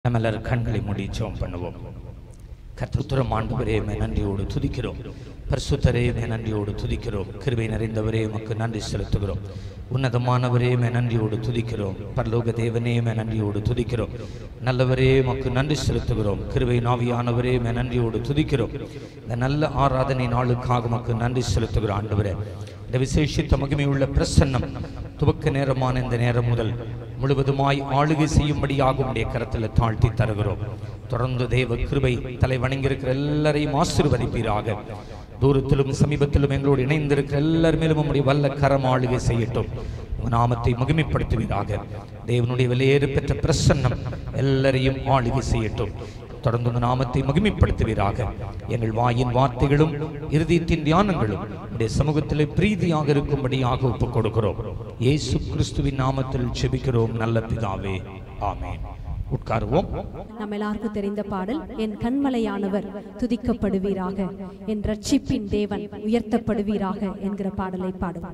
நம்ம எல்லாரும் கண்களை மூடி ஜெபம் பண்ணுவோம் கர்த்தத்துரம் ஆண்டவரே உம்மை நன்றியோடு துதிக்கிறோம் பரிசுத்தரே உம்மை நன்றியோடு துதிக்கிறோம் கிருபை நிறைந்தவரே உமக்கு நன்றி செலுத்துகிறோம் உன்னதமானவரே உம்மை நன்றியோடு துதிக்கிறோம் பரலோக தேவனே உம்மை நன்றியோடு துதிக்கிறோம் நல்லவரே உமக்கு நன்றி செலுத்துகிறோம் கிருபை நாவியானவரே உம்மை நன்றியோடு துதிக்கிறோம் இந்த நல்ல ஆராதனை நாளுக்காக உமக்கு நன்றி செலுத்துகிறோம் ஆண்டவரே இந்த விசேஷித்த மகிமையுள்ள பிரசன்னம் துவக்க நேரமான இந்த நேரம் முதல் முழுவதுமாய் ஆளுகை செய்யும்படியாக உடைய கரத்தில் தாழ்த்தி தருகிறோம் தொடர்ந்து தேவ கிருபை தலை வணங்கியிருக்கிற எல்லாரையும் ஆசீர்வதிப்பீராக தூரத்திலும் சமீபத்திலும் எங்களோடு இணைந்திருக்கிற எல்லார் மேலும் உம்முடைய வல்ல கரம் ஆளுகை செய்யட்டும் உங்க நாமத்தை மகிமைப்படுத்துவீராக தேவனுடைய வெளியேறு பெற்ற பிரசன்னம் எல்லாரையும் ஆளுகை செய்யட்டும் தொடர்ந்து உங்க நாமத்தை மகிமைப்படுத்துவீராக எங்கள் வாயின் வார்த்தைகளும் இருதயத்தின் தியானங்களும் உடைய சமூகத்திலே பிரீதியாக இருக்கும்படியாக ஒப்புக் கொடுக்கிறோம் இயேசு கிறிஸ்துவின் நாமத்தில் செபிக்கிறோம் நல்ல பிதாவே ஆமென் உட்காருவோம் நம்ம எல்லாருக்கும் தெரிந்த பாடல் என் கண்மலையானவர் துதிக்கப்படுவீராக என் ரட்சிப்பின் தேவன் உயர்த்தப்படுவீராக என்கிற பாடலை பாடுவோம்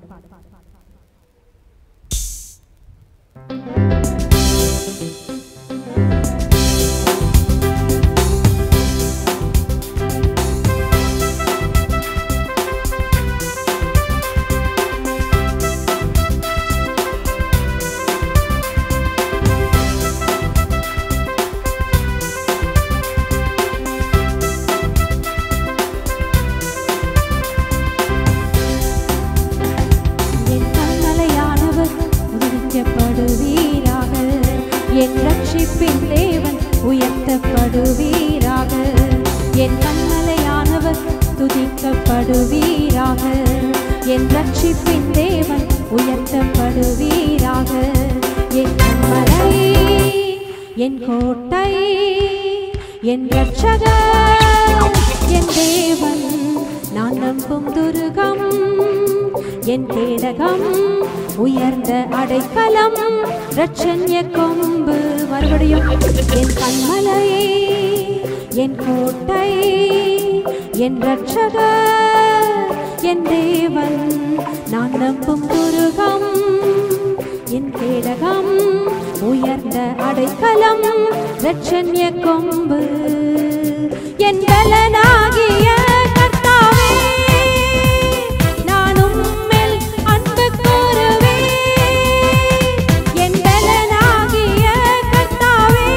என் கண்மலையானவர் உயர்த்தப்படுவீராக என் ரட்சிப்பின் தேவன் உயர்த்தப்படுவீராக என் கண்மலையானவர் துதிக்கப்படுவீராக என் ரட்சிப்பின் தேவன் உயர்த்தப்படுவீராக என் கண்மலை என் கோட்டை என் ரட்சகர் என் தேவன் நான் நம்பும் துருகம் என் கேடகம் உயர்ந்த அடைக்கலம் ரட்சண்ய கொம்பு மறுபடியும் என் கண்மலையே என் கோட்டை என் ரட்சகர் என் தேவன் நான் நம்பும் துருகம் என் கேடகம் உயர்ந்த அடைக்கலம் ரட்சண்ய கொம்பு என் பலனாகிய கர்த்தாவே நான் உம்மில் அன்பு கூறுவேன் என் பலனாகிய கர்த்தாவே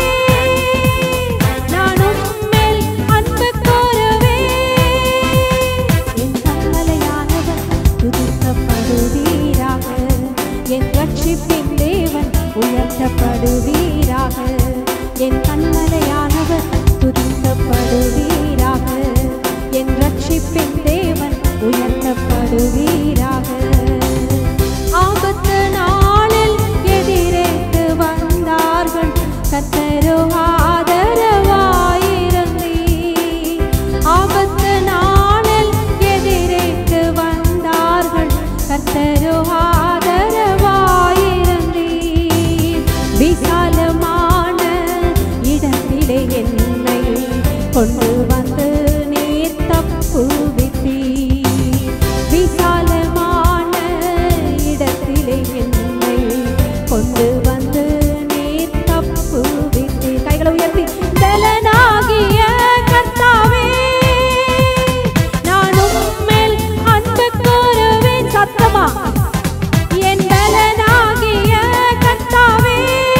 நான் உம்மில் அன்பு கூறுவேன் என் கண்மலையானவர் துதிக்கப்படுவீராக என் ரட்சிப்பின் தேவன் உயர்த்தப்படுவீராக என் கண்மலையானவர் துதிக்கப்படுவீராக என் ரட்சிப்பின் தேவன் உயர்த்தப்படுவீராக ஆபத்து நாளில் எதிரேற்று வந்தார்கள் கத்தரோ ஆதரவாயிருந்தீ ஆபத்து நாளில் எதிரேற்று வந்தார்கள் கர்த்தரோ ஆதரவாயிருந்தீர் விசாலமான இடத்திலே என்னை கொண்டு வந்து நீர் தப்புவித்தீர் விசாலமான இடத்திலே என்னை கொண்டு வந்து நீர் தப்புவித்தீர் கைகளை உயர்த்தி பலனாகிய கர்த்தாவே நான் உம்மேல் அன்பு கூறுவேன் சத்தமா என் பலனாகிய கர்த்தாவே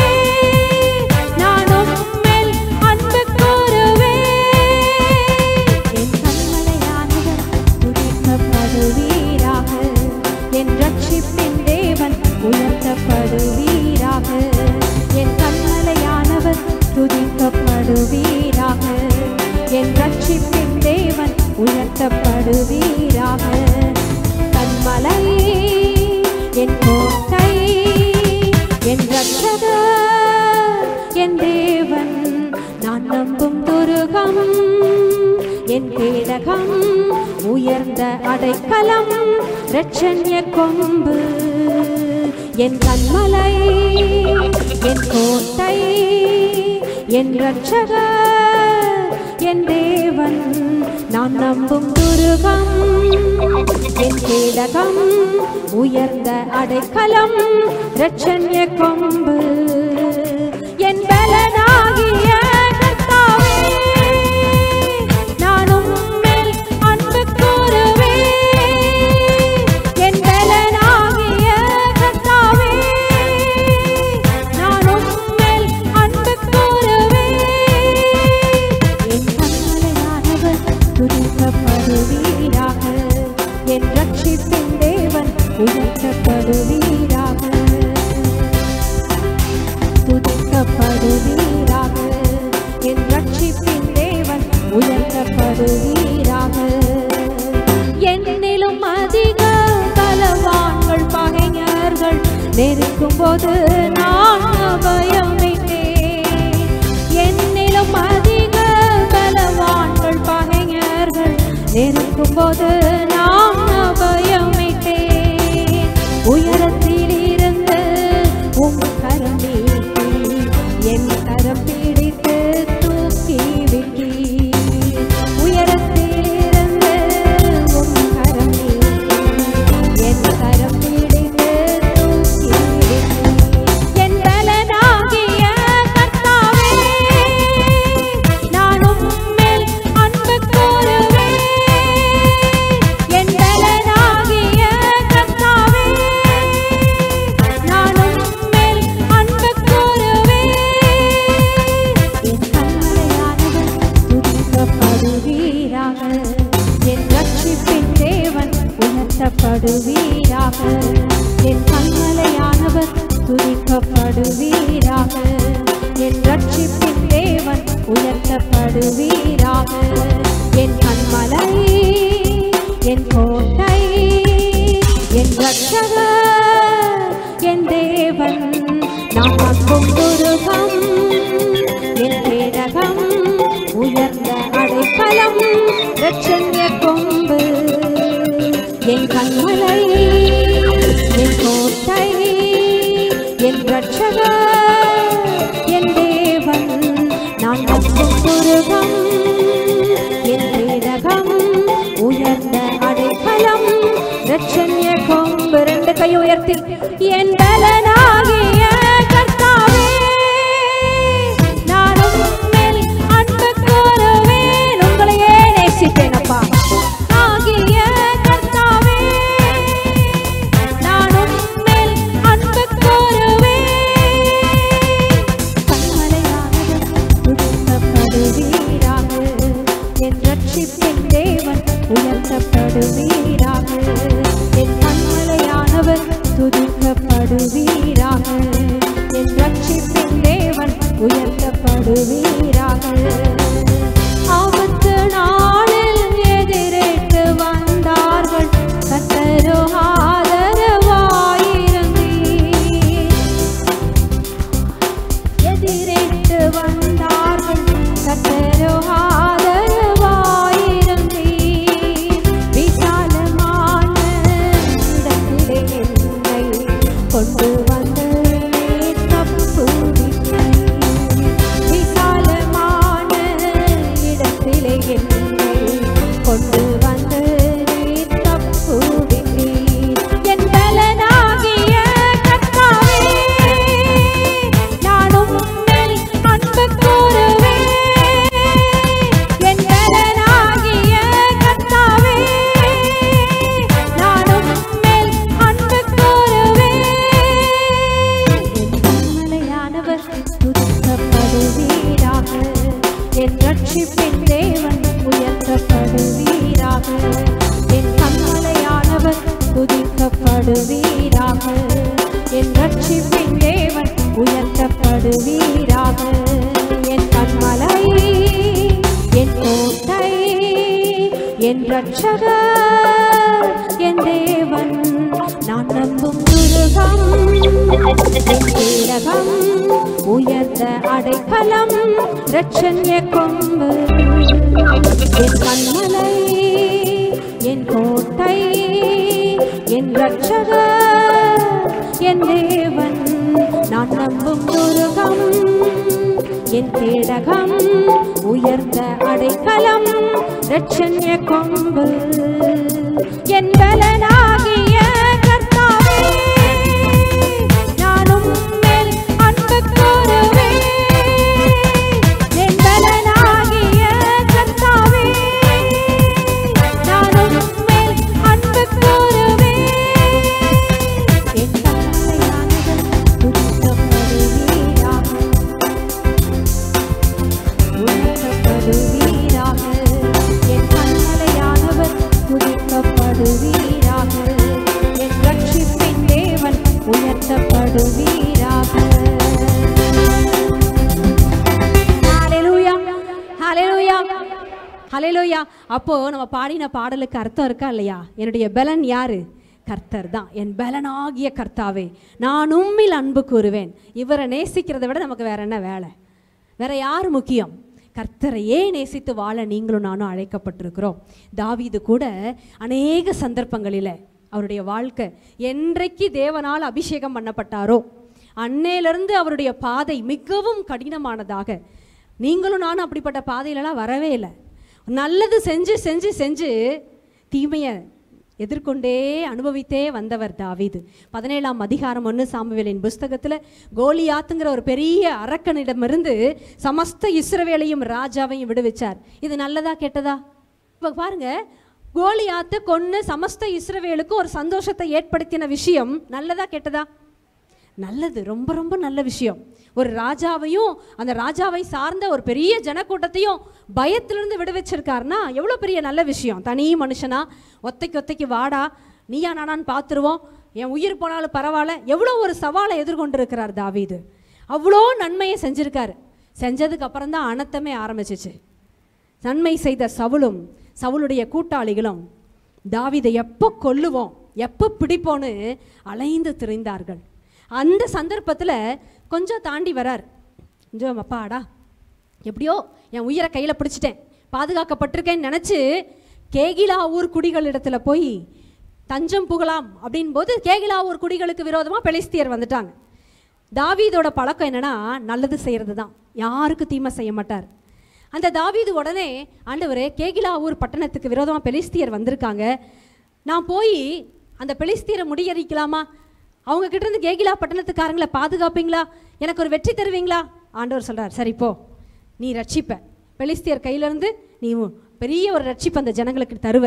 நான் உம்மேல் அன்பு கூறுவேன் என் கண்மலையானவர் துதிக்கப்படுவீராக என் ரட்சிப்பின் தேவன் உயர்த்தப்படுவீராக என் கண்மலையானவர் துதிக்கப்படுவீராக என் ரட்சிப்பின் தேவன் உயர்த்தப்படுவீராக கண்மலை என் கோட்டை என் ரட்சகர் என் தேவன் நான் நம்பும் துருகம் என் கேடகம் உயர்ந்த அடைக்கலம் ரட்சண்ய கொம்பு என் கண்மலை என் கோட்டை என் ரட்சகர் என் தேவன் நான் நம்பும் துருகம் என் கேடகம் உயர்ந்த அடைக்கலம் ரட்சண்ய கொம்பு என் பலனாகிய போது நான் அபயமிட்டேன் என்னிலும் அதிக பலவான்கள் பகைஞர்கள் நெருக்கும் போது நான் அபயமிட்டேன் உயரத்தில் இருந்து உம் கரம் நீட்டி என் கரம் பிடித்து தூக்கி விட்டீர் உயரத்தில் இருந்து உம் கரம் நீட்டி என் கரம் பிடித்து தூக்கி விட்டீர் என் பலனாகிய கர்த்தாவே நான் உம்மேல் அன்பு கூறுவேன் என் பலனாகிய கர்த்தாவே நான் உம்மேல் அன்பு கூறுவேன் என் கண்மலையானவர் துதிக்கப்படுவீராக என் ரட்சிப்பின் தேவன் உணர்த்தப்படுவீராக என் கண்மலையானவர் துதிக்கப்படுவீராக என் ரட்சிப்பின் தேவன் உயர்த்தப்படுவீராக என் கண்மலை என் கோட்டை என் ரட்சகர் என் தேவன் நான் நம்பும் துருகம் என் கேடகம் உயர்ந்த அடைக்கலம் ரட்சண்ய கொம்பு என் கண்மலை என் கோட்டை என் ரட்சகர் என் தேவன் நான் நம்பும் துருகம் என் கேடகம் உயர்ந்த அடைக்கலம் ரட்சண்ய கொம்பு ரெண்டு கை உயர்த்தி என் பலனாகிய கர்த்தாவே நான் உம்மேல் அன்பு கூறுவேன் உங்களையே நேசிப்பேன் அப்பா ஆகிய கர்த்தாவே நான் உம்மேல் அன்பு கூறுவேன் கண்மலையானவர் துதிக்கப்படுவீராக என் ரட்சிப்பின் தேவன் உயர்த்தப்படுவீராக என் கண்மலையானவர் துதிக்கப்படுவீராக என் ரட்சிப்பின் தேவன் உயர்த்தப்படுவீராக ஆபத்து நாளில் எதிரேற்று வந்தார்கள் கத்தரோ ஆதரவாயிருந்தீர் எதிரேற்று வந்தார்கள் கத்தரோ ஆதரவாயிருந்தீர் விசாலமான இடத்திலே என்னை கொண்டு வந்து தப்புவித்தீர் விசாலமான இடத்திலே என்னை கொண்டு வந்து தப்புவித்தீர் என் பலனாகிய கர்த்தாவே நான் உம்மேல் அன்பு கூறுவேன் என் பலனாகிய கர்த்தாவே நான் உம்மேல் அன்பு கூறுவேன் என் கண்மலையானவர் துதிக்கப்படுவீராக என் ரட்சிப்பின் தேவன் உயர்த்தப்படுவீராக என் கண்மலையானவர் துதிக்கப்படுவீராக என் ரட்சிப்பின் தேவன் உயர்த்தப்படுவீராக என் கண்மலை என் கோட்டை என் ரட்சகர் என் தேவன் நான் நம்பும் துருகம் என் கீழகம் உயர்ந்த அடைக்கலம் ரட்சண்ய கொம்பு என் கண்மலை என் கோட்டை என் ரட்சகர் என் தேவன் நான் நம்பும் துருகம் என் கேடகம் உயர்ந்த அடைக்கலம் ரட்சண்ய கொம்பு என் பலனாகிய கர்த்தாவே நான் உம்மேல் அன்பு கூறுவேன் என் பலனாகிய கர்த்தாவே நான் உம்மேல் அன்பு கூறுவேன் என் கண்மலையானவர் துதிக்கப்படுவீராக உயர்த்தப்படுவீராக என் கண்மலையானவர் துதிக்கப்படுவீராக என் ரட்சிப்பின் தேவன் உயர்த்தப்படுவீராக ஹalleluya ஹalleluya ஹalleluya அப்போ நம்ம பாடின பாடலுக்கு அர்த்தம் இருக்கா இல்லையா என்னுடைய பலன் யாரு கர்த்தர் தான் என் பலனாகிய கர்த்தாவே நான் உம்மில் அன்பு கூறுவேன் இவரை நேசிக்கிறதை விட நமக்கு வேற என்ன வேலை வேற யார் முக்கியம் கர்த்தரையே நேசித்து வாழ நீங்களும் நானும் அழைக்கப்பட்டிருக்கிறோம் தாவீது கூட அநேக சந்தர்ப்பங்களில் அவருடைய வாழ்க்கை என்றைக்கு தேவனால் அபிஷேகம் பண்ணப்பட்டாரோ அன்னையிலிருந்து அவருடைய பாதை மிகவும் கடினமானதாக நீங்களும் நானும் அப்படிப்பட்ட பாதையிலலாம் வரவே இல்லை நல்லது செஞ்சு செஞ்சு செஞ்சு தீமையை எதிர்கொண்டே அனுபவித்தே வந்தவர் தாவீது பதினேழாம் அதிகாரம் ஒன்று சாமுவேலின் புஸ்தகத்தில் கோலியாத்துங்கிற ஒரு பெரிய அரக்கனிடமிருந்து சமஸ்த இஸ்ரவேலையும் ராஜாவையும் விடுவிச்சார் இது நல்லதா கெட்டதா இப்போ பாருங்க கோலியாத்தை கொன்று சமஸ்த இஸ்ரவேலுக்கு ஒரு சந்தோஷத்தை ஏற்படுத்தின விஷயம் நல்லதா கெட்டதா நல்லது ரொம்ப ரொம்ப நல்ல விஷயம் ஒரு ராஜாவையும் அந்த ராஜாவை சார்ந்த ஒரு பெரிய ஜனக்கூட்டத்தையும் பயத்திலிருந்து விடுவிச்சிருக்காருன்னா எவ்வளோ பெரிய நல்ல விஷயம் தனி மனுஷனா ஒத்தைக்கு ஒத்தைக்கு வாடா நீயா நானான்னு பார்த்துருவோம் என் உயிர் போனாலும் பரவாயில்ல எவ்வளோ ஒரு சவாலை எதிர்கொண்டிருக்கிறார் தாவீது அவ்வளோ நன்மையை செஞ்சிருக்காரு செஞ்சதுக்கு அப்புறம் தான் அனத்தமே ஆரம்பிச்சிச்சு நன்மை செய்த சவுலும் சவுளுடைய கூட்டாளிகளும் தாவீதை எப்போ கொல்லுவோம் எப்போ பிடிப்போன்னு அலைந்து திரிந்தார்கள் அந்த சந்தர்ப்பத்தில் கொஞ்சம் தாண்டி வரார் கொஞ்சம் அப்பாடா எப்படியோ என் உயிரை கையில் பிடிச்சிட்டேன் பாதுகாக்கப்பட்டிருக்கேன்னு நினச்சி கேகிலா ஊர் குடிகளிடத்துல போய் தஞ்சம் புகலாம் அப்படின் போது கேகிலா ஊர் குடிகளுக்கு விரோதமாக பெலிஸ்தியர் வந்துட்டாங்க தாவீதோட பழக்கம் என்னன்னா நல்லது செய்கிறது தான் யாருக்கு தீமை செய்ய மாட்டார் அந்த தாவீது உடனே ஆண்டவரே கேகிலா ஊர் பட்டணத்துக்கு விரோதமாக பெலிஸ்தியர் வந்திருக்காங்க நான் போய் அந்த பெலிஸ்தியரை முறியடிக்கலாமா அவங்க கிட்ட இருந்து கேகிலா பட்டணத்துக்காரங்களை பாதுகாப்பீங்களா எனக்கு ஒரு வெற்றி தருவீங்களா ஆண்டவர் சொல்றார் சரி போ நீ ரட்சிப்ப பெலிஸ்தியர் கையிலேருந்து நீ உ- பெரிய ஒரு ரட்சிப்பு அந்த ஜனங்களுக்கு தருவ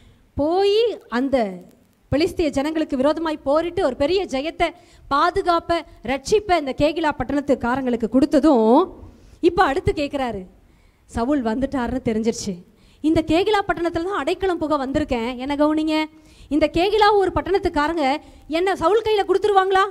போய் அந்த பெலிஸ்திய ஜனங்களுக்கு விரோதமாய் போரிட்டு ஒரு பெரிய ஜெயத்தை பாதுகாப்ப ரட்சிப்ப இந்த கேகிலா பட்டணத்துக்காரங்களுக்கு கொடுத்ததும் இப்போ அடுத்து கேட்குறாரு சவுல் வந்துட்டாருன்னு தெரிஞ்சிருச்சு இந்த கேகிலா பட்டணத்தில் தான் அடைக்கலம் புக வந்திருக்கேன் என்ன கவனிங்க இந்த கேகிலா ஒரு பட்டணத்துக்காரங்க என்ன சவுல் கையில் கொடுத்துருவாங்களா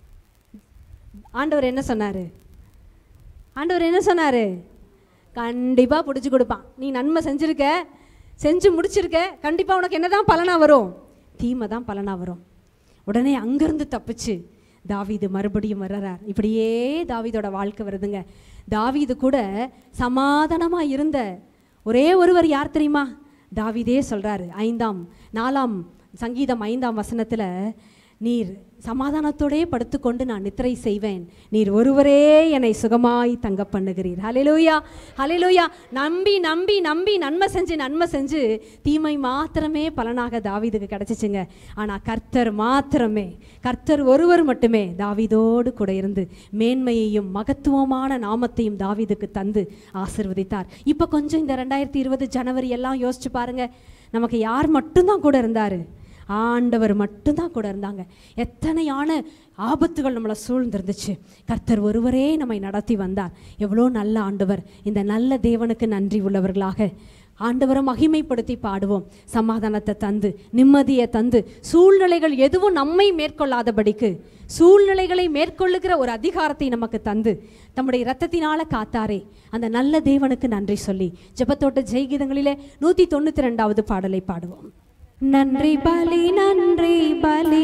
ஆண்டவர் என்ன சொன்னார் ஆண்டவர் என்ன சொன்னார் கண்டிப்பாக பிடிச்சி கொடுப்பான் நீ நன்மை செஞ்சிருக்க செஞ்சு முடிச்சிருக்க கண்டிப்பாக உனக்கு என்னதான் பலனா வரும் தீமை தான் பலனா வரும் உடனே அங்கேருந்து தப்பிச்சு தாவீது மறுபடியும் வர்றார் இப்படியே தாவீதோட வாழ்க்கை வருதுங்க தாவீது கூட சமாதானமாக இருந்த ஒரே ஒருவர் யார் தெரியுமா தாவீதே சொல்றாரு ஐந்தாம் நாலாம் சங்கீதம் ஐந்தாம் வசனத்துல நீர் சமாதானத்தோடே படுத்துக்கொண்டு நான் நித்திரை செய்வேன் நீர் ஒருவரே என்னை சுகமாய் தங்க பண்ணுகிறீர் ஹalleluya ஹalleluya நம்பி நம்பி நம்பி நன்மை செஞ்சு நன்மை செஞ்சு தீமை மாத்திரமே பலனாக தாவீதுக்கு கிடைச்சிச்சுங்க ஆனா கர்த்தர் மாத்திரமே கர்த்தர் ஒருவர் மட்டுமே தாவீதோடு கூட இருந்து மேன்மையையும் மகத்துவமான நாமத்தையும் தாவீதுக்கு தந்து ஆசிர்வதித்தார் இப்போ கொஞ்சம் இந்த ரெண்டாயிரத்தி இருபது ஜனவரி எல்லாம் யோசிச்சு பாருங்க நமக்கு யார் மட்டும்தான் கூட இருந்தாரு ஆண்டவர் மட்டும்தான் கூட இருந்தாங்க எத்தனையான ஆபத்துகள் நம்மளை சூழ்ந்திருந்துச்சு கர்த்தர் ஒருவரே நம்மை நடத்தி வந்தார் எவ்வளோ நல்ல ஆண்டவர் இந்த நல்ல தேவனுக்கு நன்றி உள்ளவர்களாக ஆண்டவரை மகிமைப்படுத்தி பாடுவோம் சமாதானத்தை தந்து நிம்மதியை தந்து சூழ்நிலைகள் எதுவும் நம்மை மேற்கொள்ளாதபடிக்கு சூழ்நிலைகளை மேற்கொள்ளுகிற ஒரு அதிகாரத்தை நமக்கு தந்து தம்முடைய இரத்தத்தினால காத்தாரே அந்த நல்ல தேவனுக்கு நன்றி சொல்லி ஜெபத்தோட்ட ஜெய்கீதங்களிலே நூற்றி தொண்ணூற்றி ரெண்டாவது பாடலை பாடுவோம் நன்றி பலி நன்றி பலி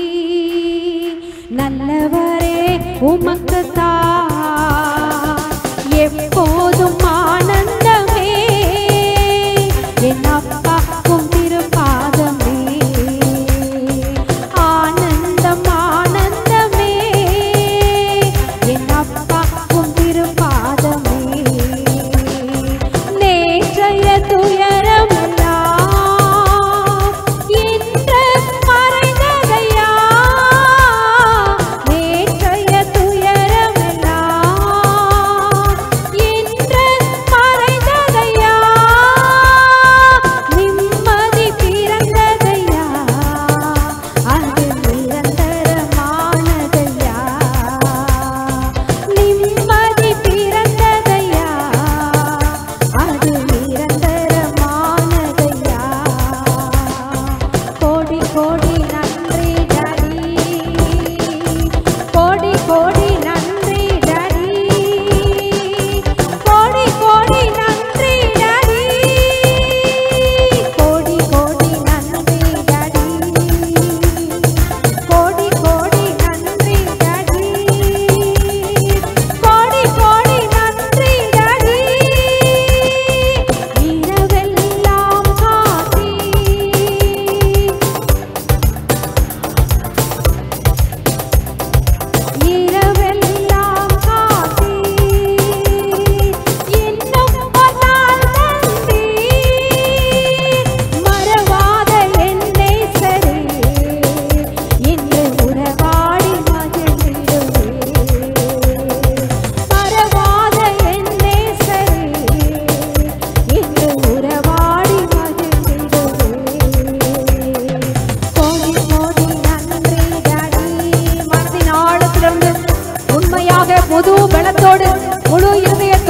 நல்லவரே உமக்கு எப்போதும் ஆனந்தமே என் அப்பாக்கும் திருப்பாதமே ஆனந்தம் ஆனந்தமே என் அப்பாக்கும் திருப்பாதமே நேற்றைய துயரமெல்லாம் இன்று மறைந்ததையா நேற்றைய துயரமெல்லாம்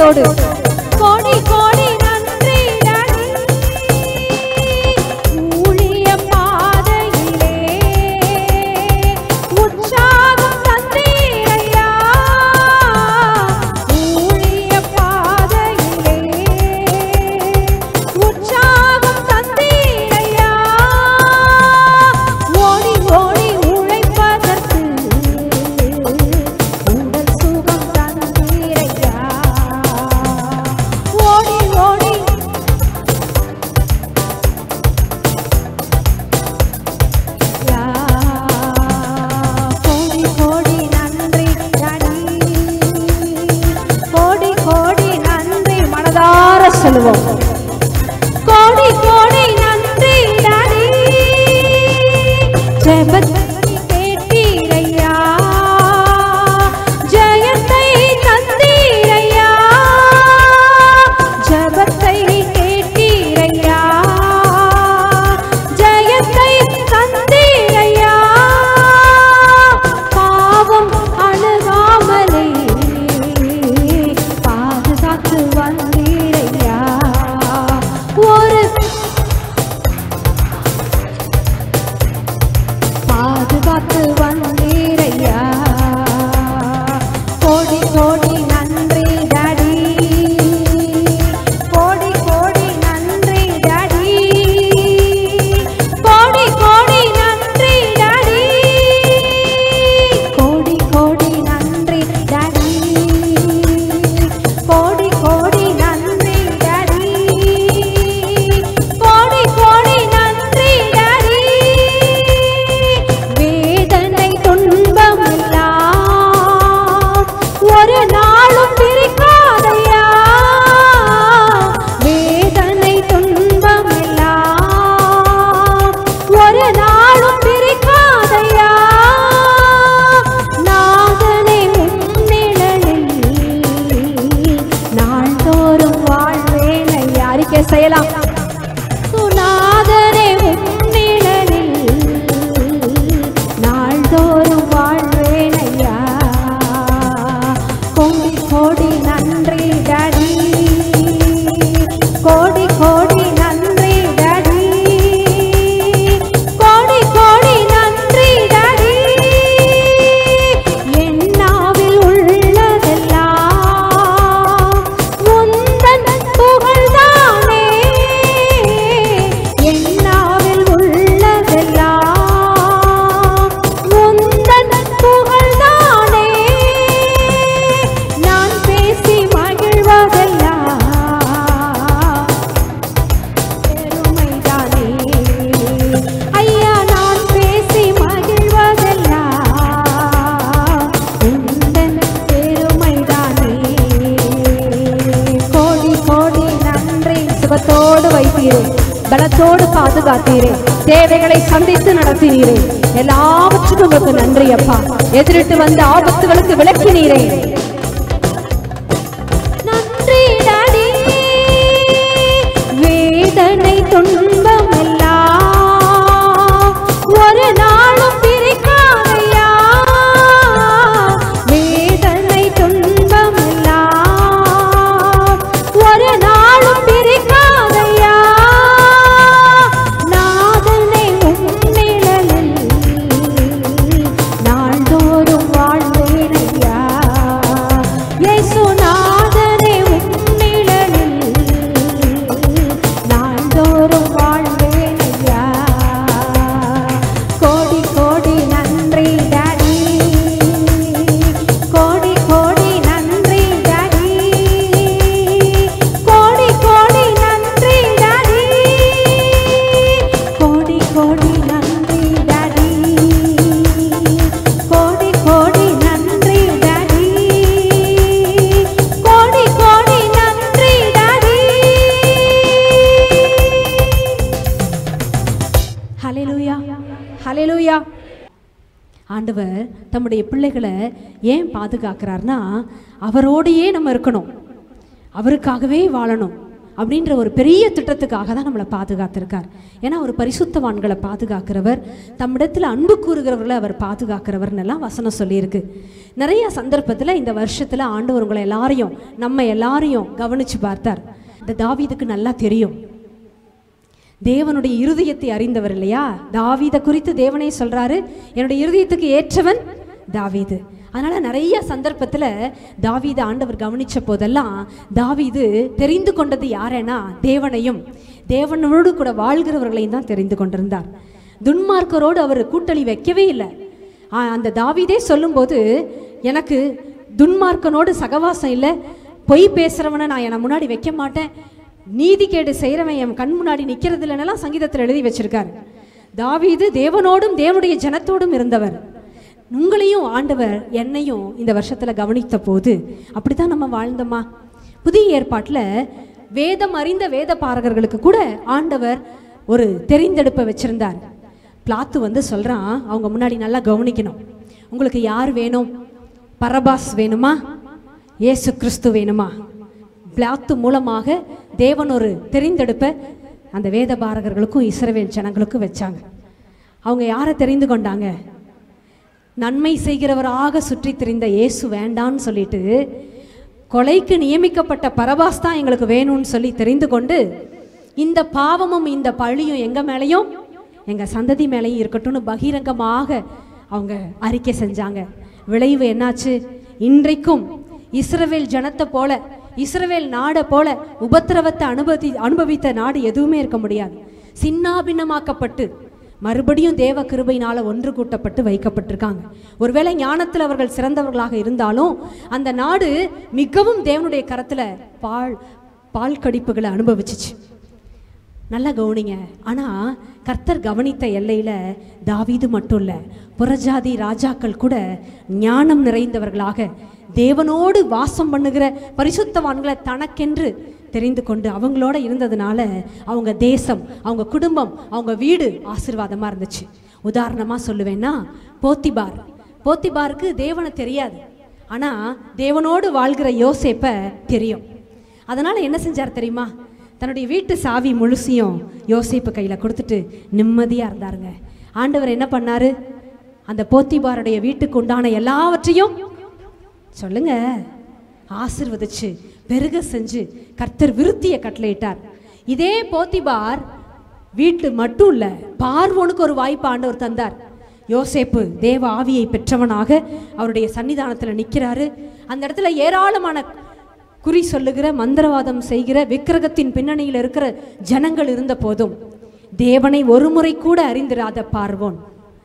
சுகத்தோடு கோடி கோடி நன்றி டாடி ஊழிய பாதையிலே உற்சாகம் தந்தீரையா ஊழிய பாதையிலே உற்சாகம் தந்தீரையா ஓடி ஓடி உழைப்பதற்கு உடல் சுகம் தந்தீரையா ஓடி ஓடி யா கோடி கோடி நன்றி டாடி கோடி கோடி நன்றி மனதார சொல்லுவோம் கோடி கோடி நன்றி டாடி ஜெபத்தை கேட்டீரையா ஜெயத்தை தந்தீரையா ஜெபத்தை கேட்டீரையா ஜெயத்தை தந்தீரையா பாவம் அணுகாமலே பாதுகாத்து வந்தீரையா ஒரு பாதுகாத்து வந்தீரையா கோடி கோடி நன்றி டாடி கோடி கோடி நன்றி டாடி கோடி கோடி நன்றி டாடி கோடி கோடி நன்றி டாடி கோடி கோடி நன்றி டாடி கோடி கோடி நன்றி டாடி வேதனை துன்பம் எல்லாம் ஒரு நாளும் பிரிக்காதையா வேதனை துன்பம் எல்லாம் ஒரு நாளும் பிரிக்காதையா நாதனை முன்னிழலில் நாள்தோறும் வாழ்வேனையா அறிக்கை செய்யலாம் சுநாதரே உன்னிழலில் நாள்தோறும் வாழ்வேனையா கோடி கோடி நன்றி டாடி கோடி கோடி நன்றி டாடி கோடி கோடி நன்றி டாடி என்னாவில் உள்ளதெல்லாம் உந்தன் புகழ்தானே என்னாவில் உள்ளதெல்லாம் உந்தன் புகழ்தானே நான் பேசி மகிழ்வதெல்லாம் பெருமைதானே ஐயா நான் பேசி மகிழ்வதெல்லாம் உந்தன் பெருமைதானே கோடி கோடி நன்றி சுகத்தோடு வைத்தீரே பலத்தோடு பாதுகாத்தீரே தேவைகளை சந்தித்து நடத்தினீரே எல்லாவற்றுக்கும் உங்களுக்கு நன்றி அப்பா எதிரிட்டு வந்த ஆபத்துகளுக்கு விளக்கினீரே நன்றி டாடி வேதனை துன்பம் எல்லாம் ஒரு நாளும் பிரிக்காதையா வேதனை துன்பம் எல்லாம் ஒரு நாளும் பிரிக்காதையா நாதனை உன்னிழலில் நாள்தோறும் வாழ்வேனையா இயேசு நாதனை உன்னிழலில் நாள்தோறும் வாழ்வேனையா கோடி கோடி நன்றி டாடி கோடி கோடி நன்றி டாடி கோடி கோடி நன்றி டாடி கோடி கோடி நன்றி டாடி கோடி கோடி நன்றி டாடி கோடி கோடி நன்றி டாடி ஹalleluya ஹalleluya ஆண்டவர் தம்முடைய பிள்ளைகளை ஏன் பாதுகாக்கிறார்னா அவரோடையே நம்ம இருக்கணும் அவருக்காகவே வாழணும் அப்படின்ற ஒரு பெரிய திட்டத்துக்காக தான் நம்மளை பாதுகாத்திருக்கார் ஏன்னா ஒரு பரிசுத்தவான்களை பாதுகாக்கிறவர் தம்மிடத்தில் அன்பு கூறுகிறவர்களை அவர் பாதுகாக்கிறவர்னு எல்லாம் வசனம் சொல்லியிருக்கு நிறைய சந்தர்ப்பத்தில் இந்த வருஷத்தில் ஆண்டவர் உங்களை எல்லாரையும் நம்ம எல்லாரையும் கவனிச்சு பார்த்தார் இந்த தாவீதுக்கு நல்லா தெரியும் தேவனுடைய இருதயத்தை அறிந்தவர் இல்லையா தாவீதை குறித்து தேவனே சொல்றாரு என்னுடைய இருதயத்துக்கு ஏற்றவன் தாவீது அதனால நிறைய சந்தர்ப்பத்தில் தாவீது ஆண்டவர் கவனிச்ச போதெல்லாம் தாவீது தெரிந்து கொண்டது யாரேனா தேவனையும் தேவனோடு கூட வாழ்கிறவர்களையும் தான் தெரிந்து கொண்டிருந்தார் துன்மார்க்கரோடு அவர் கூட்டணி வைக்கவே இல்லை ஆ, அந்த தாவீதே சொல்லும்போது எனக்கு துன்மார்க்கனோடு சகவாசம் இல்லை பொய் பேசுறவனை நான் என முன்னாடி வைக்க மாட்டேன் நீதிகேடு செய்கிறவன் என் கண் முன்னாடி நிற்கிறது இல்லைன்னெல்லாம் சங்கீதத்தில் எழுதி வச்சிருக்காரு தாவீது தேவனோடும் தேவனுடைய ஜனத்தோடும் இருந்தவர் உங்களையும் ஆண்டவர் என்னையும் இந்த வருஷத்தில் கவனித்த போது அப்படித்தான் நம்ம வாழ்ந்தோமா புதிய ஏற்பாட்டில் வேதம் அறிந்த வேத பாரகர்களுக்கு கூட ஆண்டவர் ஒரு தெரிந்தெடுப்பை வச்சிருந்தார் பிளாத்து வந்து சொல்றான் அவங்க முன்னாடி நல்லா கவனிக்கணும் உங்களுக்கு யார் வேணும் பரபாஸ் வேணுமா இயேசு கிறிஸ்து வேணுமா பிளாத்து மூலமாக தேவன் ஒரு தெரிந்தெடுப்பை அந்த வேத பாரகர்களுக்கும் இஸ்ரவேல் ஜனங்களுக்கும் வச்சாங்க அவங்க யாரை தெரிந்து கொண்டாங்க நன்மை செய்கிறவராக சுற்றி திரிந்த இயேசு வேண்டான்னு சொல்லிட்டு கொலைக்கு நியமிக்கப்பட்ட பரபாஸ் தான் எங்களுக்கு வேணும்னு சொல்லி தெரிந்து கொண்டு இந்த பாவமும் இந்த பழியும் எங்க மேலேயும் எங்க சந்ததி மேலேயும் இருக்கட்டும்னு பகிரங்கமாக அவங்க அறிக்கை செஞ்சாங்க விளைவு என்னாச்சு இன்றைக்கும் இஸ்ரவேல் ஜனத்தை போல இஸ்ரவேல் நாடை போல உபத்திரவத்தை அனுபவி அனுபவித்த நாடு எதுவுமே இருக்க முடியாது சின்னாபின்னமாக்கப்பட்டு மறுபடியும் தேவ கிருபையினால ஒன்று கூட்டப்பட்டு வைக்கப்பட்டிருக்காங்க ஒருவேளை ஞானத்தில் அவர்கள் சிறந்தவர்களாக இருந்தாலும் அந்த நாடு மிகவும் தேவனுடைய கரத்துல பால் பால் கடிப்புகளை அனுபவிச்சுச்சு நல்லா கவனிங்க ஆனா கர்த்தர் கவனித்த எல்லையில தாவீது மட்டும் இல்ல புறஜாதி ராஜாக்கள் கூட ஞானம் நிறைந்தவர்களாக தேவனோடு வாசம் பண்ணுகிற பரிசுத்தவான்களை தனக்கென்று தெரிந்து கொண்டு அவங்களோட இருந்ததுனால அவங்க தேசம் அவங்க குடும்பம் அவங்க வீடு ஆசீர்வாதமா இருந்துச்சு உதாரணமா சொல்லுவேன்னா போத்திபார் போத்திபாருக்கு தேவனை தெரியாது ஆனா தேவனோடு வாழ்கிற யோசேப்ப தெரியும் அதனால என்ன செஞ்சார் தெரியுமா தன்னுடைய வீட்டு சாவி முழுசையும் யோசேப்பு கையில் கொடுத்துட்டு நிம்மதியாக இருந்தாருங்க ஆண்டவர் என்ன பண்ணாரு அந்த போத்திபாருடைய வீட்டுக்கு உண்டான எல்லாவற்றையும் சொல்லுங்க ஆசிர்வதிச்சு பெருக செஞ்சு கர்த்தர் விருத்தியை கட்டளையிட்டார் இதே போத்திபார் வீட்டு மட்டும் இல்ல பார்வோனுக்கு ஒரு வாய்ப்பு ஆண்டவர் தந்தார் யோசேப்பு தேவ ஆவியை பெற்றவனாக அவருடைய சன்னிதானத்தில் நிற்கிறாரு அந்த இடத்துல ஏராளமான குறி சொல்லுகிற மந்திரவாதம் செய்கிற விக்கிரகத்தின் பின்னணியில் இருக்கிற ஜனங்கள் இருந்த போதும் தேவனை ஒரு முறை கூட அறிந்திராத பார்வோன்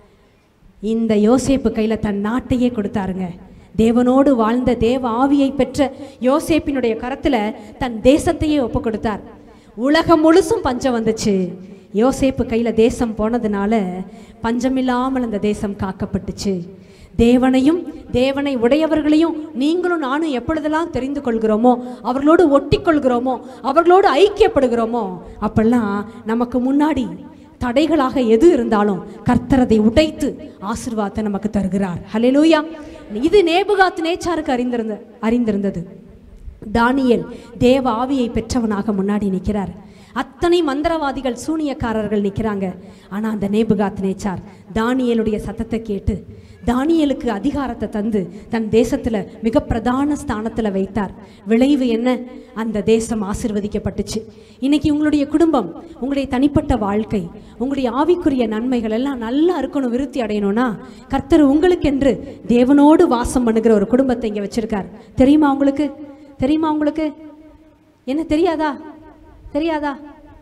இந்த யோசேப்பு கையில தன் நாட்டையே கொடுத்தாருங்க தேவனோடு வாழ்ந்த தேவ ஆவியை பெற்ற யோசேப்பினுடைய கரத்துல தன் தேசத்தையே ஒப்பு கொடுத்தார் உலகம் முழுசும் பஞ்சம் வந்துச்சு யோசேப்பு கையில தேசம் போனதுனால பஞ்சமில்லாமல் அந்த தேசம் காக்கப்பட்டுச்சு தேவனையும் தேவனை உடையவர்களையும் நீங்களும் நானும் எப்பொழுதெல்லாம் தெரிந்து கொள்கிறோமோ அவர்களோடு ஒட்டி கொள்கிறோமோ அவர்களோடு ஐக்கியப்படுகிறோமோ அப்பெல்லாம் நமக்கு முன்னாடி தடைகளாக எது இருந்தாலும் கர்த்தர் அதை உடைத்து ஆசீர்வாதத்தை நமக்கு தருகிறார் ஹalleluya இது நேபுகாத் நேச்சாருக்கு அறிந்திருந்த அறிந்திருந்தது தானியேல் தேவ ஆவியை பெற்றவனாக முன்னாடி நிற்கிறார் அத்தனை மந்திரவாதிகள் சூனியக்காரர்கள் நிற்கிறாங்க ஆனா அந்த நேபுகாத் நேச்சார் தானியேலுடைய சத்தத்தை கேட்டு தானியேலுக்கு அதிகாரத்தை தந்து தன் தேசத்துல மிக பிரதான ஸ்தானத்துல வைத்தார் விளைவு என்ன அந்த தேசம் ஆசிர்வதிக்கப்பட்டுச்சு இன்னைக்கு உங்களுடைய குடும்பம் உங்களுடைய தனிப்பட்ட வாழ்க்கை உங்களுடைய ஆவிக்குரிய நன்மைகள் எல்லாம் நல்லா இருக்கணும் விருத்தி அடையணும்னா கர்த்தர் உங்களுக்கென்று தேவனோடு வாசம் பண்ணுகிற ஒரு குடும்பத்தை இங்க வச்சிருக்கார் தெரியுமா உங்களுக்கு தெரியுமா உங்களுக்கு என்ன தெரியாதா தெரியாதா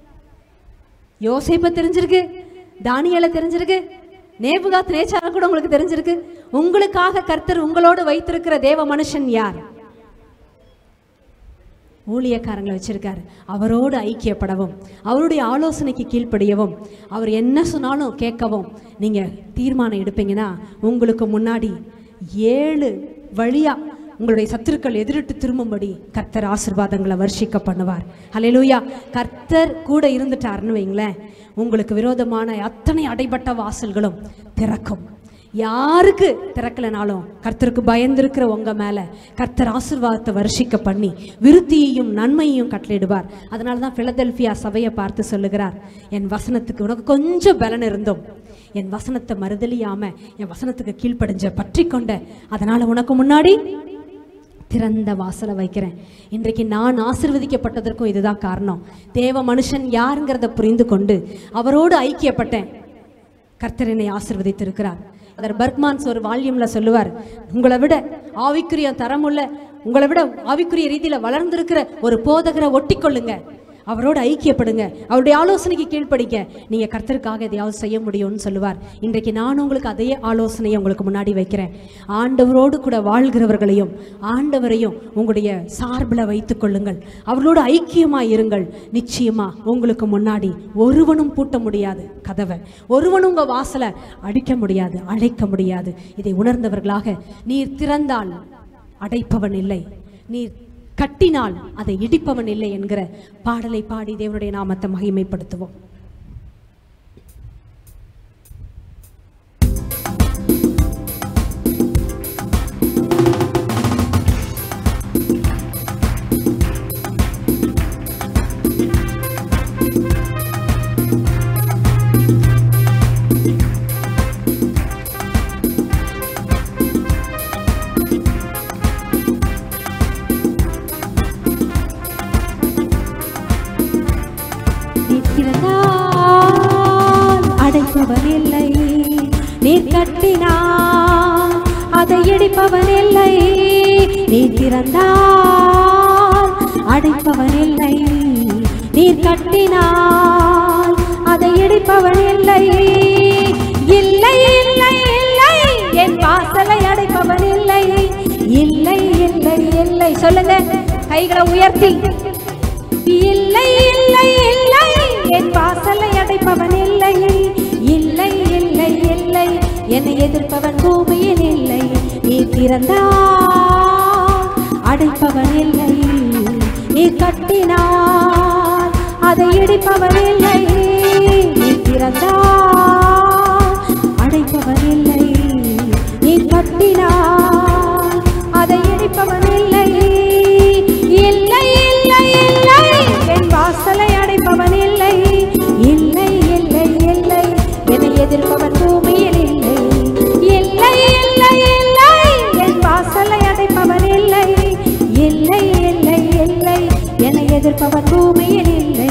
யோசேப்பை தெரிஞ்சிருக்கு தானியேலை தெரிஞ்சிருக்கு நேபுகாத் நேச்சார கூட உங்களுக்கு தெரிஞ்சிருக்கு உங்களுக்காக கர்த்தர் உங்களோடு வைத்திருக்கிற தேவ மனுஷன் யார் ஊழியக்காரங்களை வச்சிருக்காரு அவரோடு ஐக்கியப்படவும் அவருடைய ஆலோசனைக்கு கீழ்ப்படியவும் அவர் என்ன சொன்னாலும் கேட்கவும் நீங்க தீர்மானம் எடுப்பீங்கன்னா உங்களுக்கு முன்னாடி ஏழு வழியா உங்களுடைய சத்துருக்கள் எதிரிட்டு திரும்பும்படி கர்த்தர் ஆசீர்வாதங்களை வர்ஷிக்க பண்ணுவார் ஹalleluya கர்த்தர் கூட இருந்துட்டாருன்னு வைங்களேன் உங்களுக்கு விரோதமான அத்தனை அடைபட்ட வாசல்களும் திறக்கும் யாருக்கு திறக்கலனாலும் கர்த்தருக்கு பயந்திருக்கிற உங்க மேல கர்த்தர் ஆசீர்வாதத்தை வருஷிக்க பண்ணி விருத்தியையும் நன்மையையும் கட்டளையிடுவார் அதனால தான் பிலதெல்பியா சபையை பார்த்து சொல்லுகிறார் என் வசனத்துக்கு உனக்கு கொஞ்சம் பலன் இருந்தோம் என் வசனத்தை மறுதலியாம என் வசனத்துக்கு கீழ்ப்படிஞ்ச பற்றி கொண்ட அதனால உனக்கு முன்னாடி திறந்த வாசலை வைக்கிறேன் இன்றைக்கு நான் ஆசிர்வதிக்கப்பட்டதற்கும் இதுதான் காரணம் தேவ மனுஷன் யாருங்கிறத புரிந்து கொண்டு அவரோடு ஐக்கியப்பட்டேன் கர்த்தர் என்னை ஆசிர்வதித்திருக்கிறார் அதர் பர்க்மான்ஸ் ஒரு வால்யூம்ல சொல்லுவார் உங்களை விட ஆவிக்குரிய தரமுள்ள உங்களை விட ஆவிக்குரிய ரீதியில வளர்ந்திருக்கிற ஒரு போதகரை ஒட்டிக்கொள்ளுங்க அவரோடு ஐக்கியப்படுங்க அவருடைய ஆலோசனைக்கு கீழ்ப்படிங்க நீங்க கர்த்தருக்காக எதையாவது செய்ய முடியும்னு சொல்லுவார் இன்றைக்கு நான் உங்களுக்கு அதே ஆலோசனையை உங்களுக்கு முன்னாடி வைக்கிறேன் ஆண்டவரோடு கூட வாழ்கிறவர்களையும் ஆண்டவரையும் உங்களுடைய சார்பில் வைத்துக் கொள்ளுங்கள் அவர்களோடு ஐக்கியமா இருங்கள் நிச்சயமா உங்களுக்கு முன்னாடி ஒருவனும் பூட்ட முடியாது கதவை ஒருவனும் உங்க வாசலை அடிக்க முடியாது அழைக்க முடியாது இதை உணர்ந்தவர்களாக நீர் திறந்தால் அடைப்பவன் இல்லை நீர் கட்டினால் அதை இடிப்பவன் இல்லை என்கிற பாடலை பாடி தேவனுடைய நாமத்தை மகிமைப்படுத்துவோம் நீர் திறந்தால் அடைப்பவன் இல்லை நீர் கட்டினால் அதை இடிப்பவன் இல்லை நீர் திறந்தால் அடைப்பவன் இல்லை நீர் கட்டினால் அதை இடிப்பவன் இல்லை இல்லை இல்லை இல்லை என் வாசலை அடைப்பவன் இல்லை இல்லை இல்லை இல்லை சொல்லுங்க கைகளை உயர்த்தி இல்லை இல்லை இல்லை என் வாசலை அடைப்பவன் இல்லை இல்லை இல்லை இல்லை என்னை எதிர்ப்பவன் பூமியில் இல்லை நீ திறந்தால் அடைப்பவன் இல்லை நீ கட்டினால் அதை இடிப்பவன் இல்லை நீ திறந்தால் அடைப்பவன் இல்லை நீ கட்டினால் அதை இடிப்பவன் இல்லை இல்லை இல்லை இல்லை என் வாசலை அடைப்பவன் இல்லை இல்லை இல்லை இல்லை என்னை எதிர்ப்பவன் பூமியில் இல்லை இல்லை இல்லை இல்லை என் வாசலை அடைப்பவன் இல்லை இல்லை இல்லை இல்லை என்னை எதிர்ப்பவன் பூமியில் இல்லை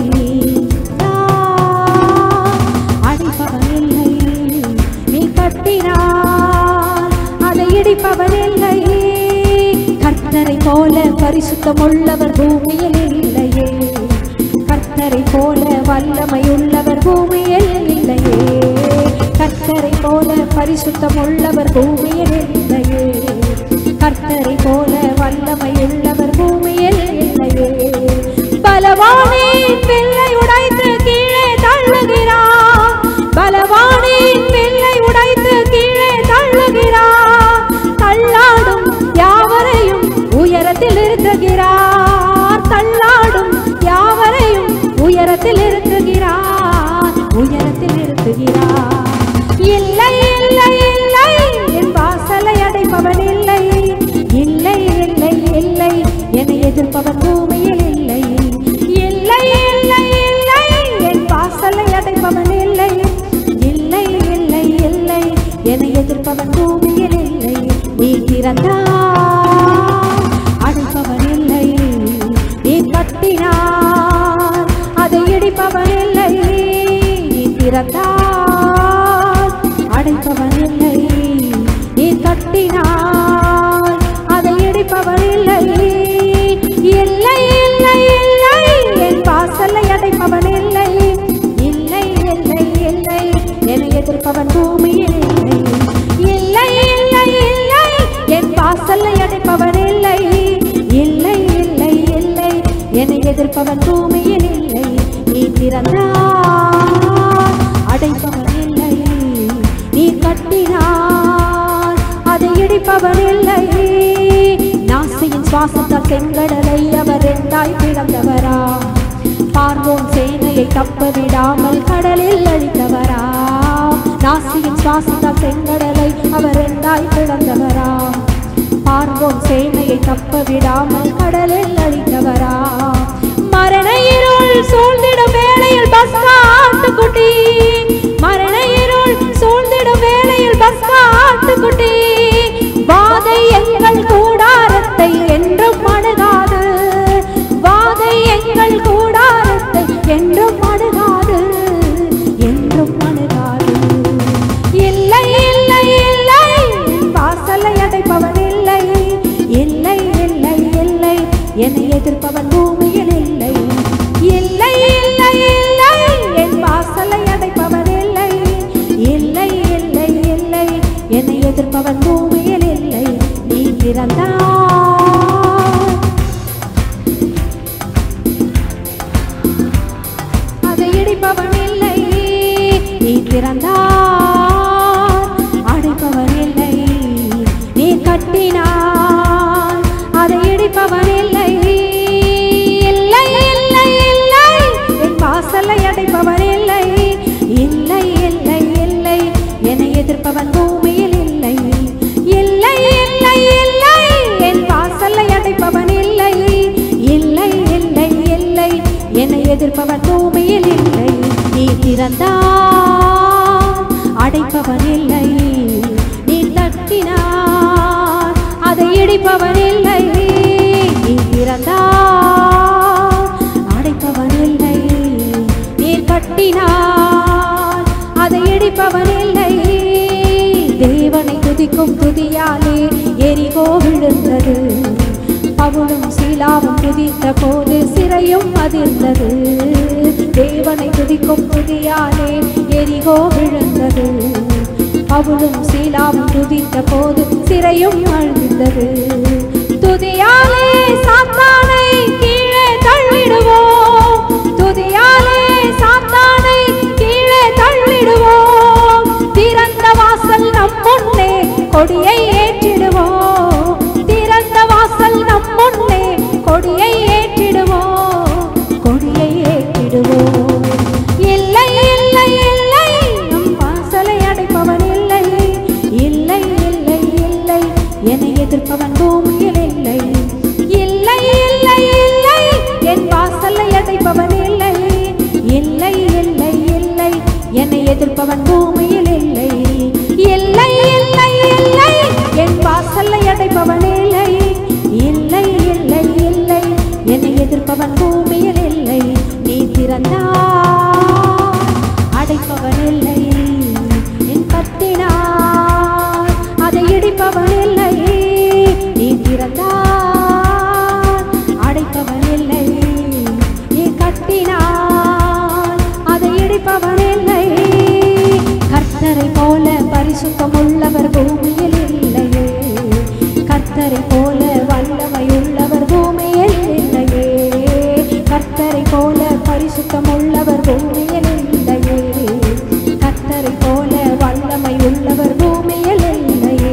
நான் அடிப்பவன் இல்லை நீ கட்டினால் அதை இடிப்பவன் இல்லை கர்த்தரை போல பரிசுத்தமுள்ளவர் பூமியில் இல்லையே கர்த்தரை போல வல்லமையுள்ளவர் பூமியில் இல்லையே கர்த்தரை போல பரிசுத்தமுள்ளவர் பூமியில் இல்லையே கர்த்தரை போல வல்லமையுள்ளவர் பூமியில் இல்லையே பலவானின் பிள்ளை உடைத்து கீழே தள்ளுகிறார் பலவானின் பிள்ளை உடைத்து கீழே தள்ளுகிறார் தள்ளாடும் யாவரையும் உயரத்தில் இருத்துகிறார் தள்ளாடும் யாவரையும் உயரத்தில் இருத்துகிறார் உயரத்தில் இருத்துகிறார் இல்லை இல்லை இல்லை என் வாசலை அடைப்பவன் இல்லை இல்லை இல்லை இல்லை என்னை எதிர்ப்பவன் பூமியில் இல்லை இல்லை இல்லை இல்லை என் வாசலை அடைப்பவன் இல்லை இல்லை இல்லை இல்லை என்னை எதிர்ப்பவன் பூமியில் இல்லை நீ திறந்தால் அடைப்பவன் இல்லை நீ கட்டினார் அதை இடிப்பவன் இல்லை நீ திறந்தால் அடைப்பவன் இல்லை நீ கட்டினார் அதை இடிப்பவன் இல்லை இல்லை இல்லை இல்லை என் வாசலை அடைப்பவன் இல்லை இல்லை இல்லை இல்லை என்னை எதிர்ப்பவன் பூமியில் இல்லை இல்லை இல்லை இல்லை என் வாசலை அடைப்பவன் இல்லை இல்லை இல்லை இல்லை என்னை எதிர்ப்பவன் பூமியில் இல்லை நீ திறந்தால் அடைப்பவன் இல்லை நீ கட்டினால் அதை இடிப்பவன் இல்லை நாசியின் சுவாசத்தால் செங்கடலை அவர் ரெண்டாய் பிளந்தவரா பார்வோன் சேனையை தப்ப விடாமல் கடலில் அழித்தவரா நாசியின் சுவாசத்தால் செங்கடலை அவர் ரெண்டாய் பிளந்தவரா பார்வோன் சேனையை தப்ப விடாமல் கடலில் அழித்தவரா மரண இருள் சூழ்ந்திடும் வேளையில் பஸ்கா ஆட்டுக்குட்டி மரண இருள் சூழ்ந்திடும் வேளையில் பஸ்கா ஆட்டுக்குட்டி வாதை எங்கள் கூடாரத்தை என்றும் அணுகாது வாதை எங்கள் கூடாரத்தை என்றும் அணுகாது என்றும் அணுகாது இல்லை இல்லை இல்லை வாசலை அடைப்பவன் இல்லை இல்லை இல்லை இல்லை என்னை எதிர்ப்பவன் பூமியில் இல்லை இல்லை இல்லை இல்லை என் வாசலை அடைப்பவன் இல்லை இல்லை இல்லை இல்லை என்னை எதிர்ப்பவன் பூமியில் இல்லை நீ பிறந்தாய் அதை இடிப்பவன் இல்லை நீ திறந்தார் அடைப்பவன் இல்லை நீ கட்டினார் அதை இடிப்பவன் இல்லை இல்லை இல்லை இல்லை என் வாசலை அடைப்பவன் இல்லை இல்லை இல்லை இல்லை என்னை எதிர்ப்பவன் பூமியில் இல்லை இல்லை இல்லை இல்லை என் வாசலை அடைப்பவன் இல்லை இல்லை இல்லை இல்லை என்னை எதிர்ப்பவன் பூமியில் இல்லை நீ திறந்தார் அடைப்பவன் இல்லை நீ தட்டினார் அதை இடிப்பவன் இல்லை நீ திறந்தார் அடைப்பவன் இல்லை நீர் கட்டினார் அதை இடிப்பவன் இல்லை தேவனை துதிக்கும் துதியாலே எரிகோ விழுந்தது பவுலும் சீலாவும் துதித்த போது சிறையும் அதிர்ந்தது தேவனை துதிக்கும் துதியாலே எரிகோ விழுந்தது பவுலும் சீலாவும் துதித்த போது சிறையும் அழுந்தது துதியாலே சாத்தானை கீழே தள்ளிடுவோம் துதியாலே சாத்தானை கீழே தள்ளிடுவோம் திறந்த வாசல் நம் முன்னே கொடியை ஏற்றிடுவோம் திறந்த வாசல் நம் முன்னே கொடியை ஏற்றிடுவோம் கொடியை ஏற்றிடுவோம் இல்லை இல்லை இல்லை நம் வாசலை அடைப்பவன் இல்லை இல்லை இல்லை இல்லை என்னை எதிர்ப்பவன் பூமியில் இல்லை இல்லை இல்லை இல்லை என் வாசலை அடைப்பவன் இல்லை இல்லை இல்லை இல்லை என்னை எதிர்ப்பவன் பூமியில் இல்லை இல்லை இல்லை இல்லை என் வாசலை அடைப்பவன் இல்லை இல்லை இல்லை இல்லை என்னை எதிர்ப்பவன் பூமியில் இல்லை நீ திறந்தார் அடைப்பவன் இல்லை என் கத்தினார் அதை இடிப்பவன் இல்லை நீ திறந்தார் அடைப்பவன் இல்லை நீ கட்டினார் அதை இடிப்பவன் இல்லை கர்த்தரை போல பரிசுத்தம் உள்ளவர் பூமியில் இல்லையே கர்த்தரை போல வல்லமை உள்ளவர் பூமியில் இல்லையே கர்த்தரை போல பரிசுத்தம் உள்ளவர் பூமியில் இல்லையே கர்த்தரை போல வல்லமை உள்ளவர் பூமியில் இல்லையே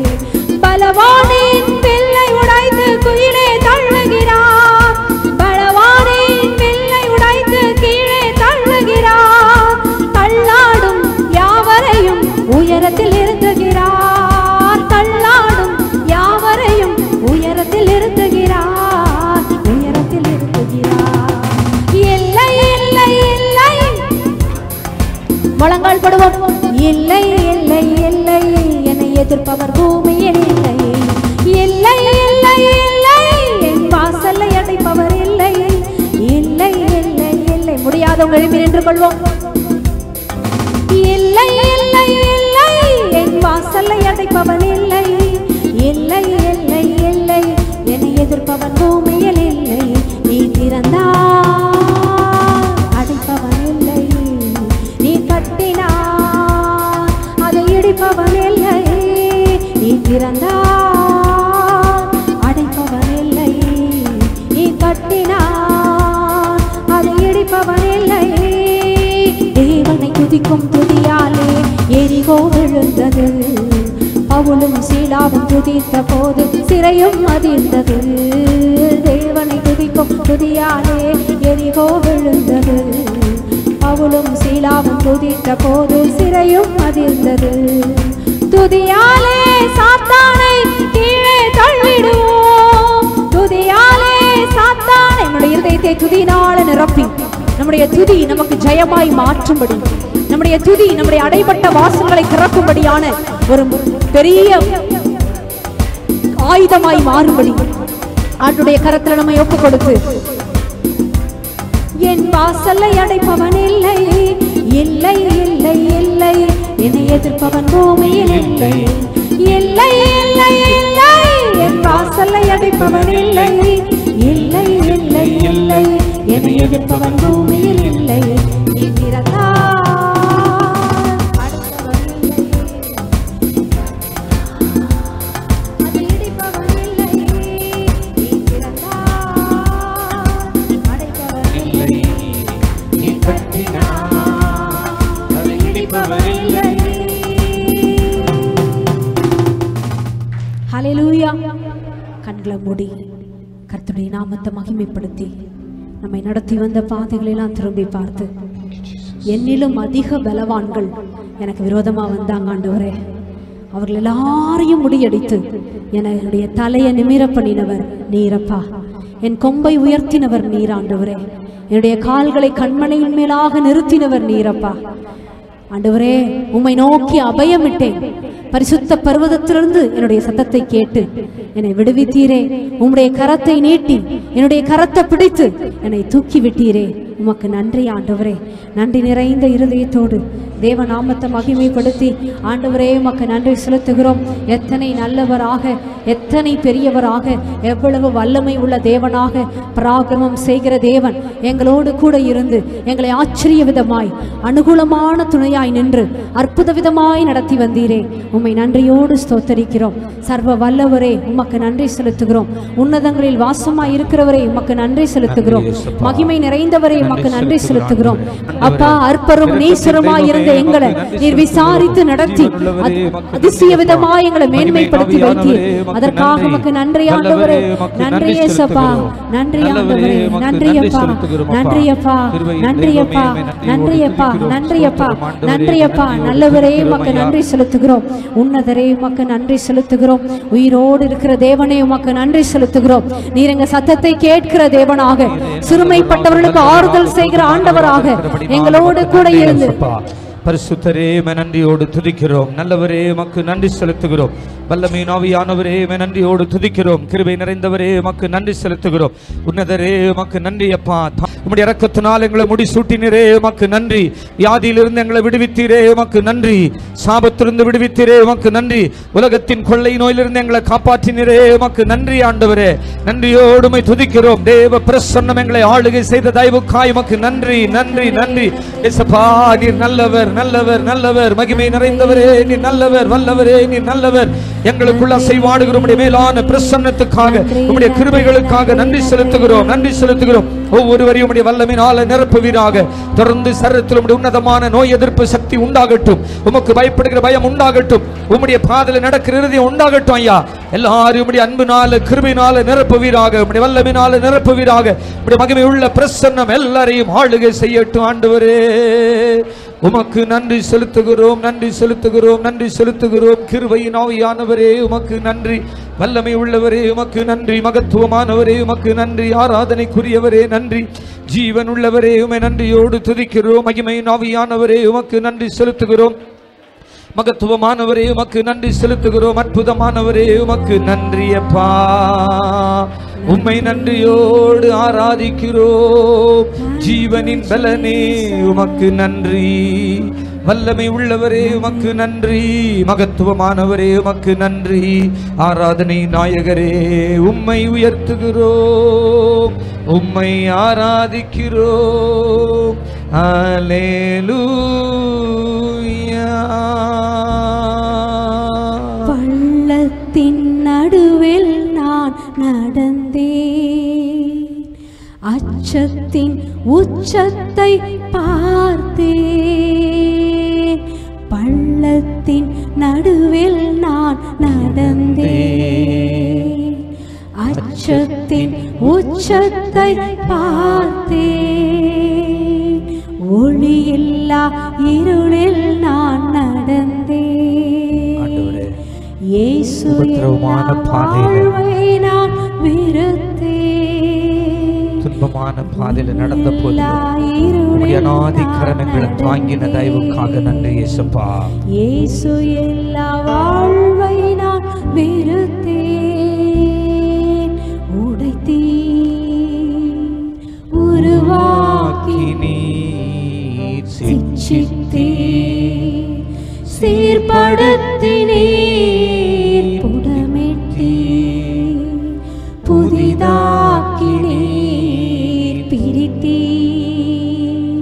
பலவானின் பிள்ளை உடைத்து குயிலே தள்ளுகிறார் பலவானின் பிள்ளை உடைத்து கீழே தள்ளுகிறார் தள்ளாடும் யாவரையும் உயரத்தில் இருந்துகிறார் தள்ளாடும் யாவரையும் உயரத்தில் இருந்துகிறார் உயரத்தில் இருந்துகிறார் இல்லை இல்லை இல்லை முழங்கால் படுவோம் இல்லை இல்லை இல்லை என்னை எதிர்ப்பவர் பூமியில் இல்லை இல்லை இல்லை இல்லை என் வாசலை அடைப்பவர் இல்லை இல்லை இல்லை இல்லை முடியாதவங்க எழுப்பி நின்று கொள்வோம் இல்லை இல்லை இல்லை என் வாசலை அடைப்பவன் இல்லை இல்லை இல்லை இல்லை என்னை எதிர்ப்பவன் பூமியில் இல்லை நீ திறந்தார் அடைப்பவன் இல்லை நீ கட்டினார் அதை இடிப்பவன் இல்லை நீ திறந்தார் அடைப்பவன் இல்லை நீ கட்டினார் அதை இடிப்பவன் இல்லை தேவனை துதிக்கும் துதியாலே எரிகோ விழுந்தது பவுலும் சீலாவும் துதித்த போது சிறையும் அதிர்ந்தது தேவனை துதிக்கும் துதியாலே எரிகோ விழுந்தது பவுலும் சீலாவும் துதித்த போது சிறையும் அதிர்ந்தது துதியாலே சாத்தானை கீழே தள்ளிடுவோம் துதியாலே சாத்தானை நம்முடைய இருதயத்தை துதியினால நிரப்பி நம்முடைய துதி நமக்கு ஜெயமாய் மாற்றும்படி நம்முடைய துதி நம்முடைய அடைபட்ட வாசல்களை திறக்கும்படியான ஒரு பெரிய ஆயுதமாய் மாறும்படி ஆண்டுடைய கரத்துல நம்ம ஒப்பு கொடுத்து என் வாசலை அடைப்பவன் இல்லை இல்லை இல்லை இல்லை என்னை எதிர்ப்பவன் பூமியில் இல்லை இல்லை இல்லை இல்லை என் வாசலை அடைப்பவன் இல்லை இல்லை இல்லை இல்லை என்னை எதிர்ப்பவன் பூமியில் இல்லை நீ பிறந்தால் அடுத்தவன் இல்லை. அதை இடிப்பவன் இல்லை. நீ பிறந்தால் அடைப்பவன் இல்லை. நீ கட்டினார் அதை இடிப்பவர் இல்லை ஹalleluya கண்களை மூடி கர்த்தருடைய நாமத்தை மகிமைப்படுத்தி நம்மை நடத்தி வந்த பாதைகளெல்லாம் திரும்பி பார்த்து என்னிலும் அதிக பலவான்கள் எனக்கு விரோதமா வந்தாங்க ஆண்டவரே அவர்கள் எல்லாரையும் முடியடித்து என்னுடைய தலையை நிமிர பண்ணினவர் நீரப்பா என் கொம்பை உயர்த்தினவர் நீர் ஆண்டவரே என்னுடைய கால்களை கண்மலையின் மேலாக நிறுத்தினவர் நீரப்பா ஆண்டவரே உம்மை நோக்கி அபயமிட்டேன் பரிசுத்த பர்வதத்திலிருந்து என்னுடைய சத்தத்தை கேட்டு என்னை விடுவித்தீரே உம்முடைய கரத்தை நீட்டி என்னுடைய கரத்தை பிடித்து என்னை தூக்கி விட்டீரே உமக்கு நன்றி ஆண்டவரே நன்றி நிறைந்த இருதயத்தோடு தேவ நாமத்தை மகிமைப்படுத்தி ஆண்டவரே உமக்கு நன்றி செலுத்துகிறோம் எத்தனை நல்லவராக எத்தனை பெரியவராக எவ்வளவு வல்லமை உள்ள தேவனாக பராக்கிரமம் செய்கிற தேவன் எங்களோடு கூட இருந்து எங்களை ஆச்சரிய விதமாய் அனுகூலமான துணையாய் நின்று அற்புத விதமாய் நடத்தி வந்தீரே உம்மை நன்றியோடு ஸ்தோத்தரிக்கிறோம் சர்வ வல்லவரே உமக்கு நன்றி செலுத்துகிறோம் உன்னதங்களில் வாசமாய் இருக்கிறவரே உமக்கு நன்றி செலுத்துகிறோம் மகிமை நிறைந்தவரே உமக்கு நன்றி செலுத்துகிறோம் அப்பா அற்பரும் நீசருமாய் இருந்த எங்களை நீர் விசாரித்து நடத்தி அதி- அதிசய விதமாய் எங்களை மேன்மைப்படுத்தி வைத்தீர் அதற்காக உமக்கு நன்றி ஆண்டவரே நன்றி ஏசப்பா நன்றி ஆண்டவரே நன்றி அப்பா நன்றி அப்பா நன்றி அப்பா நன்றி அப்பா நன்றி அப்பா நன்றி அப்பா நல்லவரே உமக்கு நன்றி செலுத்துகிறோம் உன்னதரே உமக்கு நன்றி செலுத்துகிறோம் உயிரோடு இருக்கிற தேவனே உமக்கு நன்றி செலுத்துகிறோம் நீர் எங்க சத்தத்தை கேட்கிற தேவனாக சிறுமைப்பட்டவர்களுக்கு ஆறுதல் செய்கிற ஆண்டவராக எங்களோடு கூட இருந்து பரிசுத்தரே உம்மை நன்றியோடு துதிக்கிறோம் நல்லவரே மக்கு நன்றி செலுத்துகிறோம் வல்லமை நாவியானவரே உம்மை நன்றியோடு துதிக்கிறோம் கிருபை நிறைந்தவரே மக்கு நன்றி செலுத்துகிறோம் உன்னதரே மக்கு நன்றி அப்பா தா- உம்முடைய இரக்கத்தினால் எங்களை முடி சூட்டினரே மக்கு நன்றி வியாதியிலிருந்து எங்களை விடுவித்தீரே மக்கு நன்றி சாபத்திலிருந்து விடுவித்தீரே மக்கு நன்றி உலகத்தின் கொள்ளை நோயிலிருந்து எங்களை காப்பாற்றினரே மக்கு நன்றி ஆண்டவரே நன்றியோடு உம்மை துதிக்கிறோம் தேவ பிரசன்னம் எங்களை ஆளுகை செய்த தயவுக்காய் மக்கு நன்றி நன்றி நன்றி இயேசப்பா நீர் நல்லவர் நல்லவர் நல்லவர் மகிமை நிறைந்தவரே நீர் நல்லவர் வல்லவரே நீர் நல்லவர் எங்களுக்குள்ள செய்வாடுகிற உம்முடைய மேலான பிரசன்னத்துக்காக உம்முடைய கிருபைகளுக்காக நன்றி செலுத்துகிறோம் நன்றி செலுத்துகிறோம் ஒவ்வொருவரையும் உம்முடைய வல்லமையினால நிரப்புவீராக தொடர்ந்து சரீரத்தில் உம்முடைய உன்னதமான நோய் எதிர்ப்பு சக்தி உண்டாகட்டும் உமக்கு பயப்படுகிற பயம் உண்டாகட்டும் உம்முடைய பாதையில் நடக்கிற இறுதியம் உண்டாகட்டும் ஐயா எல்லாரும் உம்முடைய அன்பினால கிருபையினால நிரப்புவீராக உம்முடைய வல்லமையினால நிரப்புவீராக உம்முடைய மகிமை உள்ள பிரசன்னம் எல்லாரையும் ஆளுகை செய்யட்டும் ஆண்டவரே உமக்கு நன்றி செலுத்துகிறோம் நன்றி செலுத்துகிறோம் நன்றி செலுத்துகிறோம் கிருபையின் ஆவியானவரே உமக்கு நன்றி வல்லமை உள்ளவரே உமக்கு நன்றி மகத்துவமானவரே உமக்கு நன்றி ஆராதனைக்குரியவரே நன்றி ஜீவன் உள்ளவரே உமை நன்றியோடு துதிக்கிறோம் மகிமையின் ஆவியானவரே உமக்கு நன்றி செலுத்துகிறோம் மகத்துவமானவரே உமக்கு நன்றி செலுத்துகிறோம் அற்புதமானவரே உமக்கு நன்றி அப்பா உம்மை நன்றியோடு ஆராதிக்கிறோம் ஜீவனின் பலனே உமக்கு நன்றி வல்லமை உள்ளவரே உமக்கு நன்றி மகத்துவமானவரே உமக்கு நன்றி ஆராதனை நாயகரே உம்மை உயர்த்துகிறோம் உம்மை ஆராதிக்கிறோம் அல்லேலூயா பள்ளத்தின் நடுவில் நான் நடந்தேன் அச்சத்தின் உச்சத்தை பார்த்தேன் பள்ளத்தின் நடுவில் நான் நடந்தேன் அச்சத்தின் உச்சத்தை பார்த்தேன் ஒளியில்லா இருளில் நான் நடந்தேன் இயேசு உபத்திரவமான எல்லா பாதையில. வாழ்வை நான் வெறுத்தேன். துன்பமான பாதையில நடந்த போது எல்லா உம்முடைய இருளில் அநாதி நான் கரணங்களை தாங்கின நடந்தேன். தயவுக்காக நன்றி இயேசப்பா இயேசு எல்லா வாழ்வை நான் வெறுத்தேன் உடைத்தீர் உருவாக்கி நீர் சிச்சித்தீர் சீர்படுத்தினீர் புடமிட்டீர் புதிதாக்கினீர் பிரித்தீர்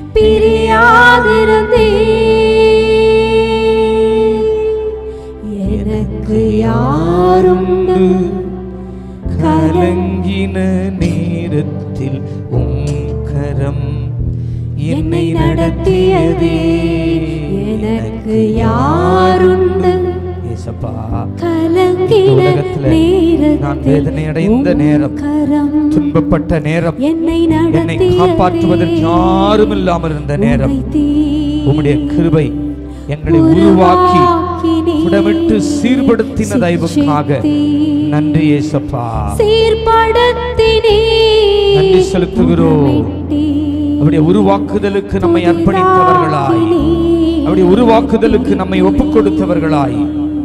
பிரியாதிருந்தீர் எனக்கு யாருண்டு கலங்கின நேரத்தில் உம் கரம் என்னை நடத்தியதே எனக்கு யாருண்டு இயேசப்பா கலங்கின உலகத்துல நான் வேதனை அடைந்த நேரத்தில் நேரம், உம் கரம் துன்பப்பட்ட நேரம் என்னை என்னை நடத்தியதே காப்பாற்றுவதற்கு யாரும் இல்லாமல் இருந்த நேரம் உடைத்தீர். உம்முடைய கிருபை எங்களை உருவாக்கி உருவாக்கினீர். புடமிட்டு சீர்படுத்தின தயவுக்காக நன்றி ஏசப்பா சீர்படுத்தினீர். நன்றி செலுத்துகிறோம். புடமிட்டீர். அவருடைய உருவாக்குதலுக்கு நம்மை அர்ப்பணித்தவர்களாய் அவருடைய உருவாக்குதலுக்கு நம்மை ஒப்புக் கொடுத்தவர்களாய்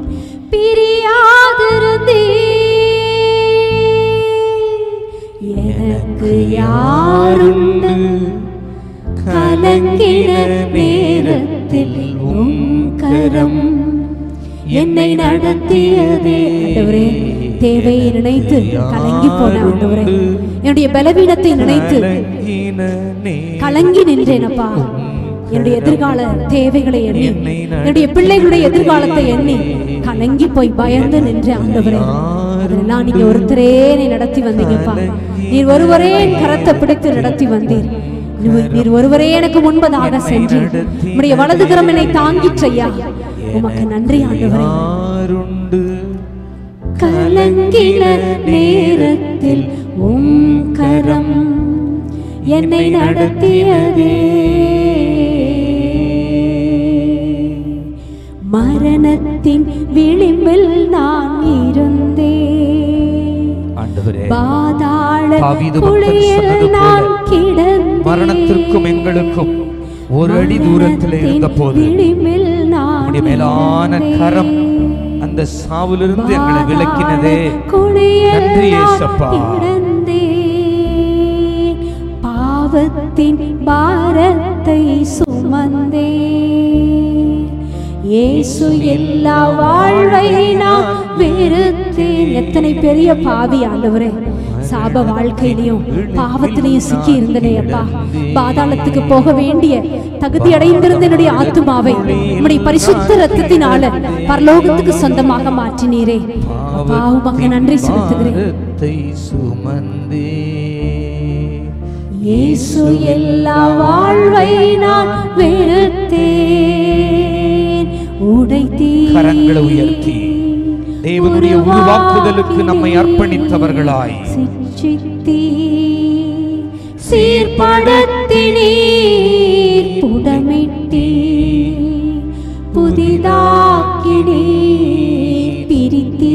பிரியாதிருந்தீர். எனக்கு யாருண்டு கலங்கின நேரத்தில் உம் கரம் என்னை நடத்தியதே ஆண்டவரே தேவையை நினைத்து கலங்கி போன ஆண்டவரே என்னுடைய பலவீனத்தை நினைத்து கலங்கின நேரம் கலங்கி நின்றேனப்பா என்னுடைய எதிர்கால தேவைகளை எண்ணி என்னுடைய பிள்ளைகளுடைய எதிர்காலத்தை எண்ணி கலங்கி போய் பயந்து நின்ற ஆண்டவரே அதெல்லாம் நீங்க ஒருத்தரே நீ நடத்தி வந்தீங்கப்பா நீர் ஒருவரே என் கரத்தை பிடித்து நடத்தி வந்தீர் நீர் நீர் ஒருவரே எனக்கு முன்பதாக சென்றீர் உம்முடைய வலது கரம் என்னை தாங்கிற்றையா உமக்கு நன்றி ஆண்டவரே யாருண்டு கலங்கின நேரத்தில் உம் கரம் என்னை நடத்தியதே மரணத்தின் விளிம்பில் நான் இருந்தேன் ஆண்டவரே பாதாள தாவீது பக்தன் குழியில் சொன்னது போல, நான் கிடந்தேன் மரணத்திற்கும் எங்களுக்கும் ஒரு அடி தூரத்தில் இருந்த போது விளிம்பில் நான் உம்முடைய மேலான கரம் அந்த சாவிலிருந்து எங்களை விலக்கினதே நன்றி ஏசப்பா பாவத்தின் பாரத்தை சுமந்தே இயேசு எல்லா வாழ்வை நான் வெறுத்தேன் எத்தனை பெரிய பாவி ஆண்டவரே சாப வாழ்க்கையிலையும் பாவத்திலையும் சிக்கி இருந்தனே அப்பா பாதாளத்துக்கு போக வேண்டிய தகுதி அடைந்திருந்த என்னுடைய ஆத்துமாவை உம்முடைய பரிசுத்த ரத்தத்தினால பரலோகத்துக்கு சொந்தமாக மாற்றினீரே அப்பா உமக்கு நன்றி செலுத்துகிறேன் பாரத்தை சுமந்தே இயேசு எல்லா வாழ்வை நான் வெறுத்தேன் உடைத்தீ கரங்களை உயர்த்தி தேவனுடைய உருவாக்குதலுக்கு நம்மை அர்ப்பணித்தவர்களாய் சிச்சித்தீ சீர்படுத்தினீர் புடமிட்டீ புதிதாக்கினீர் பிரித்தீ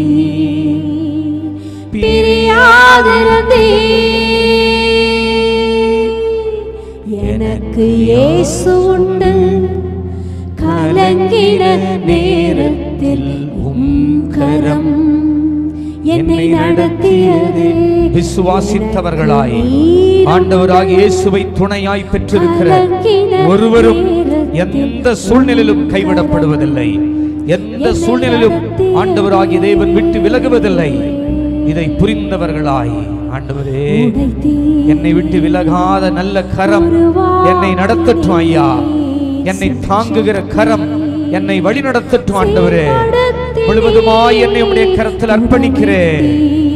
பிரியாதிருந்தீர் எனக்கு இயேசு உண்டு கலங்கின நேரத்தில் உம் கரம் என்னை நடத்தியது விசுவாசித்தவர்களாய் ஆண்டவராகிய இயேசுவை துணையாய் பெற்றிருக்கிற ஒருவரும் எந்த சூழ்நிலையிலும் கைவிடப்படுவதில்லை எந்த சூழ்நிலையிலும் ஆண்டவராகிய தேவன் விட்டு விலகுவதில்லை இதை புரிந்தவர்களாய் ஆண்டவரே என்னை விட்டு விலகாத நல்ல கரம் என்னை நடத்தட்டும் ஐயா என்னை தாங்குகிற கரம் என்னை வழி நடத்தட்டும் ஆண்டவரே முழுவதுமாய் என்னை உம்முடைய கரத்தில் அர்ப்பணிக்கிறேன்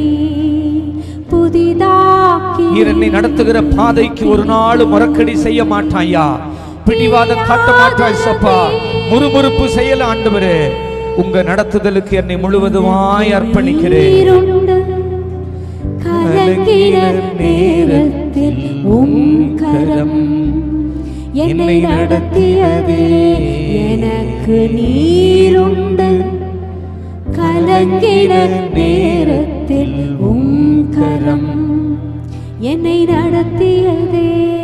புதிதாக்கி நீர் என்னை நடத்துகிற பாதைக்கு ஒரு நாள் முறக்கடி செய்ய மாட்டாயா பிடிவாதம் காட்ட மாட்டாய் சப்பா முறுமுறுப்பு செய்யல ஆண்டவரே உங்க நடத்துதலுக்கு என்னை முழுவதுமாய் அர்ப்பணிக்கிறேன் நீருண்டு கலங்கின நேரத்தில் உம் கரம் என்னை நடத்தியதே எனக்கு நீருண்டு கலங்கின நேரத்தில் உம் கரம் என்னை நடத்தியதே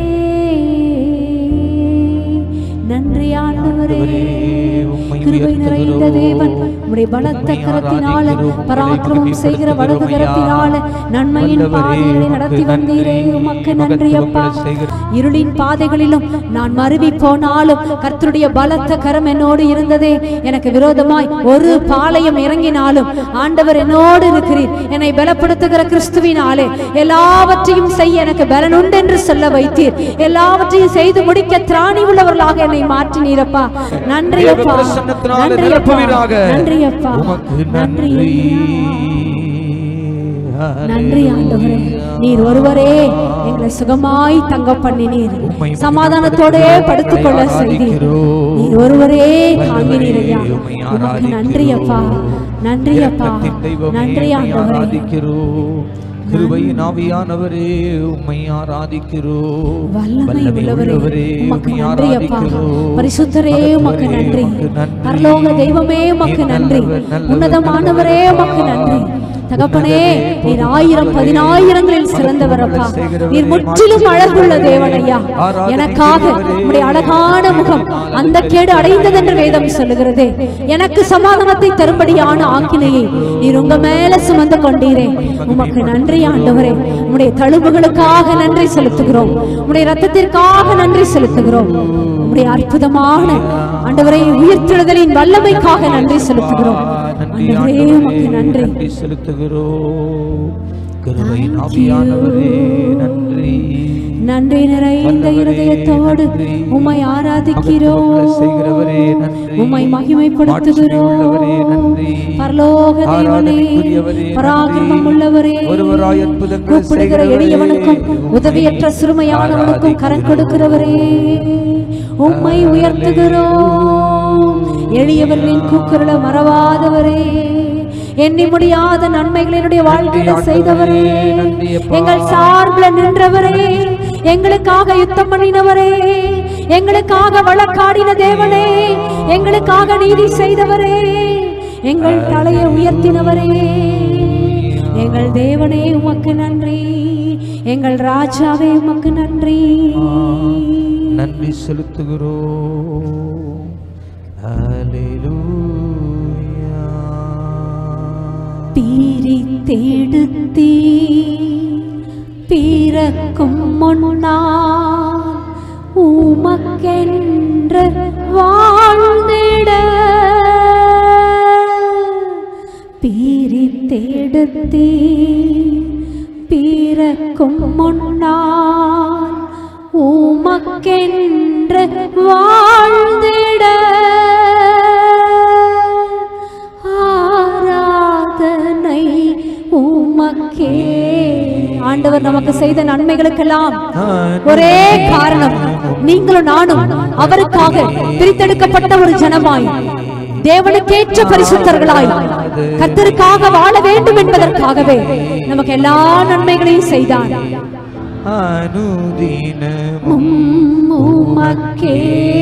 நன்றி ஆண்டவரே உம்மை கிருபை நிறைந்த உயர்த்துகிறோம். தேவன் உம்முடைய பலத்த உம்மை கரத்தினால ஆராதிக்கிறோம். பராக்கிரமம் உம்மை செய்கிற வலது மகிமைப்படுத்துகிறோம் கரத்தினால நன்மையின் வல்லவரே, பாதைகளை நடத்தி உமக்கு வந்தீரே நன்றி. உமக்கு நன்றி அப்பா மகத்துவங்களை செய்கிற- இருளின் பாதைகளிலும் நான் மருவி போனாலும் கர்த்தருடைய பலத்த கரம் என்னோடு இருந்ததே எனக்கு விரோதமாய் ஒரு பாளையம் இறங்கினாலும் ஆண்டவர் என்னோடு இருக்கிறீர் என்னை பலப்படுத்துகிற கிறிஸ்துவினாலே எல்லாவற்றையும் செய்ய எனக்கு பலன் உண்டு என்று சொல்ல வைத்தீர் எல்லாவற்றையும் செய்து முடிக்க திராணி உள்ளவர்களாக என்னை மாற்றினீரப்பா நன்றி தேவ அப்பா பிரசன்னத்தினாலே நன்றி அப்பா நிரப்புவீராக. நன்றி அப்பா உமக்கு நன்றி நன்றி நன்றி ஆண்டவரே நீர் ஒருவரே எங்களை சுகமாய் தங்க பண்ணினீர் உம்மை சமாதானத்தோடே படுத்துக்கொள்ள உம்மை செய்தீர் ஆராதிக்கிறோம். நீர் ஒருவரே தாங்கினீர் ஐயா உம்மை உமக்கு நன்றி அப்பா நன்றி அப்பா இரக்கத்தின் தெய்வமே, நன்றி உம்மை ஆண்டவரே ஆராதிக்கிறோம் கிருபையின் ஆவியானவரே உம்மை ஆராதிக்கிறோம் வல்லமை உள்ளவரே உமக்கு உம்மை நன்றி அப்பா ஆராதிக்கிறோம். பரிசுத்தரே உமக்கு மகத்துவரே, நன்றி உமக்கு நன்றி. பரலோக தெய்வமே உமக்கு நீர் நன்றி நல்லவர், நல்லவர், உன்னதமானவரே நல்லவர். உமக்கு நன்றி தகப்பனே நீர் ஆயிரம் பதினாயிரங்களில் சிறந்தவர் அப்பா நீர் முற்றிலும் அழகுள்ள தேவன் ஐயா எனக்காக உம்முடைய அழகான முகம் அந்த கேடு அடைந்தது என்று வேதம் சொல்லுகிறதே எனக்கு சமாதானத்தை தரும்படியான ஆக்கினையை நீர் உங்க மேல சுமந்து கொண்டீரே உமக்கு நன்றி ஆண்டவரே உம்முடைய தழும்புகளுக்காக நன்றி செலுத்துகிறோம் உம்முடைய ரத்தத்திற்காக நன்றி செலுத்துகிறோம் உம்முடைய அற்புதமான ஆண்டவரை உயிர்த்தெழுதலின் வல்லமைக்காக நன்றி செலுத்துகிறோம் நன்றி ஆண்டவரே உமக்கு நன்றி நன்றி செலுத்துகிறோம் கிருபையின் ஆவியானவரே நன்றி நன்றி நிறைந்த வல்லவரே, இருதயத்தோடு நன்றி. உம்மை ஆராதிக்கிறோம் மகத்துவங்களை செய்கிறவரே, நன்றி. உம்மை மகிமைப்படுத்துகிறோம் மாட்சியுள்ளவரே, நன்றி. பரலோக தேவனே ஆராதனைக்குரியவரே, பராக்கிரமம் நன்றி. உள்ளவரே ஒருவராய் அற்புதங்கள் கூப்பிடுகிற செய்கிறவரே, எளியவனுக்கும் உம்மை உதவியற்ற சிறுமையானவனுக்கும் கரம் கொடுக்கிறவரே உம்மை உயர்த்துகிறோம் எளியவர்களின் கூக்குரல மறவாதவரே எண்ணி முடியாத நன்மைகளை என்னுடைய வாழ்க்கையில ஆண்டவரே, செய்தவரே நன்றி அப்பா. எங்கள் சார்பில் நின்றவரே எங்களுக்காக யுத்தம் பண்ணினவரே எங்களுக்காக வழக்காடின தேவனே எங்களுக்காக நீதி செய்தவரே எங்கள் தலையை உயர்த்தினவரே எங்கள் தேவனே உமக்கு நன்றி எங்கள் ராஜாவே உமக்கு நன்றி நன்றி செலுத்துகிறோம் ஹalleluya பீரி தேடுத்தீ பிறக்கும் முன்னால் உமக்கென்று வாழ்ந்திட பீரி தேடுத்தீ பிறக்கும் முன்னால் உமக்கென்று வாழ்ந்திட ஆராதனை உமக்கே ஆண்டவர் நமக்கு செய்த நன்மைகளுக்கெல்லாம் ஒரே காரணம் நீங்களும் நானும் அவருக்காக பிரித்தெடுக்கப்பட்ட ஒரு ஜனமாய் தேவனுக்கேற்ற பரிசுத்தர்களாய் கர்த்தருக்காக வாழ வேண்டும் என்பதற்காகவே நமக்கு எல்லா நன்மைகளையும் செய்தார் அனுதினமும் உம் உமக்கே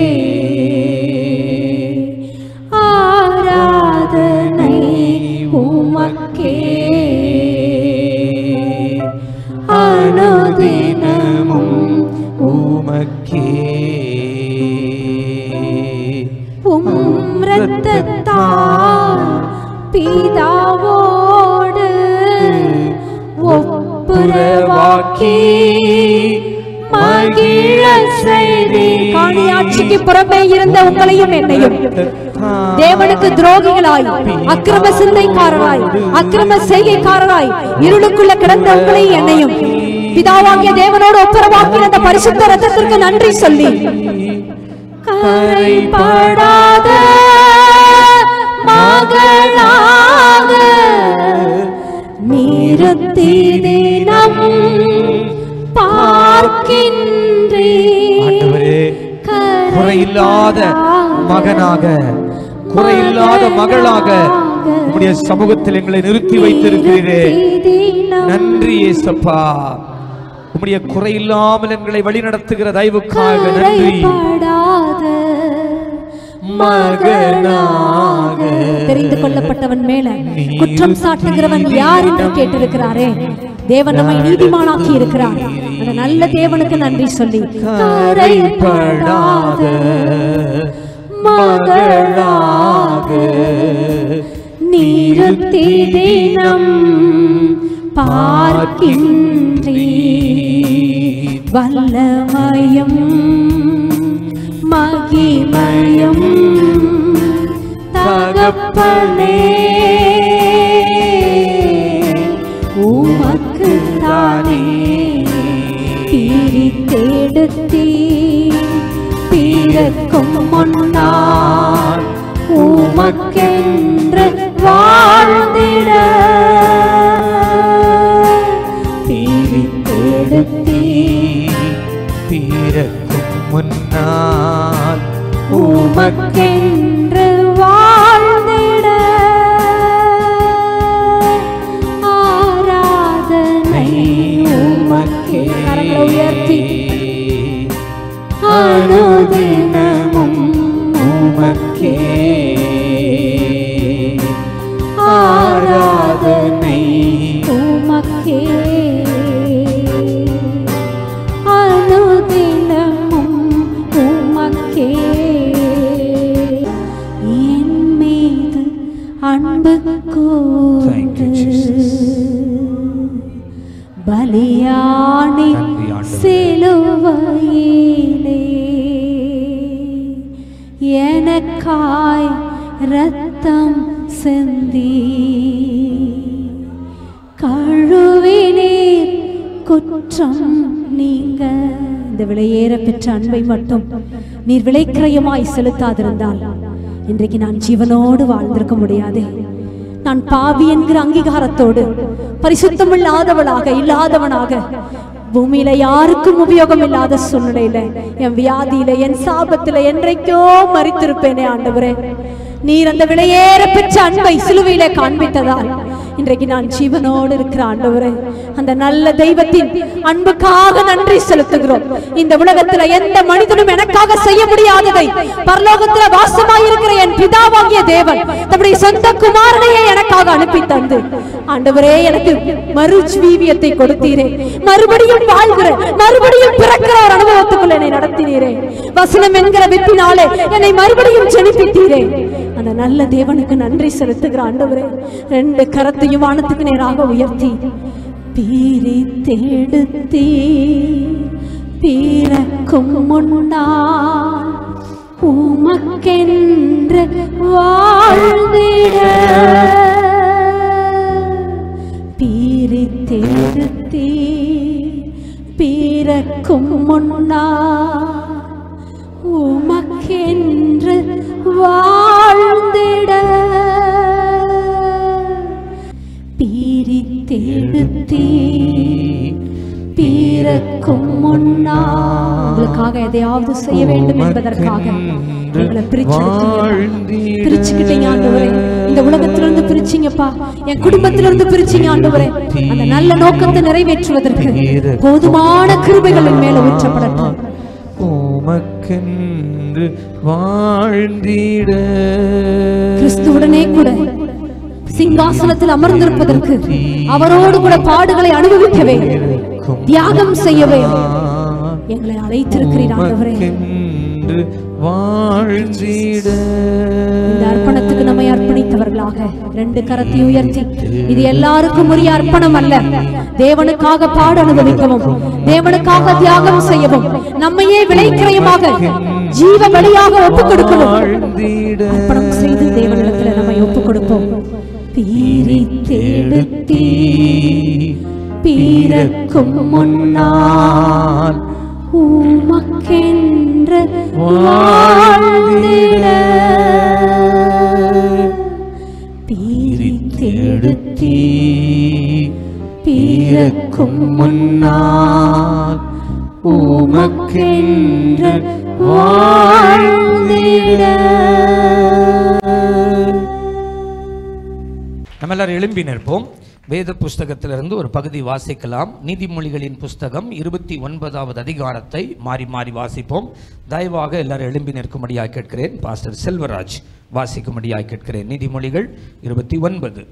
ஆராதனை உமக்கே அனுதினமும் உமக்கே உம் இரத்தத்தால் பிதாவோடு ஒப்புரவாக்கி மகிழ செய்தி காணியாட்சிக்கு புறமே இருந்த உங்களையும் என்னையும் தேவனுக்கு துரோகிகளாய் அக்கிரம சிந்தைக்காரராய் அக்கிரம செய்கைக்காரராய் இருளுக்குள்ள கிடந்த உங்களை என்னையும் பிதாவாகிய தேவனோடு ஒப்புரவாக்கின அந்த பரிசுத்த ரத்தத்திற்கு நன்றி சொல்லி கரைபடாத மகளாக நிறுத்தி தினம் பார்க்கின்றேன் ஆண்டவரே குறையில்லாத மகனாக குறையில்லாத மகளாக உம்முடைய சமூகத்தில் எங்களை நிறுத்தி வைத்திருக்கிறீரே நன்றி ஏசப்பா உம்முடைய குறையில்லாமல் எங்களை வழி நடத்துகிற தயவுக்காக நன்றி கரைபடாத மகனாக தெரிந்து கொள்ளப்பட்டவன் மேல குற்றம் சாட்டுகிறவன் யார் என்று கேட்டிருக்கிறாரே தேவன் நம்மை நீதிமானாக்கி இருக்கிறார் அந்த நல்ல தேவனுக்கு நன்றி சொல்லி கரைப்படாத மகளாக நீருத்தி தினம் பார்க்கின்றீ வல்லமயம் மகிமயம் தகப்பனே உமக்கு தானே பிரித்தெடுத்தீ பிறக்கும் முன்னால் உமக்கென்று வாழ்ந்திட பிரித்தெடுத்தீ பிறக்கும் முன்னால் உமக்கென்று வாழ்ந்திட ஆராதனை உமக்கே கரங்களை உயர்த்தி அனுதினமும் உமக்கே ஆராதனை உமக்கே அனுதினமும் உமக்கே என் மீது அன்பு Thank you, கூர்ந்து Jesus. பலியானி நன்றி ஆண்டவரே. சிலுவையிலே எனக்காய் ரத்தம் சிந்தி கழுவினீர் குற்றம் நீங்க இந்த விலையேற பெற்ற அன்பை மட்டும் நீர் விலைக்கிரயமாய் செலுத்தாதிருந்தால் இன்றைக்கு நான் ஜீவனோடு வாழ்ந்திருக்க முடியாதே நான் பாவி என்கிற அங்கீகாரத்தோடு பரிசுத்தமில்லாதவளாக இல்லாதவனாக பூமியில யாருக்கும் உபயோகம் இல்லாத சூழ்நிலையில என் வியாதியில என் சாபத்துல என்றைக்கோ மறித்திருப்பேனே ஆண்டவரே நீர் அந்த விலையேற பெற்ற அன்பை சிலுவையிலே காண்பித்ததால் இன்றைக்கு நான் ஜீவனோடு இருக்கிற ஆண்டவரே அந்த நல்ல தெய்வத்தின் அன்புக்காக நன்றி செலுத்துகிறோம் இந்த உலகத்துல எந்த மனிதனும் எனக்காக செய்ய முடியாததை பரலோகத்துல வாசமாயிருக்கிற என் பிதாவாகிய தேவன் தம்முடைய சொந்த குமாரனையே எனக்காக அனுப்பி தந்து ஆண்டவரே எனக்கு மறு ஜீவியத்தை கொடுத்தீரே மறுபடியும் வாழ்கிற மறுபடியும் பிறக்கிற ஒரு அனுபவத்துக்குள்ள என்னை நடத்தினீரே வசனம் என்கிற வித்தினாலே என்னை மறுபடியும் ஜெனிப்பித்தீரே அந்த நல்ல தேவனுக்கு நன்றி செலுத்துகிற ஆண்டவரே ரெண்டு கரத்தையும் வானத்துக்கு நேராக உயர்த்தி பீரி தேடுத்தீ பீரக்கும் முன்னால் உமக்கென்று வாழ்ந்திட பீரி தேடுத்தீ பீரக்கும் முன்னால் உமக்கென்று வாழ்ந்திட பீரித்தெடுத்தீ பீரக்கும் முன்னா உங்களுக்காக எதையாவது செய்ய வேண்டும் என்பதற்காக எங்களை பிரிச்செடுத்தீங்க பிரிச்சுக்கிட்டீங்க ஆண்டவரே இந்த உலகத்திலிருந்து பிரிச்சீங்கப்பா என் குடும்பத்திலிருந்து பிரிச்சீங்க ஆண்டவரே அந்த நல்ல நோக்கத்தை நிறைவேற்றுவதற்கு போதுமான கிருபைகள் என் மேல ஊற்றப்படட்டும் உமக்கென்று வாழ்ந்திட கிறிஸ்துவுடனே கூட சிங்காசனத்தில் அமர்ந்திருப்பதற்கு அவரோடு கூட பாடுகளை அனுபவிக்கவே தியாகம் செய்யவே எங்களை அழைத்திருக்கிறீர் ஆண்டவரே உமக்கென்று வாழ்ந்திட இந்த அர்ப்பணத்துக்கு நம்மை அர்ப்பணித்தவர்களாக ரெண்டு கரத்தை உயர்த்தி இது எல்லாருக்கும் உரிய அர்ப்பணம் அல்ல தேவனுக்காக பாட அனுபவிக்கவும் தேவனுக்காக தியாகம் செய்யவும் நம்மையே விலைக்கிரயமாக ஜீவ பலியாக ஒப்புக் கொடுக்கவும் வாழ்ந்திட அர்ப்பணம் செய்து தேவனிடத்துல நம்மை ஒப்புக் கொடுப்போம் பீரி தேடுத்தீ பீரக்கும் முன்னால் உமக்கென்று வாழ்ந்திட பீரி தேடுத்தீ பீரக்கும் முன்னால் உமக்கென்று வாழ்ந்திட நம்ம எல்லாரும் எழும்பி நிற்போம் வேத புஸ்தகத்திலிருந்து ஒரு பகுதி வாசிக்கலாம் நீதிமொழிகளின் புஸ்தகம் இருபத்தி ஒன்பதாவது அதிகாரத்தை மாறி மாறி வாசிப்போம் தயவாக எல்லாரும் எழும்பி நிற்கும்படியாக கேட்கிறேன் பாஸ்டர் செல்வராஜ் வாசிக்கும்படியாக கேட்கிறேன் நீதிமொழிகள் இருபத்தி ஒன்பது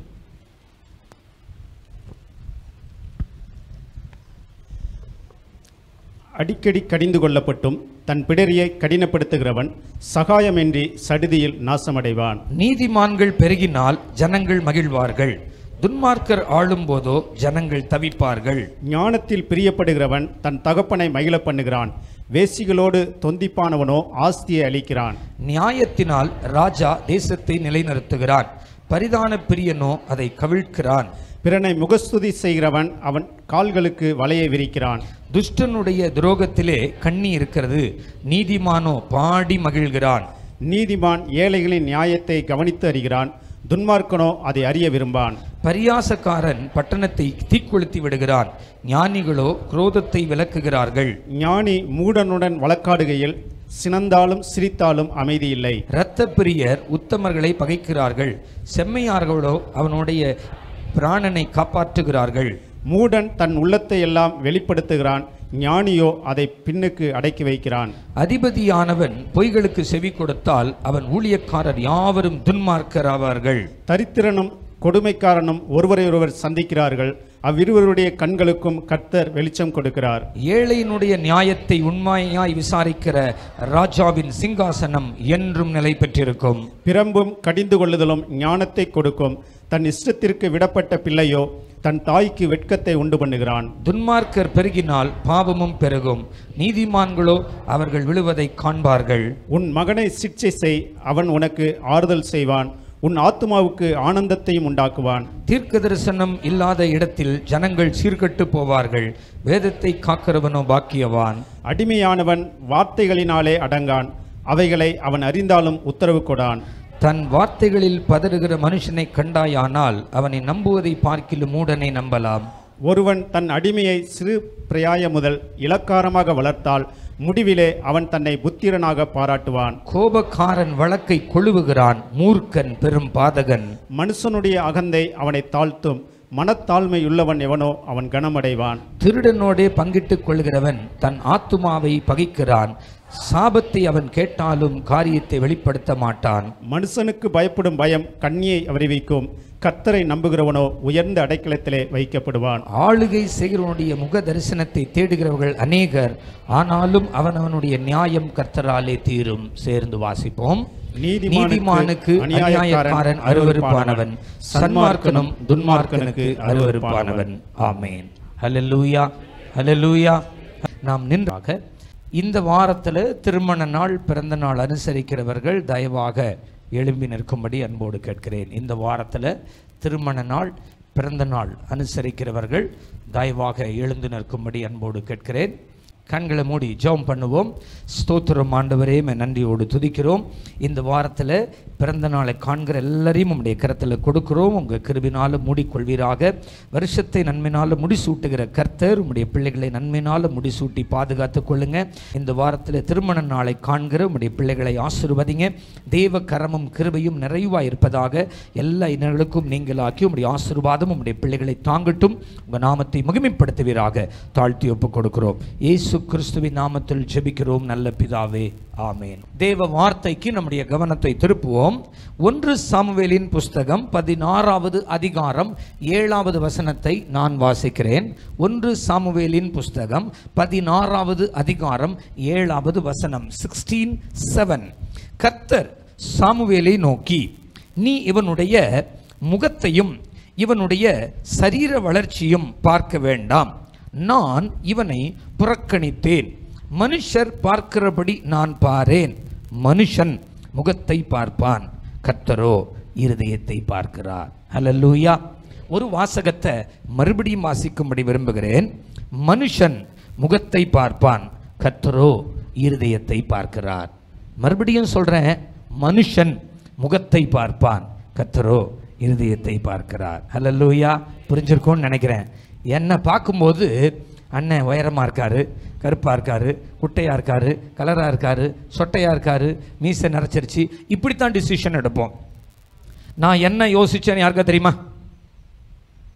அடிக்கடி கடிந்து கொள்ளப்பட்டும் தன் பிடரியை கடினப்படுத்துகிறவன் சகாயமின்றி சடுதியில் நாசமடைவான் நீதிமான்கள் பெருகினால் ஜனங்கள் மகிழ்வார்கள் துன்மார்க்கர் ஆளும்போதோ ஜனங்கள் தவிப்பார்கள் ஞானத்தில் பிரியப்படுகிறவன் தன் தகப்பனை மகிழ பண்ணுகிறான் வேசிகளோடு தொந்திப்பானவனோ ஆஸ்தியை அளிக்கிறான் நியாயத்தினால் ராஜா தேசத்தை நிலைநிறுத்துகிறான் பரிதான பிரியனோ அதை கவிழ்க்கிறான் பிறனை முகஸ்துதி செய்கிறவன் அவன் கால்களுக்கு வலையை விரிக்கிறான் துஷ்டனுடைய துரோகத்திலே கண்ணி இருக்கிறது நீதிமானோ பாடி மகிழ்கிறான் நீதிமான் ஏழைகளின் நியாயத்தை கவனித்து அறிகிறான் துன்மார்க்கனோ அதை அறிய விரும்பான் பரியாசக்காரன் பட்டணத்தை தீக்கொளுத்தி விடுகிறான் ஞானிகளோ குரோதத்தை விலக்குகிறார்கள் ஞானி மூடனுடன் வழக்காடுகையில் சினந்தாலும் சிரித்தாலும் அமைதியில்லை இரத்த பிரியர் உத்தமர்களை பகைக்கிறார்கள் செம்மையார்களோ அவனுடைய பிராணனை காப்பாற்றுகிறார்கள் மூடன் தன் உள்ளத்தை எல்லாம் வெளிப்படுத்துகிறான் ஞானியோ அதை பின்னுக்கு அடக்கி வைக்கிறான் அதிபதியானவன் பொய்களுக்கு செவி கொடுத்தால் அவன் ஊழியக்காரர் யாவரும் துன்மார்க்கராவார்கள் தரித்திரனும் கொடுமைக்காரனும் ஒருவரையொருவர் சந்திக்கிறார்கள் அவ்விருவருடைய கண்களுக்கும் கர்த்தர் வெளிச்சம் கொடுக்கிறார் ஏழையினுடைய நியாயத்தை உண்மையாய் விசாரிக்கிற ராஜாவின் சிங்காசனம் என்றும் நிலை பெற்றிருக்கும் பிரம்பும் கடிந்து கொள்ளுதலும் ஞானத்தை கொடுக்கும் தன் இஷ்டத்திற்கு விடப்பட்ட பிள்ளையோ தன் தாய்க்கு வெட்கத்தை உண்டு பண்ணுகிறான் துன்மார்க்கர் பெருகினால் பாவமும் பெருகும் நீதிமான்களோ அவர்கள் விழுவதை காண்பார்கள் உன் மகனை சிக்ஷை செய் அவன் உனக்கு ஆறுதல் செய்வான் உன் ஆத்துமாவுக்கு ஆனந்தத்தையும் உண்டாக்குவான் தீர்க்க தரிசனம் இல்லாத இடத்தில் ஜனங்கள் சீர்கட்டு போவார்கள் வேதத்தை காக்கிறவனோ பாக்கியவான் அடிமையானவன் வார்த்தைகளினாலே அடங்கான் அவைகளை அவன் அறிந்தாலும் உத்தரவு கொடான் தன் வார்த்தைகளில் பதறுகிற மனுஷனை கண்டாயானால் அவனை நம்புவதை பார்க்கிலும் மூடனை நம்பலாம் ஒருவன் தன் அடிமையை சிறு பிரயாய முதல் இலக்காரமாக வளர்த்தால் முடிவிலே அவன் தன்னை புத்திரனாக பாராட்டுவான் கோபக்காரன் வழக்கை கொழுவுகிறான் மூர்க்கன் பெரும் பாதகன் மனுஷனுடைய அகந்தை அவனை தாழ்த்தும் மனத்தாழ்மையுள்ளவன் எவனோ அவன் கனமடைவான் திருடனோடே பங்கிட்டுக் கொள்கிறவன் தன் ஆத்துமாவை பகைக்கிறான் சாபத்தை அவன் கேட்டாலும் காரியத்தை வெளிப்படுத்த மாட்டான் மனுஷனுக்கு பயப்படும் பயம் கண்ணியை அறிவிக்கும் கர்த்தரை நம்புகிறவனோ உயர்ந்த அடைக்கலத்திலே வைக்கப்படுவான் ஆளுகை செய்கிறவனுடைய முக தரிசனத்தை தேடுகிறவர்கள் அநேகர் ஆனாலும் அவனவனுடைய நியாயம் கர்த்தராலே தீரும் சேர்ந்து வாசிப்போம் நீதிமானுக்கு நீதிமானுக்கு அநியாயக்காரன் அருவருப்பானவன் சன்மார்க்கனும் துன்மார்க்கனுக்கு அருவருப்பானவன் ஆமேன் ஹalleluya ஹalleluya நாம் நின்றாக இந்த வாரத்தில் திருமண நாள் பிறந்த நாள் அனுசரிக்கிறவர்கள் தயவாக எழும்பி நிற்கும்படி அன்போடு கேட்கிறேன் இந்த வாரத்தில் திருமண நாள் பிறந்த நாள் அனுசரிக்கிறவர்கள் தயவாக எழுந்து நிற்கும்படி அன்போடு கேட்கிறேன் கண்களை மூடி ஜெபம் பண்ணுவோம் ஸ்தோத்திரம் ஆண்டவரே மே நன்றியோடு துதிக்கிறோம் இந்த வாரத்தில் பிறந்த நாளை காண்கிற எல்லாரையும் உம்முடைய கரத்தில் கொடுக்கிறோம் உங்கள் கிருபினால் மூடிக்கொள்வீராக வருஷத்தை நன்மையினால் முடிசூட்டுகிற கர்த்தர் உம்முடைய பிள்ளைகளை நன்மையினால் முடிசூட்டி பாதுகாத்து கொள்ளுங்க இந்த வாரத்தில் திருமண நாளை காண்கிற உம்முடைய பிள்ளைகளை ஆசிர்வதிங்க தேவ கரமும் கிருபையும் நிறைவாக இருப்பதாக எல்லா இனர்களுக்கும் நீங்களாக்கி உம்முடைய ஆசீர்வாதம் உம்முடைய பிள்ளைகளை தாங்கட்டும் உங்கள் நாமத்தை மகிமைப்படுத்துவீராக தாழ்த்தி ஒப்புக் கொடுக்கிறோம் இயேசு கிறிஸ்துவின் நாமத்தில் ஜெபிக்கிறோம் நல்ல பிதாவே ஆமேன் தேவ வார்த்தைக்கு நம்முடைய கவனத்தை திருப்புவோம் ஒன்று சாமுவேலின் புஸ்தகம் பதினாறாவது அதிகாரம் ஏழாவது வசனத்தை நான் வாசிக்கிறேன் ஒன்று சாமுவேலின் புஸ்தகம் பதினாறாவது அதிகாரம் ஏழாவது வசனம் சிக்ஸ்டீன் செவன் கர்த்தர் சாமுவேலை நோக்கி நீ இவனுடைய முகத்தையும் இவனுடைய சரீர வளர்ச்சியும் பார்க்க வேண்டாம் நான் இவனை புறக்கணித்தேன் மனுஷர் பார்க்கிறபடி நான் பாரேன் மனுஷன் முகத்தை பார்ப்பான் கர்த்தரோ இருதயத்தை பார்க்கிறார் ஹalleluya ஒரு வாசகத்தை மறுபடியும் வாசிக்கும்படி விரும்புகிறேன் மனுஷன் முகத்தை பார்ப்பான் கர்த்தரோ இருதயத்தை பார்க்கிறார் மறுபடியும் சொல்றேன் மனுஷன் முகத்தை பார்ப்பான் கர்த்தரோ இருதயத்தை பார்க்கிறார் ஹalleluya புரிஞ்சிருக்கும்னு நினைக்கிறேன் என்னை பார்க்கும்போது அண்ணன் உயரமாக இருக்காரு கருப்பாக இருக்காரு குட்டையாக இருக்காரு கலராக இருக்காரு சொட்டையாக இருக்காரு மீசை நரைச்சிருச்சு இப்படித்தான் டிசிஷன் எடுப்போம் நான் என்ன யோசிச்சேன்னு யாருக்கா தெரியுமா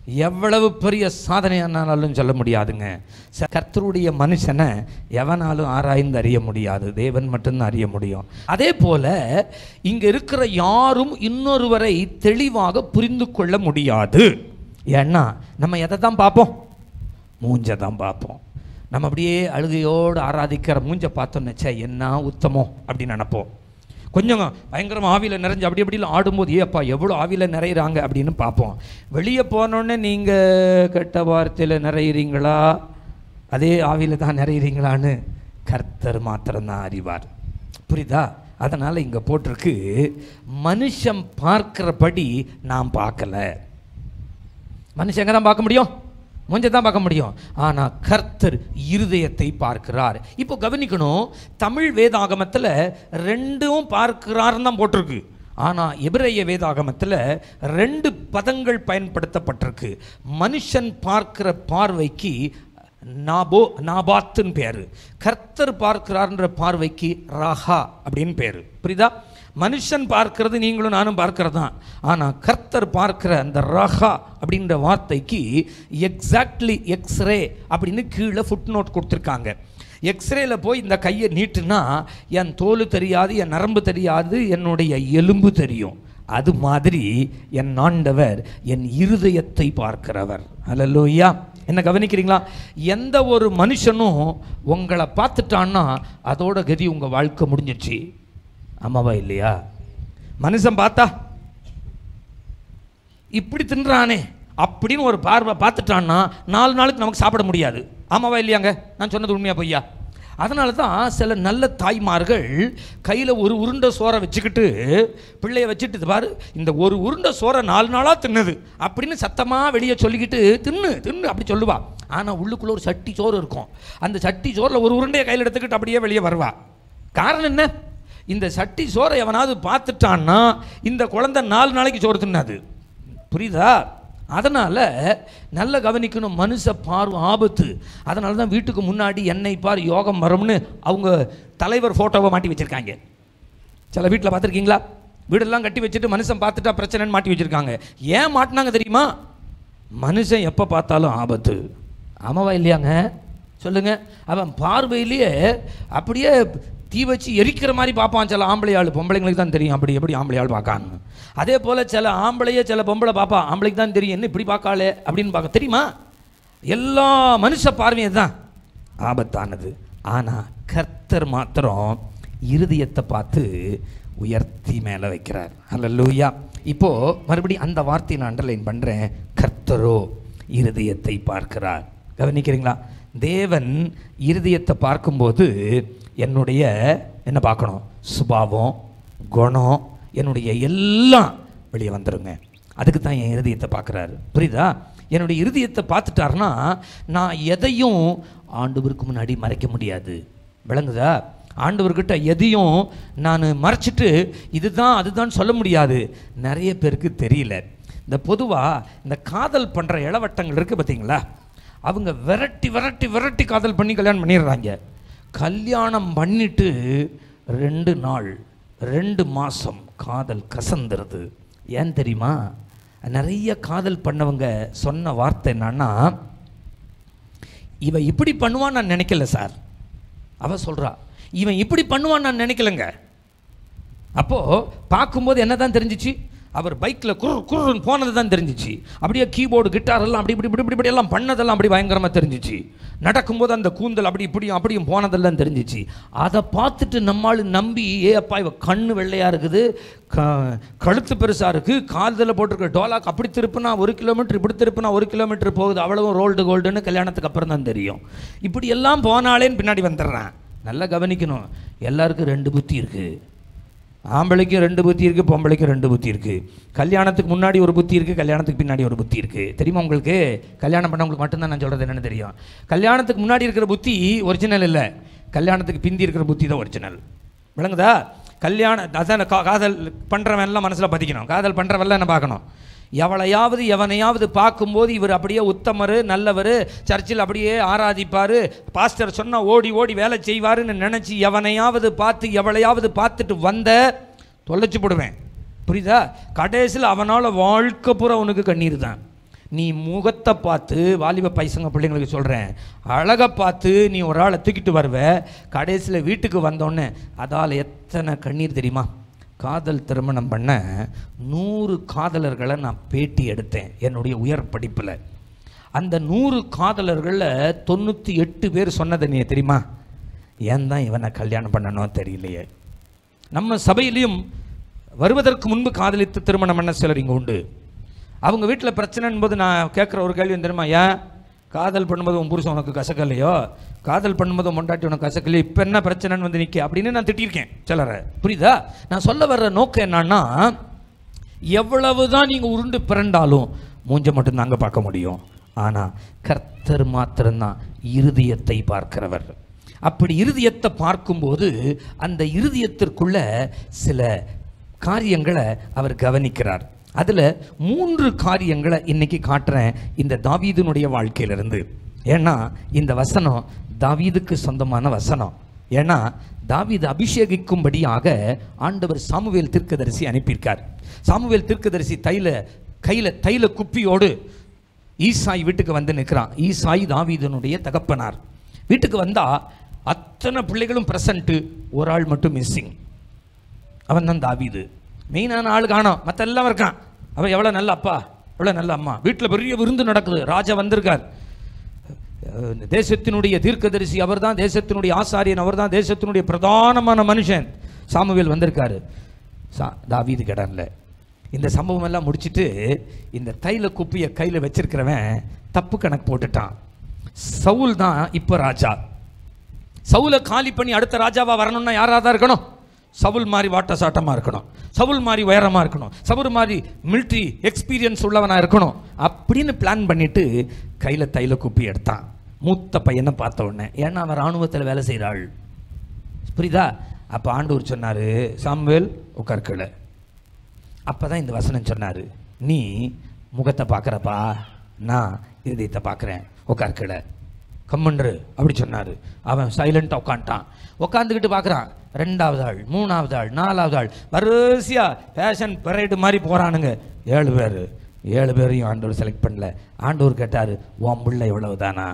எவ்வளவு பெரிய சாதனையானாலும் சொல்ல முடியாதுங்க ச- கர்த்தருடைய மனுஷனை எவனாலும் ஆராய்ந்து அறிய முடியாது தேவன் மட்டும்தான் அறிய முடியும் அதே போல இங்க இருக்கிற யாரும் இன்னொருவரை தெளிவாக புரிந்து கொள்ள முடியாது ஏன்னா நம்ம எதை தான் பார்ப்போம் மூஞ்சை தான் பார்ப்போம் நம்ம அப்படியே அழுகையோடு ஆராதிக்கிற மூஞ்சை பார்த்தோன்னு ச்சே என்ன உத்தமம் அப்படின்னு நினைப்போம் கொஞ்சம் பயங்கரமா ஆவியில் நிறைஞ்சு அப்படி அப்படிலாம் ஆடும்போது ஏப்பா எவ்வளோ ஆவியில் நிறையிறாங்க அப்படின்னு பார்ப்போம் வெளியே போனோடனே நீங்கள் கெட்ட வார்த்தையில் நிறையிறீங்களா அதே ஆவியில் தான் நிறையிறீங்களான்னு கர்த்தர் மாத்திரம்தான் அறிவார் புரியுதா அதனால் இங்கே போட்டிருக்கு மனுஷன் பார்க்கிறபடி நான் பார்க்கல மனுஷன் எங்கே தான் பார்க்க முடியும் மூஞ்ச தான் பார்க்க முடியும் ஆனால் கர்த்தர் இருதயத்தை பார்க்கிறார் இப்போ கவனிக்கணும் தமிழ் வேதாகமத்தில் ரெண்டும் பார்க்கிறார்னு தான் போட்டிருக்கு ஆனால் எபிரேய வேதாகமத்தில் ரெண்டு பதங்கள் பயன்படுத்தப்பட்டிருக்கு மனுஷன் பார்க்கிற பார்வைக்கு நாபோ நாபாத்துன்னு பேர் கர்த்தர் பார்க்கிறார்ன்ற பார்வைக்கு ராஹா அப்படின்னு பேர் புரியுதா மனுஷன் பார்க்கிறது நீங்களும் நானும் பார்க்கிறது தான் ஆனால் கர்த்தர் பார்க்கிற அந்த ரஹா அப்படின்ற வார்த்தைக்கு எக்ஸாக்ட்லி எக்ஸ்ரே அப்படின்னு கீழே ஃபுட் நோட் கொடுத்துருக்காங்க எக்ஸ்ரேல போய் இந்த கையை நீட்டுனா என் தோல் தெரியாது என் நரம்பு தெரியாது என்னுடைய எலும்பு தெரியும் அது மாதிரி என் ஆண்டவர் என் இருதயத்தை பார்க்கிறவர் அல்லலோய்யா என்ன கவனிக்கிறீங்களா எந்த ஒரு மனுஷனும் உங்களை பார்த்துட்டான்னா அதோட கதி உங்கள் வாழ்க்கை முடிஞ்சிச்சு ஆமாவா இல்லையா மனுஷன் பார்த்தா இப்படி தின்றானே அப்படின்னு ஒரு பார்வை பார்த்துட்டான்னா நாலு நாளுக்கு நமக்கு சாப்பிட முடியாது ஆமாவா இல்லையாங்க நான் சொன்னது உண்மையா பொய்யா அதனால தான் சில நல்ல தாய்மார்கள் கையில் ஒரு உருண்டை சோறை வச்சுக்கிட்டு பிள்ளைய வச்சுட்டு "இது பாரு இந்த ஒரு உருண்டை சோறை நாலு நாளாக தின்னுது அப்படின்னு சத்தமாக வெளியே சொல்லிக்கிட்டு தின்னு தின்னு அப்படி சொல்லுவா ஆனால் உள்ளுக்குள்ளே ஒரு சட்டி சோறு இருக்கும் அந்த சட்டி சோறில் ஒரு உருண்டையை கையில் எடுத்துக்கிட்டு அப்படியே வெளியே வருவா காரணம் என்ன இந்த சட்டி சோறை எவனாவது பார்த்துட்டான்னா இந்த குழந்தை நாலு நாளைக்கு சோறு தின்னாது புரியுதா அதனால் நல்ல கவனிக்கணும் மனுஷ பார்வை ஆபத்து அதனால தான் வீட்டுக்கு முன்னாடி எண்ணெய் பார் யோகம் வரும்னு அவங்க தலைவர் ஃபோட்டோவை மாட்டி வச்சுருக்காங்க சில வீட்டில் பார்த்துருக்கீங்களா வீடெல்லாம் கட்டி வச்சுட்டு மனுஷன் பார்த்துட்டா பிரச்சனைன்னு மாட்டி வச்சுருக்காங்க ஏன் மாட்டினாங்க தெரியுமா மனுஷன் எப்போ பார்த்தாலும் ஆபத்து ஆமாவா இல்லையாங்க சொல்லுங்க அவன் பார்வையிலேயே அப்படியே தீ வச்சு எரிக்கிற மாதிரி பார்ப்பான் சில ஆம்பளை ஆள் பொம்பளைங்களுக்கு தான் தெரியும் அப்படி எப்படி ஆம்பளை ஆள் பார்க்கான்னு அதே போல் சில ஆம்பளையே சில பொம்பளை பார்ப்பா ஆம்பளைக்கு தான் தெரியும் என்ன இப்படி பார்க்காளே அப்படின்னு பார்க்க தெரியுமா எல்லா மனுஷ பார்வையும் தான் ஆபத்தானது ஆனால் கர்த்தர் மாத்திரம் இருதயத்தை பார்த்து உயர்த்தி மேலே வைக்கிறார் அல்லூயா இப்போ மறுபடியும் அந்த வார்த்தையை நான் அண்டர்லைன் பண்ணுறேன் கர்த்தரோ இருதயத்தை பார்க்கிறார் கவனிக்கிறீங்களா தேவன் இருதயத்தை பார்க்கும்போது என்னுடைய என்ன பார்க்கணும் சுபாவம் குணம் என்னுடைய எல்லாம் வெளியே வந்துருங்க அதுக்கு தான் என் இருதயத்தை பார்க்குறாரு புரியுதா என்னுடைய இருதயத்தை பார்த்துட்டாருன்னா நான் எதையும் ஆண்டவருக்கு முன்னாடி மறைக்க முடியாது விளங்குதா ஆண்டவர்கிட்ட எதையும் நான் மறைச்சிட்டு இதுதான் அதுதான் சொல்ல முடியாது நிறைய பேருக்கு தெரியல இந்த பொதுவாக இந்த காதல் பண்ணுற இளவட்டங்கள் இருக்குது பார்த்தீங்களா அவங்க விரட்டி விரட்டி விரட்டி காதல் பண்ணி கல்யாணம் பண்ணிடுறாங்க கல்யாணம் பண்ணிட்டு ரெண்டு நாள் ரெண்டு மாதம் காதல் கசந்துருது ஏன் தெரியுமா நிறைய காதல் பண்ணவங்க சொன்ன வார்த்தை என்னன்னா இவன் இப்படி பண்ணுவான்னு நான் நினைக்கல சார் அவ சொல்றா இவன் இப்படி பண்ணுவான்னு நான் நினைக்கலங்க அப்போ பார்க்கும்போது என்ன தான் தெரிஞ்சிச்சு அவர் பைக்கில் குர் குர்ன்னு போனது தான் தெரிஞ்சிச்சு அப்படியே கீபோர்டு கிட்டார் எல்லாம் அப்படி இப்படி இப்படி இப்படி இப்படி எல்லாம் பண்ணதெல்லாம் அப்படி பயங்கரமாக தெரிஞ்சிச்சு நடக்கும்போது அந்த கூந்தல் அப்படி இப்படியும் அப்படியும் போனதெல்லாம் தெரிஞ்சிச்சு அதை பார்த்துட்டு நம்மால் நம்பி ஏ அப்பா இவ கண்ணு வெள்ளையாக இருக்குது க கழுத்து பெருசாக இருக்குது காதில் போட்டிருக்க டோலாக் அப்படி திருப்பினா ஒரு கிலோமீட்டர் இப்படி திருப்பினா ஒரு கிலோமீட்டர் போகுது அவ்வளவும் ரோல்டு கோல்டுன்னு கல்யாணத்துக்கு அப்புறம் தான் தெரியும் இப்படி எல்லாம் போனாலேன்னு பின்னாடி வந்துடுறேன் நல்லா கவனிக்கணும் எல்லாருக்கும் ரெண்டு புத்தி இருக்குது ஆம்பளைக்கும் ரெண்டு புத்தி இருக்குது பொம்பளைக்கும் ரெண்டு புத்தி இருக்குது கல்யாணத்துக்கு முன்னாடி ஒரு புத்தி இருக்குது கல்யாணத்துக்கு பின்னாடி ஒரு புத்தி இருக்குது தெரியுமா உங்களுக்கு கல்யாணம் பண்ணவங்களுக்கு மட்டும்தான் நான் சொல்கிறது என்னன்னு தெரியும் கல்யாணத்துக்கு முன்னாடி இருக்கிற புத்தி ஒரிஜினல் இல்லை கல்யாணத்துக்கு பிந்தி இருக்கிற புத்தி தான் ஒரிஜினல் விளங்குதா கல்யாணம் அதான் கா- காதல் பண்ணுறவன் எல்லாம் மனசில் பதிக்கணும் காதல் பண்ணுறவெல்லாம் என்ன பார்க்கணும் எவளையாவது எவனையாவது பார்க்கும்போது இவர் அப்படியே உத்தமர் நல்லவர் சர்ச்சில் அப்படியே ஆராதிப்பார் பாஸ்டர் சொன்னா ஓடி ஓடி வேலை செய்வாருன்னு நினச்சி எவனையாவது பார்த்து எவளையாவது பார்த்துட்டு வந்த தொலைச்சு போடுவேன் புரியுதா கடைசியில் அவனால் வாழ்க்கை பூரா உனக்கு கண்ணீர் தான் நீ முகத்தை பார்த்து வாலிப பைசங்க பிள்ளைங்களுக்கு சொல்கிறேன் அழகை பார்த்து நீ ஒரு ஆளை தூக்கிட்டு வருவ கடைசியில் வீட்டுக்கு வந்தோடனே அதால் எத்தனை கண்ணீர் தெரியுமா காதல் திருமணம் பண்ண நூறு காதலர்களை நான் பேட்டி எடுத்தேன் என்னுடைய உயர் படிப்பில் அந்த நூறு காதலர்களில் தொண்ணூற்றி எட்டு பேர் சொன்னதை நீ தெரியுமா ஏன் தான் இவனை கல்யாணம் பண்ணணும் தெரியலையே நம்ம சபையிலையும் வருவதற்கு முன்பு காதலித்து திருமணம் பண்ண சிலர் இங்கே உண்டு அவங்க வீட்டில் பிரச்சனைன்னு போது நான் கேட்குற ஒரு கேள்வி என்ன தெரியுமா ஏன் காதல் பண்ணும்போது உன் புருஷன் உனக்கு கசக்கலையோ காதல் பண்ணும்போது உன் பொண்டாட்டி உனக்கு கசக்கலையோ இப்போ என்ன பிரச்சனைன்னு வந்து நிற்க அப்படின்னு நான் திட்டியிருக்கேன் சிலரை புரியுதா நான் சொல்ல வர்ற நோக்கம் என்னன்னா எவ்வளவு தான் நீங்கள் உருண்டு பிறண்டாலும் மூஞ்ச மட்டும் அங்கே பார்க்க முடியும் ஆனால் கர்த்தர் மாத்திரம்தான் இருதயத்தை பார்க்கிறவர் அப்படி இருதயத்தை பார்க்கும்போது அந்த இருதயத்திற்குள்ள சில காரியங்களை அவர் கவனிக்கிறார் அதில் மூன்று காரியங்களை இன்னைக்கு காட்டுறேன் இந்த தாவீதுனுடைய வாழ்க்கையிலிருந்து ஏன்னா இந்த வசனம் தாவீதுக்கு சொந்தமான வசனம் ஏன்னா தாவீது அபிஷேகிக்கும்படியாக ஆண்டவர் சாமுவேல் தீர்க்கதரிசி அனுப்பியிருக்கார் சாமுவேல் தீர்க்கதரிசி தைல கையில் தைல குப்பியோடு ஈசாய் வீட்டுக்கு வந்து நிற்கிறான் ஈசாய் தாவீதனுடைய தகப்பனார் வீட்டுக்கு வந்தா அத்தனை பிள்ளைகளும் பிரசன்ட்டு ஒரு ஆள் மட்டும் மிஸ்ஸிங் அவன் தான் தாவீது மெயினான ஆள் காணோம் மற்ற எல்லாம் இருக்கான் அவன் எவ்வளோ நல்ல அப்பா எவ்வளோ நல்ல அம்மா வீட்டில் பெரிய விருந்து நடக்குது ராஜா வந்திருக்கார் அஹ் தேசத்தினுடைய தீர்க்கதரிசி அவர்தான் தேசத்தினுடைய ஆசாரியன் அவர்தான் தேசத்தினுடைய பிரதானமான மனுஷன் சாமுவேல் வந்திருக்காரு சா தாவீது கிடன்ல இந்த சம்பவம் எல்லாம் முடிச்சிட்டு இந்த தைல குப்பியை கையில் வச்சிருக்கிறவன் தப்பு கணக்கு போட்டுட்டான் சவுல் தான் இப்போ ராஜா சவுலை காலி பண்ணி அடுத்த ராஜாவா வரணும்னா யாராக தான் இருக்கணும் சவுல் மாதிரி வாட்ட சாட்டமாக இருக்கணும் சவுல் மாதிரி உயரமாக இருக்கணும் சவுல் மாதிரி மிலிட்ரி எக்ஸ்பீரியன்ஸ் உள்ளவனாக இருக்கணும் அப்படின்னு பிளான் பண்ணிட்டு கையில் தைல குப்பி எடுத்தான் மூத்த பையனை பார்த்த உடனே ஏன்னா அவன் இராணுவத்தில் வேலை செய்கிறாள் புரியுதா அப்போ ஆண்டவர் சொன்னார் சாம்வேல் உட்கார்க்கல அப்போ தான் இந்த வசனம் சொன்னார் நீ முகத்தை பார்க்குறப்பா நான் இருதயத்தை பார்க்குறேன் உட்கார்க்கல கம்மன்று அப்படி சொன்னார் அவன் சைலண்ட்டாக உட்காந்துட்டான் உட்காந்துக்கிட்டு பார்க்குறான் ரெண்டாவது ஆள் மூணாவது ஆள் நாலாவது ஆள் வரிசையாக ஃபேஷன் பரேடு மாதிரி போகிறானுங்க ஏழு பேர் ஏழு பேரையும் ஆண்டவர் செலக்ட் பண்ணல ஆண்டவர் கேட்டார் உன் பிள்ளை இவ்வளவு தானா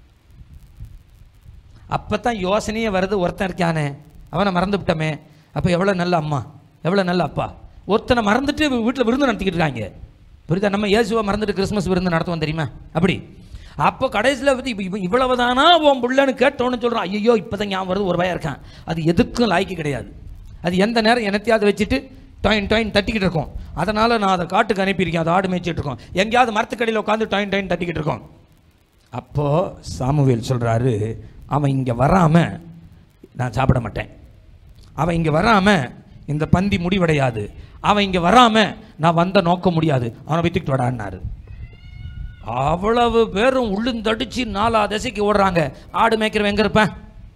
அப்போ தான் யோசனையே வருது ஒருத்தன் இருக்கானே அவனை மறந்து விட்டோமே அப்போ எவ்வளோ நல்ல அம்மா எவ்வளோ நல்ல அப்பா ஒருத்தனை மறந்துட்டு வீட்டில் விருந்து நடத்திக்கிட்டு இருக்காங்க புரியுதா நம்ம இயேசுவை மறந்துட்டு கிறிஸ்மஸ் விருந்து நடத்துவோம் தெரியுமா அப்படி அப்போ கடைசியில் வந்து இப்போ இவன் இவ்வளவுதானா உன் புள்ளன்னு கேட்டோன்னு சொல்கிறான் ஐயோ இப்போ தான் ஞாபகம் வருது ஒரு பயம் இருக்கான் அது எதுக்கும் லாய்க்கு கிடையாது அது எந்த நேரம் என்னத்தையாவது வச்சுட்டு டாயின் டாயின் தட்டிக்கிட்டு இருக்கோம் அதனால் நான் அதை காட்டுக்கு அனுப்பியிருக்கேன் அதை ஆடு மேய்ச்சிட்டு இருக்கோம் எங்கேயாவது மரத்துக்கடியில் உட்காந்து டாயின் டாயின் தட்டிக்கிட்டு இருக்கோம் அப்போது சாமுவேல் சொல்கிறாரு அவன் இங்கே வராமல் நான் சாப்பிட மாட்டேன் அவன் இங்கே வராமல் இந்த பந்தி முடிவடையாது அவன் இங்கே வராமல் நான் வந்த நோக்க முடியாது அவனை வித்துக்கிட்டு வடான்னாரு அவ்வளவு பேரும் உள்ளுந்தடிச்சு நாலா திசைக்கு ஓடுறாங்க ஆடு மேய்க்கிறவன் எங்கே இருப்பேன்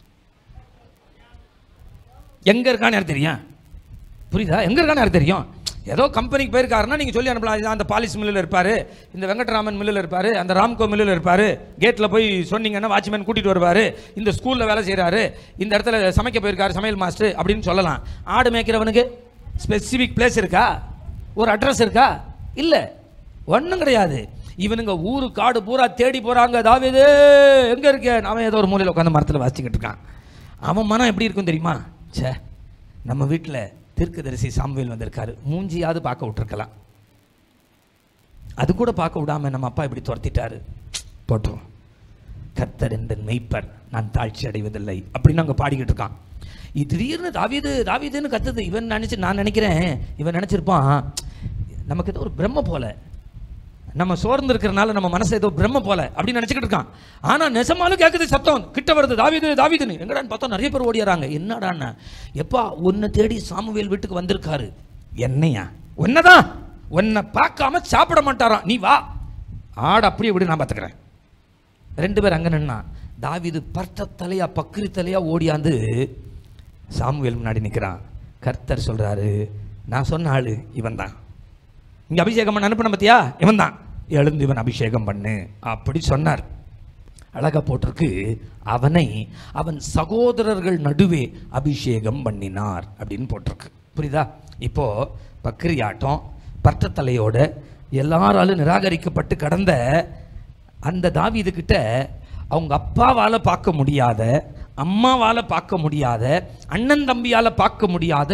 எங்கே இருக்கான்னு யாருக்கு தெரியும் புரியுதா எங்கே இருக்கான்னு யாருக்கு தெரியும் ஏதோ கம்பெனிக்கு போயிருக்காருன்னா நீங்கள் சொல்லி அனுப்பலாம் இது அந்த பாலிஸ் மில்லில் இருப்பார் இந்த வெங்கட்ராமன் மில்லில் இருப்பார் அந்த ராம்கோ மில்லில் இருப்பார் கேட்டில் போய் சொன்னீங்கன்னா வாட்ச்மேன் கூட்டிகிட்டு வருவார் இந்த ஸ்கூலில் வேலை செய்கிறாரு இந்த இடத்துல சமைக்க போயிருக்காரு சமையல் மாஸ்டர் அப்படின்னு சொல்லலாம் ஆடு மேய்க்கிறவனுக்கு ஸ்பெசிஃபிக் பிளேஸ் இருக்கா ஒரு அட்ரஸ் இருக்கா இல்லை ஒன்றும் கிடையாது இவனுங்க ஊரு காடு பூரா தேடி போகிறாங்க தாவிது எங்கே இருக்கேன் அவன் ஏதோ ஒரு மூலையில் உட்காந்து மரத்தில் வாசிச்சுக்கிட்டு இருக்கான் அவன் மனம் எப்படி இருக்கும் தெரியுமா ச்சே நம்ம வீட்டில் தீர்க்கதரிசி சாமுவேல் வந்திருக்காரு மூஞ்சியாவது பார்க்க விட்டுருக்கலாம் அது கூட பார்க்க விடாம நம்ம அப்பா இப்படி துரத்திட்டாரு போட்டோம் கர்த்தர் என்ற மெய்ப்பர் நான் தாழ்ச்சி அடைவதில்லை அப்படின்னு அங்கே பாடிக்கிட்டு இருக்கான் இது திடீர்னு தாவீது தாவீதுன்னு கத்துது இவன் நினச்சி நான் நினைக்கிறேன் இவன் நினச்சிருப்பான் நமக்கு ஏதோ ஒரு பிரம்ம போல நம்ம சோர்ந்து இருக்கிறனால நம்ம மனசு ஏதோ பிரம்ம போல அப்படின்னு நினச்சிக்கிட்டு இருக்கான் ஆனால் நெசமாலும் கேட்குது சத்தம் கிட்ட வருது தாவீது தாவீதுன்னு எங்கடான்னு பார்த்தா நிறைய பேர் ஓடியாராங்க என்னடான்னா எப்பா உன்னை தேடி சாமுவேல் வீட்டுக்கு வந்திருக்காரு என்னையா உன்னதான் உன்னை பார்க்காம சாப்பிட மாட்டாராம் நீ வா ஆடு அப்படியே விடு நான் பார்த்துக்கிறேன் ரெண்டு பேர் அங்கே நின்னா தாவீது பர்த்த தலையா பக்ரி தலையா ஓடியாந்து சாமுவேல் முன்னாடி நிற்கிறான் கர்த்தர் சொல்றாரு நான் சொன்ன ஆளு இவன் தான் இங்கே அபிஷேகம் பண்ண அனுப்பின பத்தியா இவன் தான் எழுந்து இவன் அபிஷேகம் பண்ணு அப்படி சொன்னார் அழகா போட்டிருக்கு அவனை அவன் சகோதரர்கள் நடுவே அபிஷேகம் பண்ணினார் அப்படின்னு போட்டிருக்கு புரியுதா இப்போ பக்ரி ஆட்டம் பட்டத்தலையோட எல்லாராலும் நிராகரிக்கப்பட்டு கடந்த அந்த தாவீதுகிட்ட அவங்க அப்பாவால் பார்க்க முடியாத அம்மாவால் பார்க்க முடியாத அண்ணன் தம்பியால் பார்க்க முடியாத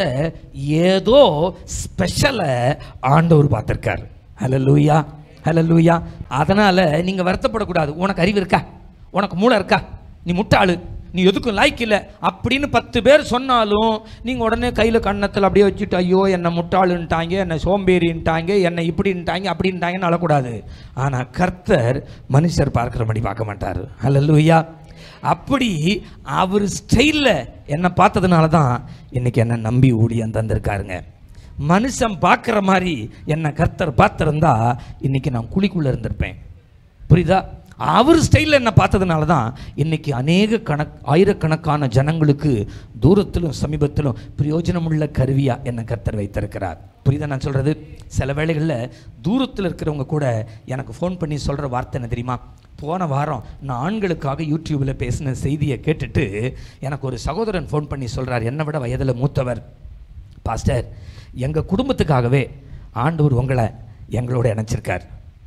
ஏதோ ஸ்பெஷலை ஆண்டவர் பார்த்துருக்கார் ஹலலூயா ஹலலூயா அதனால் நீங்கள் வருத்தப்படக்கூடாது உனக்கு அறிவு இருக்கா உனக்கு மூளை இருக்கா நீ முட்டாளு நீ எதுக்கும் லாய்க்கு இல்லை அப்படின்னு பத்து பேர் சொன்னாலும் நீங்கள் உடனே கையில் கன்னத்தில் அப்படியே வச்சுட்டு ஐயோ என்னை முட்டாளுன்ட்டாங்க என்னை சோம்பேறின்ட்டாங்க என்னை இப்படின்ட்டாங்க அப்படின்ட்டாங்கன்னு அழக்கூடாது ஆனால் கர்த்தர் மனுஷர் பார்க்குறபடி பார்க்க மாட்டார் ஹalleluya அப்படி அவர் ஸ்டைலில் என்னை பார்த்ததுனால தான் இன்னைக்கு என்னை நம்பி ஊழியம் தந்திருக்காருங்க மனுஷன் பார்க்குற மாதிரி என்னை கர்த்தர் பார்த்துருந்தா இன்னைக்கு நான் குழிக்குள்ளே இருந்திருப்பேன் புரியுதா அவர் ஸ்டைலில் என்ன பார்த்ததுனால தான் இன்னைக்கு அநேக கணக் ஆயிரக்கணக்கான ஜனங்களுக்கு தூரத்திலும் சமீபத்திலும் பிரயோஜனமுள்ள கருவியாக என்னை கர்த்தர் வைத்திருக்கிறார் புரியுதா நான் சொல்கிறது சில வேளைகளில் தூரத்தில் இருக்கிறவங்க கூட எனக்கு ஃபோன் பண்ணி சொல்கிற வார்த்தை என்ன தெரியுமா போன வாரம் நான் ஆண்களுக்காக யூடியூப்பில் பேசின செய்தியை கேட்டுட்டு எனக்கு ஒரு சகோதரன் ஃபோன் பண்ணி சொல்கிறார் என்னை விட வயதில் மூத்தவர் பாஸ்டர் எங்கள் குடும்பத்துக்காகவே ஆண்டவர் உங்களை எங்களோட இணைச்சிருக்கார்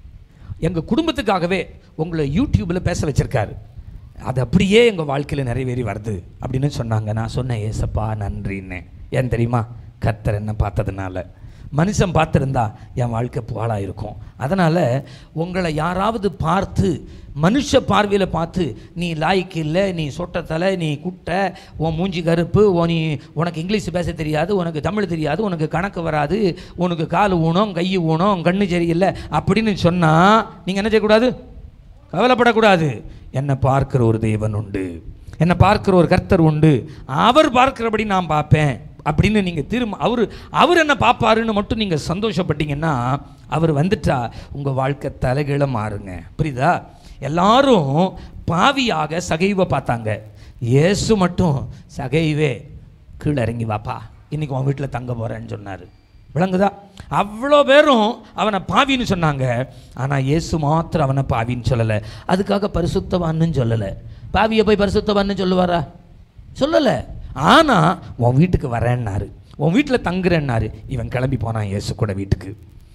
எங்கள் குடும்பத்துக்காகவே உங்களை யூடியூப்பில் பேச வச்சிருக்காரு அது அப்படியே எங்கள் வாழ்க்கையில் நிறைவேறி வருது அப்படின்னு சொன்னாங்க நான் சொன்னேன் ஏசப்பா நன்றின்னே ஏன் தெரியுமா கர்த்தர் என்ன பார்த்ததுனால மனுஷன் பார்த்துருந்தா என் வாழ்க்கை புகழாக இருக்கும் அதனால் உங்களை யாராவது பார்த்து மனுஷ பார்வையில் பார்த்து நீ லாய்க்கு இல்லை நீ சொட்டத்தலை நீ குட்டை உன் மூஞ்சி கருப்பு உன் நீ உனக்கு இங்கிலீஷ் பேச தெரியாது உனக்கு தமிழ் தெரியாது உனக்கு கணக்கு வராது உனக்கு கால் ஊனம் கை ஊனம் கண்ணு சரியில்லை அப்படின்னு சொன்னால் நீங்கள் என்ன செய்யக்கூடாது கவலைப்படக்கூடாது என்னை பார்க்கிற ஒரு தேவன் உண்டு என்னை பார்க்கிற ஒரு கர்த்தர் உண்டு அவர் பார்க்கிறபடி நான் பார்ப்பேன் அப்படின்னு நீங்கள் திரும்ப அவர் அவர் என்ன பார்ப்பாருன்னு மட்டும் நீங்கள் சந்தோஷப்பட்டீங்கன்னா அவர் வந்துட்டா உங்கள் வாழ்க்கை தலைகீழ மாறுங்க புரியுதா எல்லாரும் பாவியாக சகைவை பார்த்தாங்க இயேசு மட்டும் சகைவே கீழே இறங்கி வாப்பா இன்னைக்கு உன் வீட்டில் தங்க போகிறேன்னு சொன்னார் விளங்குதா அவ்வளோ பேரும் அவனை பாவின்னு சொன்னாங்க ஆனால் இயேசு மாத்திரம் அவனை பாவின்னு சொல்லலை அதுக்காக பரிசுத்தவான்னு சொல்லலை பாவியை போய் பரிசுத்தவான்னு சொல்லுவாரா சொல்லலை ஆனால் உன் வீட்டுக்கு வரேன்னாரு உன் வீட்டில் தங்குறேன்னாரு இவன் கிளம்பி போனான் இயேசு கூட வீட்டுக்கு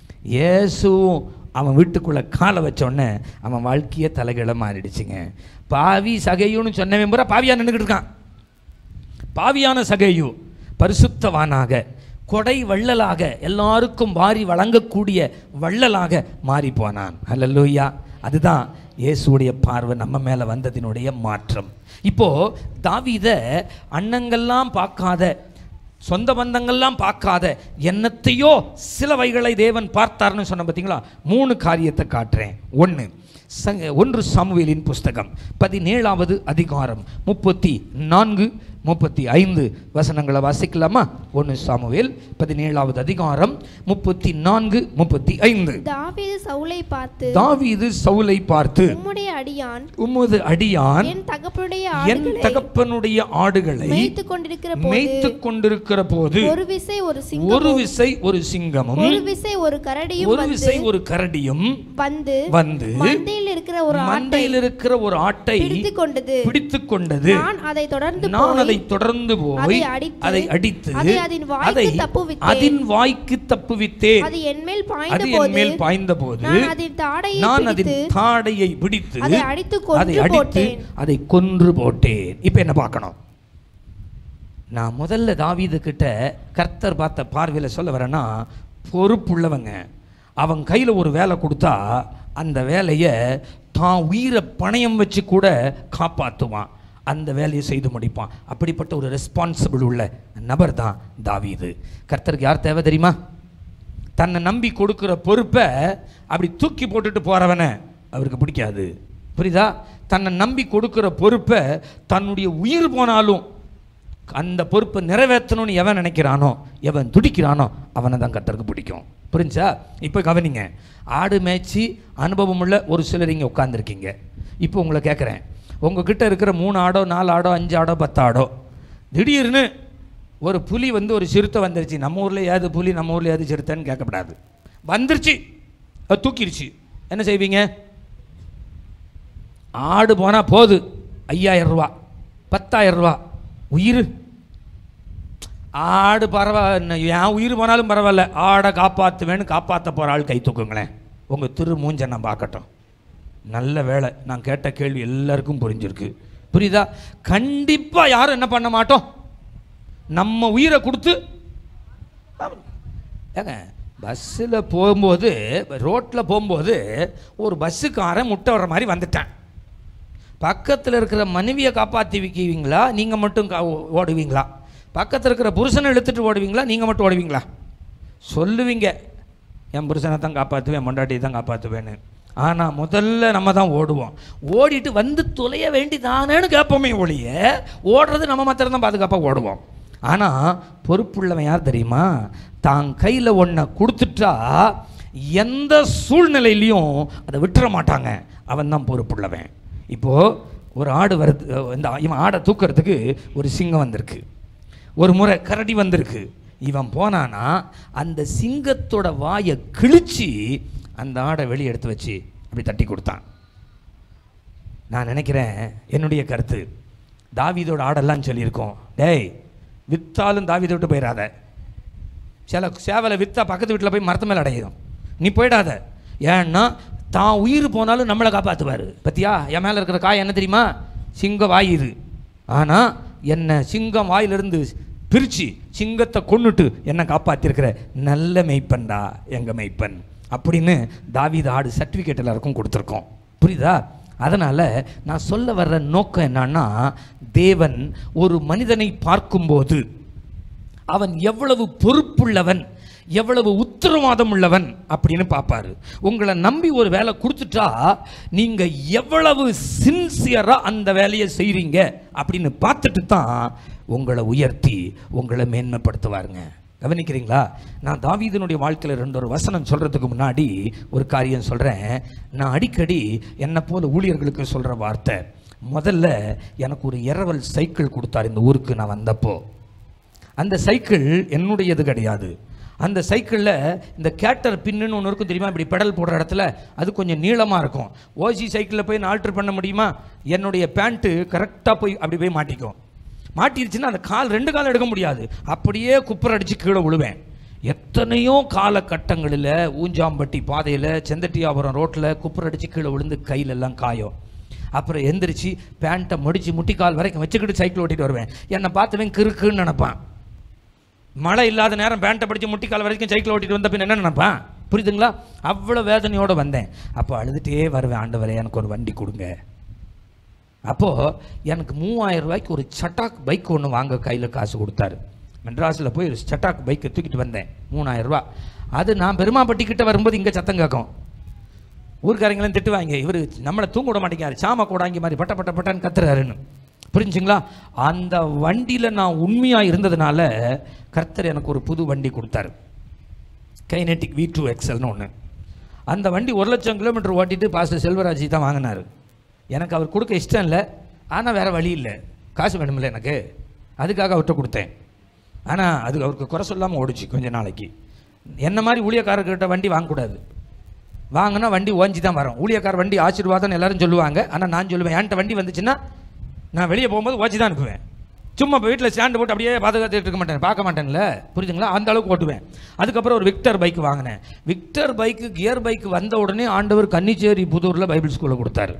இயேசுவும் அவன் வீட்டுக்குள்ளே காலை வச்சோடனே அவன் வாழ்க்கையே தலைகிழ மாறிடுச்சுங்க பாவி சகையுன்னு சொன்னவன் பூரா பாவியாக நின்றுக்கிட்டு இருக்கான் பாவியான சகையு பரிசுத்தவானாக கொடை வள்ளலாக எல்லாருக்கும் வாரி வழங்கக்கூடிய வள்ளலாக மாறி போனான் அல்லல்லூயா அதுதான் இயேசுடைய பார்வை நம்ம மேலே வந்ததினுடைய மாற்றம் இப்போ தாவீத அண்ணங்கள்லாம் பார்க்காத சொந்த பந்தங்கள்லாம் பார்க்காத என்னத்தையோ சிலவைகளை தேவன் பார்த்தார்னு சொன்ன பார்த்தீங்களா மூணு காரியத்தை காட்டுறேன் ஒன்று சங்க ஒன்று சாமுவேலின் புஸ்தகம் பதினேழாவது அதிகாரம் முப்பத்தி நான்கு முப்பத்தி ஐந்து வசனங்களை வாசிக்கலாமா ஒன்று சாமுவேல் பதினேழாவது அதிகாரம் முப்பத்தி நான்கு முப்பத்தி ஐந்து தாவீது சவுலை பார்த்து தாவீது சவுலை பார்த்து உம்முடைய அடியான் உமது அடியான் என் தகப்பனுடைய என் ஆடுகளை தகப்பனுடைய ஆடுகளை மேய்த்துக் கொண்டிருக்கிற போது மேய்த்துக் கொண்டிருக்கிற போது ஒரு விசை ஒரு ஒரு சிங்கம் விசை ஒரு சிங்கமும் ஒரு விசை ஒரு கரடியும் ஒரு வந்து விசை ஒரு கரடியும் வந்து வந்து மந்தையில் இருக்கிற ஒரு ஆட்டை மந்தையில் இருக்கிற ஒரு ஆட்டை பிடித்துக் கொண்டது பிடித்துக் கொண்டது நான் அதை தொடர்ந்து நான் போய் அதை தொடர்ந்து போய் அதை அடித்து, அதை அடித்து அதை அதன் வாய்க்கு அதை தப்புவித்தேன். அதன் வாய்க்கு தப்புவித்தேன் அது என் மேல் பாய்ந்த அது என் போது மேல் பாய்ந்த போது நான் அதன் தாடையை நான் அதன் பிடித்து தாடையை பிடித்து அதை அடித்து அதை கொன்று அடித்து போட்டேன் அதை கொன்று போட்டேன் இப்போ என்ன பார்க்கணும் நான் முதல்ல தாவீது கிட்ட கர்த்தர் பார்த்த பார்வையில் சொல்ல வரேன்னா பொறுப்புள்ளவங்க அவன் கையில் ஒரு வேலை கொடுத்தா அந்த வேலையை தான் உயிரை பணயம் வச்சு கூட காப்பாற்றுவான் அந்த வேலையை செய்து முடிப்பான் அப்படிப்பட்ட ஒரு ரெஸ்பான்சிபிள் உள்ள நபர் தான் தாவீது கர்த்தருக்கு யார் தேவை தெரியுமா தன்னை நம்பி கொடுக்குற பொறுப்பை அப்படி தூக்கி போட்டுட்டு போகிறவனை அவருக்கு பிடிக்காது புரியுதா தன்னை நம்பி கொடுக்குற பொறுப்பை தன்னுடைய உயிர் போனாலும் அந்த பொறுப்பை நிறைவேற்றணும்னு எவன் நினைக்கிறானோ எவன் துடிக்கிறானோ அவனை தான் கர்த்தருக்கு பிடிக்கும் புரிஞ்சா இப்போ கவனிங்க ஆடு மேய்ச்சி அனுபவம் உள்ள ஒரு சிலர் இங்கே உட்காந்துருக்கீங்க இப்போ உங்களை கேட்குறேன் உங்ககிட்ட இருக்கிற மூணு ஆடோ நாலு ஆடோ அஞ்சு ஆடோ பத்து ஆடோ திடீர்னு ஒரு புலி வந்து ஒரு சிறுத்தை வந்துருச்சு நம்ம ஊரில் ஏது புலி நம்ம ஊரில் ஏது சிறுத்தைன்னு கேட்கப்படாது வந்துருச்சு அது தூக்கிருச்சு என்ன செய்வீங்க ஆடு போனால் போது ஐயாயிரம் ரூபா பத்தாயிரம் ரூபா உயிர் ஆடு பரவாயில்ல என் உயிர் போனாலும் பரவாயில்ல ஆடை காப்பாற்றுவேன்னு காப்பாற்ற போகிற ஆள் கை தூக்குங்களேன் உங்கள் திரு மூஞ்ச நான் பார்க்கட்டும் நல்ல வேலை நான் கேட்ட கேள்வி எல்லாருக்கும் புரிஞ்சிருக்கு புரியுதா கண்டிப்பாக யாரும் என்ன பண்ண மாட்டோம் நம்ம உயிரை கொடுத்து ஏங்க பஸ்ஸில் போகும்போது ரோட்டில் போகும்போது ஒரு பஸ்ஸுக்காரன் முட்டை வர்ற மாதிரி வந்துட்டான் பக்கத்தில் இருக்கிற மனைவியை காப்பாற்றி வைக்குவீங்களா நீங்கள் மட்டும் கா ஓடுவீங்களா பக்கத்தில் இருக்கிற புருஷனை இழுத்துட்டு ஓடுவீங்களா நீங்கள் மட்டும் ஓடுவீங்களா சொல்லுவீங்க என் புருஷனை தான் காப்பாற்றுவேன் பொண்டாட்டியை தான் காப்பாற்றுவேன்னு ஆனால் முதல்ல நம்ம தான் ஓடுவோம் ஓடிட்டு வந்து தொலைய வேண்டிதானேன்னு கேட்போமே ஒழிய ஓடுறது நம்ம மாத்திரம் தான் பாதுகாப்பாக ஓடுவோம் ஆனால் பொறுப்புள்ளவன் யார் தெரியுமா தான் கையில் ஒன்றை கொடுத்துட்டா எந்த சூழ்நிலையிலையும் அதை விட்டுற மாட்டாங்க அவன் தான் பொறுப்புள்ளவன் இப்போது ஒரு ஆடு வருது இந்த இவன் ஆடை தூக்கிறதுக்கு ஒரு சிங்கம் வந்திருக்கு ஒரு முறை கரடி வந்திருக்கு இவன் போனானா அந்த சிங்கத்தோட வாயை கிழிச்சு அந்த ஆடை வெளியே எடுத்து வச்சு அப்படி தட்டி கொடுத்தான் நான் நினைக்கிறேன் என்னுடைய கருத்து தாவீதோட ஆடெல்லாம் சொல்லியிருக்கோம் டேய் வித்தாலும் தாவீதை விட்டு போயிடாத சில சேவலை விற்றா பக்கத்து வீட்டில் போய் மரத்து மேலே அடையும் நீ போயிடாத ஏன்னா தான் உயிர் போனாலும் நம்மளை காப்பாற்றுவார் பத்தியா என் மேலே இருக்கிற காய் என்ன தெரியுமா சிங்க வாய் இது ஆனால் என்னை சிங்கம் வாயிலிருந்து பிரித்து சிங்கத்தை கொன்னுட்டு என்னை காப்பாற்றிருக்கிற நல்ல மெய்ப்பன்டா எங்கள் மெய்ப்பன் அப்படின்னு தாவீது ஆடு சர்டிஃபிகேட் எல்லாருக்கும் கொடுத்துருக்கோம் புரியுதா அதனால் நான் சொல்ல வர்ற நோக்கம் என்னன்னா தேவன் ஒரு மனிதனை பார்க்கும்போது அவன் எவ்வளவு பொறுப்புள்ளவன் எவ்வளவு உத்தரவாதம் உள்ளவன் அப்படின்னு பார்ப்பாரு உங்களை நம்பி ஒரு வேலை கொடுத்துட்டா நீங்க எவ்வளவு சின்சியரா அந்த வேலையை செய்றீங்க அப்படின்னு பார்த்துட்டு தான் உங்களை உயர்த்தி உங்களை மேன்மைப்படுத்துவாருங்க கவனிக்கிறீங்களா நான் தாவீதனுடைய வாழ்க்கையில் ரெண்டு ஒரு வசனம் சொல்றதுக்கு முன்னாடி ஒரு காரியம் சொல்றேன் நான் அடிக்கடி என்னை போல ஊழியர்களுக்கு சொல்ற வார்த்தை முதல்ல எனக்கு ஒரு இரவல் சைக்கிள் கொடுத்தார் இந்த ஊருக்கு நான் வந்தப்போ அந்த சைக்கிள் என்னுடையது கிடையாது அந்த சைக்கிளில் இந்த கேட்டர் பின்னுன்னு ஒன்று இருக்கும் தெரியுமா இப்படி பெடல் போடுற இடத்துல அது கொஞ்சம் நீளமாக இருக்கும் ஓசி சைக்கிளில் போய் நான் ஆல்ட்ரு பண்ண முடியுமா என்னுடைய பேண்ட்டு கரெக்டாக போய் அப்படி போய் மாட்டிக்கும் மாட்டிருச்சுன்னா அந்த கால் ரெண்டு கால் எடுக்க முடியாது அப்படியே குப்பர் அடித்து கீழே விழுவேன் எத்தனையோ காலகட்டங்களில் ஊஞ்சாம்பட்டி பாதையில் செந்தட்டியாபுரம் ரோட்டில் குப்பர் அடித்து கீழே விழுந்து கையிலெல்லாம் காயும் அப்புறம் எந்திரிச்சு பேண்ட்டை முடிச்சு முட்டிக்கால் வரைக்கும் வச்சுக்கிட்டு சைக்கிள் ஓட்டிட்டு வருவேன் என்னை பார்த்தவன் கிறுக்குன்னு நினைப்பான் மழை இல்லாத நேரம் பேண்ட்டை படித்து முட்டிக்கால் வரைக்கும் சைக்கிள் ஓட்டிட்டு வந்த பின் என்ன நினைப்பான் புரியுதுங்களா அவ்வளோ வேதனையோடு வந்தேன் அப்போ அழுதுகிட்டே வருவேன் ஆண்டவரே எனக்கு ஒரு வண்டி கொடுங்க அப்போது எனக்கு மூவாயிரம் ரூபாய்க்கு ஒரு சட்டாக் பைக் ஒன்று வாங்க கையில் காசு கொடுத்தாரு மெட்ராஸில் போய் ஒரு சட்டாக் பைக்கை தூக்கிட்டு வந்தேன் மூணாயிரம் ரூபா அது நான் பெருமாப்பட்டி கிட்ட வரும்போது இங்கே சத்தம் கேட்கும் ஊர்க்காரங்களும் திட்டுவாங்க இவர் நம்மளை தூங்க விட மாட்டேங்காரு சாம கூடாங்கி மாதிரி பட்ட பட்ட பட்டன்னு கத்துறாருன்னு புரிஞ்சுங்களா அந்த வண்டியில் நான் உண்மையாக இருந்ததுனால கர்த்தர் எனக்கு ஒரு புது வண்டி கொடுத்தாரு கைனெட்டிக் வி டூ எக்ஸல்னு ஒன்று அந்த வண்டி ஒரு லட்சம் கிலோமீட்டர் ஓட்டிட்டு பாஸ்டர் செல்வராஜ் தான் வாங்கினார் எனக்கு அவர் கொடுக்க இஷ்டம் இல்லை ஆனால் வேறு வழி இல்லை காசு வேணுமில்ல எனக்கு அதுக்காக அவர்கிட்ட கொடுத்தேன் ஆனால் அது அவருக்கு குறை சொல்லாமல் ஓடிச்சு கொஞ்ச நாளைக்கு என்ன மாதிரி ஊழியக்காரர்கிட்ட வண்டி வாங்கக்கூடாது வாங்கினா வண்டி ஓஞ்சி தான் வரும் ஊழியக்கார வண்டி ஆசீர்வாதம் எல்லாரும் சொல்லுவாங்க ஆனால் நான் சொல்லுவேன் என்கிட்ட வண்டி வந்துச்சுன்னா நான் வெளியே போகும்போது ஓச்சி தான் அனுப்புவேன் சும்மா இப்போ வீட்டில் ஸ்டாண்டு போட்டு அப்படியே பாதுகாத்துட்டு இருக்க மாட்டேன் பார்க்க மாட்டேன்ல புரியுதுங்களா அந்த அளவுக்கு ஓட்டுவேன் அதுக்கப்புறம் ஒரு விக்டர் பைக் வாங்கினேன் விக்டர் பைக்கு கியர் பைக் வந்த உடனே ஆண்டவர் கன்னிச்சேரி புதூரில் பைபிள் ஸ்கூலில் கொடுத்தாரு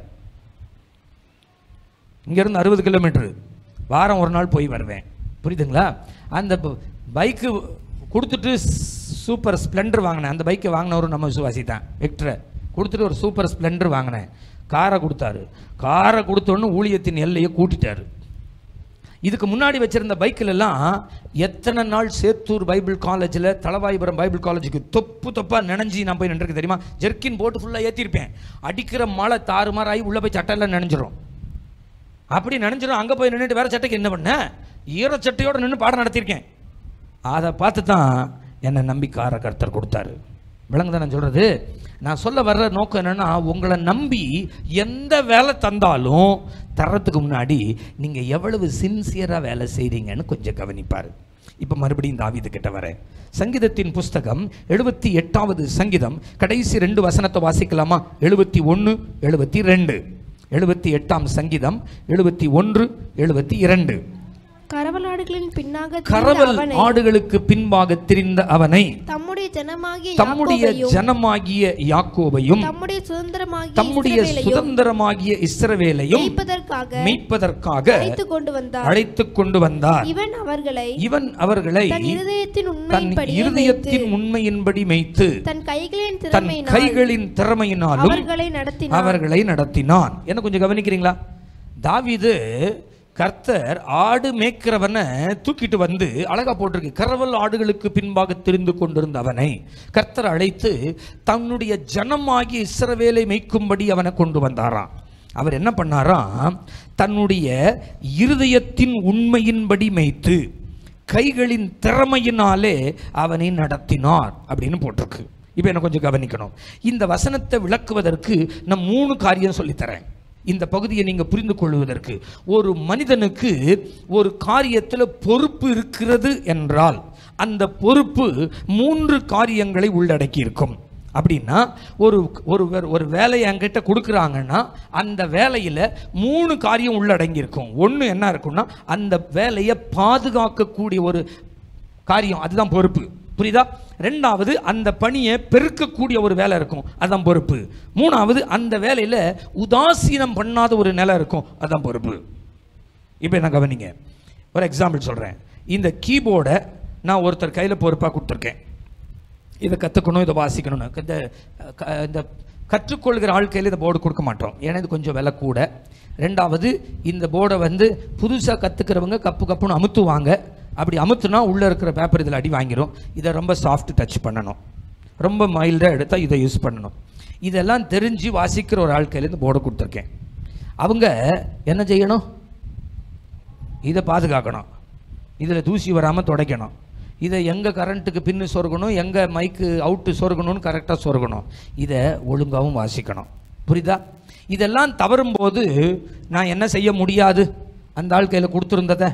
இங்கேருந்து அறுபது கிலோமீட்டரு வாரம் ஒரு நாள் போய் வருவேன் புரியுதுங்களா அந்த பைக்கு கொடுத்துட்டு சூப்பர் ஸ்ப்ளெண்டர் வாங்கினேன் அந்த பைக்கை வாங்கினவரும் நம்ம விசுவாசி தான் விக்டரை கொடுத்துட்டு ஒரு சூப்பர் ஸ்ப்ளெண்டர் வாங்கினேன் காரை கொடுத்தாரு காரை கொடுத்தோன்னு ஊழியத்தின் எல்லையை கூட்டிட்டாரு இதுக்கு முன்னாடி வச்சிருந்த பைக்கில் எல்லாம் எத்தனை நாள் சேத்தூர் பைபிள் காலேஜில் தலவாய்புரம் பைபிள் காலேஜுக்கு தொப்பு தொப்பா நினைஞ்சி நான் போய் நின்றுருக்கு தெரியுமா ஜெர்க்கின் போட்டு ஃபுல்லாக ஏற்றிருப்பேன் அடிக்கிற மழை தாறுமாறாகி உள்ளே போய் சட்டையெல்லாம் நினைஞ்சிரும் அப்படி நினைஞ்சிரும் அங்கே போய் நின்றுட்டு வேற சட்டைக்கு என்ன பண்ண ஈரச்சட்டையோடு நின்று பாடம் நடத்தியிருக்கேன் அதை பார்த்து தான் என்னை நம்பி காரை கர்த்தர் கொடுத்தாரு விளங்குதான் நான் சொல்கிறது நான் சொல்ல வர்ற நோக்கம் என்னென்னா உங்களை நம்பி எந்த வேலை தந்தாலும் தர்றதுக்கு முன்னாடி நீங்கள் எவ்வளவு சின்சியராக வேலை செய்கிறீங்கன்னு கொஞ்சம் கவனிப்பார் இப்போ மறுபடியும் தாவீது கிட்ட வரேன் சங்கீதத்தின் புஸ்தகம் எழுபத்தி எட்டாவது சங்கீதம் கடைசி ரெண்டு வசனத்தை வாசிக்கலாமா எழுபத்தி ஒன்று எழுபத்தி ரெண்டு எழுபத்தி எட்டாம் சங்கீதம் எழுபத்தி ஒன்று எழுபத்தி இரண்டு கரவலாடு ஆடுகளின் பின்னாக திரிந்த கரவல் அவனை ஆடுகளுக்கு பின்பாக திரிந்த அவனை தம்முடைய ஜனமாகிய தம்முடைய யாக்கோபையும் ஜனமாகிய யாக்கோபையும் தம்முடைய சுதந்திரமாகிய தம்முடைய இஸ்ரவேலையும் சுதந்திரமாகிய இஸ்ரவேலையும் மேய்ப்பதற்காக மீட்பதற்காக அழைத்து கொண்டு வந்தார் அழைத்துக் கொண்டு வந்தார் இவன் அவர்களை இவன் அவர்களை தன் இருதயத்தின் தன் உண்மையின்படி இருதயத்தின் உண்மையின்படி மேய்த்து தன் கைகளின் தன் திறமையினால் கைகளின் திறமையினாலும் அவர்களை நடத்தினார் அவர்களை நடத்தினான் என்ன கொஞ்சம் கவனிக்கிறீங்களா தாவீது கர்த்தர் ஆடு மேய்க்கிறவனை தூக்கிட்டு வந்து அழகா போட்டிருக்கு கரவல் ஆடுகளுக்கு பின்பாக திரிந்து கொண்டிருந்த அவனை கர்த்தர் அழைத்து தன்னுடைய ஜனமாகிய இஸ்ரவேலை மேய்க்கும்படி அவனை கொண்டு வந்தாராம் அவர் என்ன பண்ணாராம் தன்னுடைய இருதயத்தின் உண்மையின்படி மேய்த்து கைகளின் திறமையினாலே அவனை நடத்தினார் அப்படின்னு போட்டிருக்கு இப்போ என்ன கொஞ்சம் கவனிக்கணும் இந்த வசனத்தை விளக்குவதற்கு நான் மூணு காரியம் சொல்லித்தரேன் இந்த பகுதியை நீங்கள் புரிந்து கொள்வதற்கு ஒரு மனிதனுக்கு ஒரு காரியத்தில் பொறுப்பு இருக்கிறது என்றால் அந்த பொறுப்பு மூன்று காரியங்களை உள்ளடக்கி இருக்கும் அப்படின்னா ஒரு ஒரு வே- ஒரு வேலையை என்கிட்ட கொடுக்குறாங்கன்னா அந்த வேலையில் மூணு காரியம் உள்ளடங்கியிருக்கும் ஒன்று என்ன இருக்கும்னா அந்த வேலையை பாதுகாக்கக்கூடிய ஒரு காரியம் அதுதான் பொறுப்பு புரியுதா ரெண்டாவது அந்த பணியை பெருக்கக்கூடிய ஒரு வேலை இருக்கும் அதுதான் பொறுப்பு மூணாவது அந்த வேலையில் உதாசீனம் பண்ணாத ஒரு நிலை இருக்கும் அதுதான் பொறுப்பு இப்போ என்ன கவனிங்க ஒரு எக்ஸாம்பிள் சொல்கிறேன் இந்த கீபோர்டை நான் ஒருத்தர் கையில் பொறுப்பாக கொடுத்துருக்கேன் இதை கற்றுக்கணும் இதை வாசிக்கணும்னு இந்த க- இந்த கற்றுக்கொள்கிற ஆள் கையில் இந்த போர்டு கொடுக்க மாட்டோம் ஏன்னா இது கொஞ்சம் விலை கூட ரெண்டாவது இந்த போர்டை வந்து புதுசாக கற்றுக்கிறவங்க கப்பு கப்புன்னு அமுத்துவாங்க அப்படி அமுத்துனா உள்ளே இருக்கிற பேப்பர் இதில் அடி வாங்கிரும் இதை ரொம்ப சாஃப்ட் டச் பண்ணணும் ரொம்ப மைல்டாக எடுத்தால் இதை யூஸ் பண்ணணும் இதெல்லாம் தெரிஞ்சு வாசிக்கிற ஒரு ஆள் கையில் இந்த போர்டை கொடுத்துருக்கேன் அவங்க என்ன செய்யணும் இதை பாதுகாக்கணும் இதில் தூசி வராமல் துடைக்கணும் இதை எங்கே கரண்ட்டுக்கு பின்னு சொருகணும் எங்கே மைக்கு அவுட்டு சொருகணும்னு கரெக்டாக சொருகணும் இதை ஒழுங்காகவும் வாசிக்கணும் புரியுதா இதெல்லாம் தவறும்போது நான் என்ன செய்ய முடியாது அந்த ஆள் கையில் கொடுத்துருந்ததை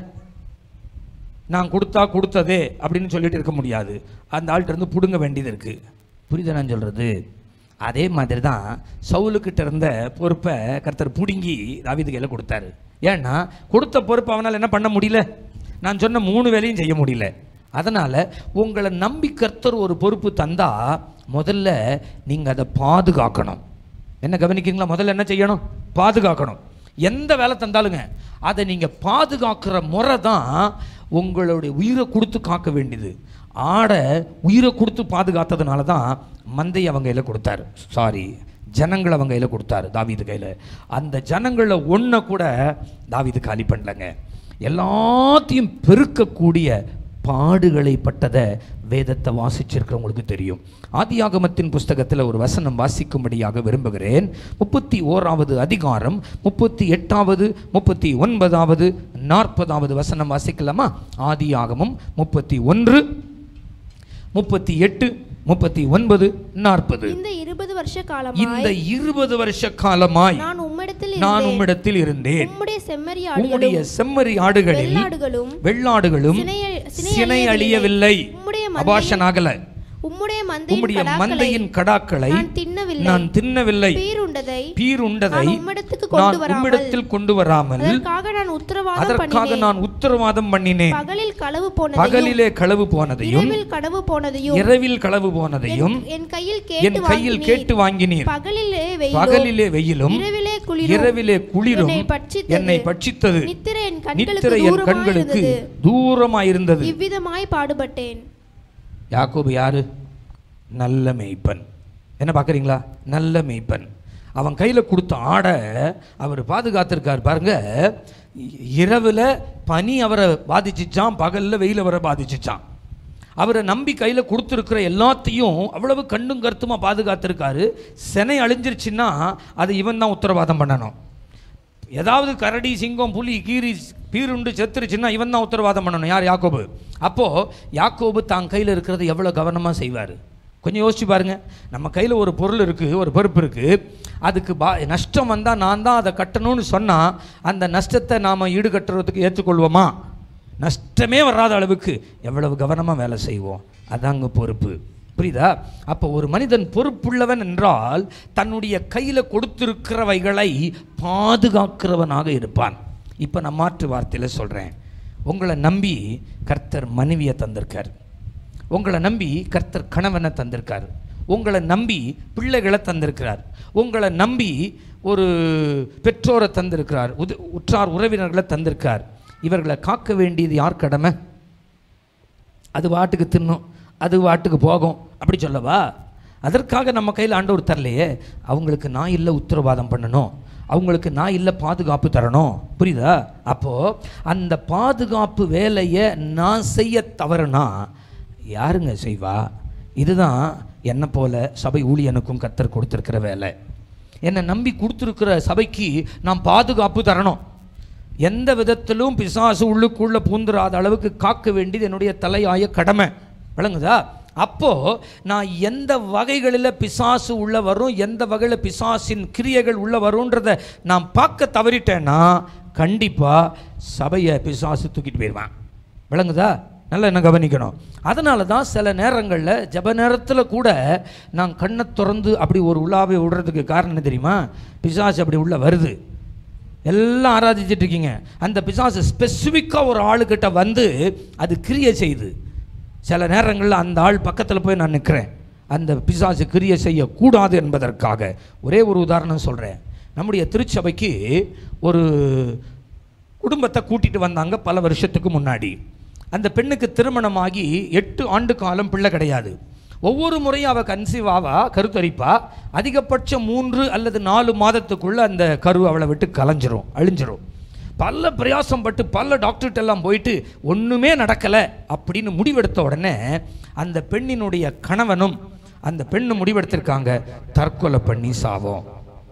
நான் கொடுத்தா கொடுத்ததே அப்படின்னு சொல்லிட்டு இருக்க முடியாது அந்த ஆள்கிட்ட இருந்து பிடுங்க வேண்டியது இருக்குது புரியுதா நான் சொல்கிறது அதே மாதிரி தான் சவுலுக்கிட்ட இருந்த பொறுப்பை கர்த்தர் பிடுங்கி தாவீது கையில் கொடுத்தாரு ஏன்னா கொடுத்த பொறுப்பை அவனால் என்ன பண்ண முடியல நான் சொன்ன மூணு வேலையும் செய்ய முடியல அதனால் உங்களை நம்பி கர்த்தர் ஒரு பொறுப்பு தந்தா முதல்ல நீங்கள் அதை பாதுகாக்கணும் என்ன கவனிக்கிறீங்களா முதல்ல என்ன செய்யணும் பாதுகாக்கணும் எந்த வேலை தந்தாலுங்க அதை நீங்கள் பாதுகாக்கிற முறை தான் உங்களுடைய உயிரை கொடுத்து காக்க வேண்டியது ஆடை உயிரை கொடுத்து பாதுகாத்ததுனால தான் மந்தை அவங்க கையில் கொடுத்தாரு சாரி ஜனங்கள் அவங்க கையில் கொடுத்தாரு தாவீது கையில் அந்த ஜனங்களில் ஒன்றை கூட தாவீது காலி பண்ணலங்க எல்லாத்தையும் பெருக்கக்கூடிய பாடுகளை பட்டதை வேதத்தை வாசிச்சிருக்கிறவங்களுக்கு தெரியும் ஆதியாகமத்தின் புஸ்தகத்தில் ஒரு வசனம் வாசிக்கும்படியாக விரும்புகிறேன் முப்பத்தி ஓராவது அதிகாரம் முப்பத்தி எட்டாவது முப்பத்தி ஒன்பதாவது நாற்பதாவது வசனம் வாசிக்கலாமா ஆதியாகமம் முப்பத்தி ஒன்று முப்பத்தி எட்டு முப்பத்தி ஒன்பது நாற்பது இந்த இருபது வருஷ இந்த காலமாய் இருபது வருஷ காலமாய் நான் உம்மிடத்தில் நான் இருந்தேன் உம்மிடத்தில் இருந்தேன் உம்முடைய செம்மறி உம்முடைய ஆடுகளும் செம்மறி ஆடுகளில் வெள்ளாடுகளும் வெள்ளாடுகளும் சினை- சினை சினை அழியவில்லை. அழியவில்லை உம்முடைய அபாஷன் ஆகல உம்முடைய மந்தையின் உம்முடைய கடாக்களை மந்தையின் கடாக்களை நான் தின்னவில்லை நான் தின்னவில்லை பீருண்டதை பீர் உண்டதை நான் உம்மிடத்துக்கு நான் கொண்டு வராமல் உம்மிடத்தில் கொண்டு வராமல் அதற்காக நான் உத்தரவாதம் அதற்காக பண்ணினேன் நான் உத்தரவாதம் பண்ணினேன் பகலில் களவு போனதையும் பகலிலே களவு போனதையும் இரவில் களவு போனதையும் இரவில் களவு போனதையும் என்- என் கையில் என் கேட்டு கையில் வாங்கினீர். கேட்டு வாங்கினீர் பகலிலே வெயிலும் பகலிலே வெயிலும் இரவிலே குளிரும் இரவிலே குளிரும் என்னை பட்சித்தது. என்னை பட்சித்தது நித்திரை என் கண்களுக்கு நித்திரை என் தூரமாய் கண்களுக்கு இருந்தது. தூரமாயிருந்தது இவ்விதமாய் பாடுபட்டேன் யாக்கோபு யாரு நல்ல மேய்ப்பன் என்ன பார்க்குறீங்களா நல்ல மேய்ப்பன் அவன் கையில் கொடுத்த ஆடை அவர் பாதுகாத்திருக்கார் பாருங்க இ- இரவுல பனி அவரை பாதிச்சிச்சான் பகல்ல வெயில் அவரை பாதிச்சிச்சான் அவரை நம்பி கையில் கொடுத்துருக்கிற எல்லாத்தையும் அவ்வளவு கண்ணும் கருத்துமா பாதுகாத்திருக்காரு செனை அழிஞ்சிருச்சுன்னா அது இவன் தான் உத்தரவாதம் பண்ணணும் ஏதாவது கரடி சிங்கம் புலி கீரி பீருண்டு செத்துருச்சுன்னா இவன் தான் உத்தரவாதம் பண்ணணும் யார் யாக்கோபு அப்போது யாக்கோபு தான் கையில் இருக்கிறத எவ்வளோ கவனமாக செய்வார் கொஞ்சம் யோசிச்சு பாருங்க நம்ம கையில் ஒரு பொருள் இருக்குது ஒரு பொறுப்பு இருக்குது அதுக்கு பா நஷ்டம் வந்தால் நான் தான் அதை கட்டணும்னு சொன்னால் அந்த நஷ்டத்தை நாம் ஈடுகட்டுறதுக்கு ஏற்றுக்கொள்வோமா நஷ்டமே வராத அளவுக்கு எவ்வளவு கவனமாக வேலை செய்வோம் அதாங்க பொறுப்பு புரியுதா அப்போ ஒரு மனிதன் பொறுப்புள்ளவன் என்றால் தன்னுடைய கையில் கொடுத்திருக்கிறவைகளை பாதுகாக்கிறவனாக இருப்பான் இப்போ நான் மாற்று வார்த்தையில் சொல்கிறேன் உங்களை நம்பி கர்த்தர் மனைவியை தந்திருக்கார் உங்களை நம்பி கர்த்தர் கணவனை தந்திருக்கார் உங்களை நம்பி பிள்ளைகளை தந்திருக்கிறார் உங்களை நம்பி ஒரு பெற்றோரை தந்திருக்கிறார் உது உற்றார் உறவினர்களை தந்திருக்கார் இவர்களை காக்க வேண்டியது யார் கடமை அது வாட்டுக்கு தின்னும் அது வாட்டுக்கு போகும் அப்படி சொல்லவா அதற்காக நம்ம கையில் ஆண்டவர் தரலையே அவங்களுக்கு நான் இல்லை உத்தரவாதம் பண்ணணும் அவங்களுக்கு நான் இல்லை பாதுகாப்பு தரணும் புரியுதா அப்போது அந்த பாதுகாப்பு வேலையை நான் செய்ய தவறுனா யாருங்க செய்வா இதுதான் என்னை போல சபை ஊழியனுக்கும் கத்தர் கொடுத்துருக்கிற வேலை என்னை நம்பி கொடுத்துருக்கிற சபைக்கு நான் பாதுகாப்பு தரணும் எந்த விதத்திலும் பிசாசு உள்ளுக்குள்ள பூந்துராத அளவுக்கு காக்க வேண்டியது என்னுடைய தலையாய கடமை விளங்குதா அப்போ நான் எந்த வகைகளில் பிசாசு உள்ள வரும் எந்த வகையில் பிசாசின் கிரியைகள் உள்ள வரும்ன்றத நான் பார்க்க தவறிட்டேன்னா கண்டிப்பா சபையை பிசாசு தூக்கிட்டு போயிடுவான் விளங்குதா நல்லா என்ன கவனிக்கணும் அதனால தான் சில நேரங்களில் ஜப நேரத்தில் கூட நான் கண்ணை திறந்து அப்படி ஒரு உலாவை விடுறதுக்கு காரணம் என்ன தெரியுமா பிசாசு அப்படி உள்ள வருது எல்லாம் ஆராதிச்சிட்டு இருக்கீங்க அந்த பிசாசு ஸ்பெசிஃபிக்காக ஒரு ஆளுக்கிட்ட வந்து அது கிரியை செய்யுது சில நேரங்களில் அந்த ஆள் பக்கத்தில் போய் நான் நிற்கிறேன் அந்த பிசாசு கிரியை செய்யக்கூடாது என்பதற்காக ஒரே ஒரு உதாரணம் சொல்கிறேன் நம்முடைய திருச்சபைக்கு ஒரு குடும்பத்தை கூட்டிட்டு வந்தாங்க பல வருஷத்துக்கு முன்னாடி அந்த பெண்ணுக்கு திருமணமாகி எட்டு ஆண்டு காலம் பிள்ளை கிடையாது ஒவ்வொரு முறையும் அவள் கன்சீவ் ஆவா கருத்தரிப்பா அதிகபட்சம் மூன்று அல்லது நாலு மாதத்துக்குள்ள அந்த கரு அவளை விட்டு கலைஞ்சிரும் அழிஞ்சிரும் பல பிரயாசம் பட்டு பல டாக்டர்கிட்ட எல்லாம் போயிட்டு ஒன்றுமே நடக்கலை அப்படின்னு முடிவெடுத்த உடனே அந்த பெண்ணினுடைய கணவனும் அந்த பெண்ணு முடிவெடுத்திருக்காங்க தற்கொலை பண்ணி சாவோம்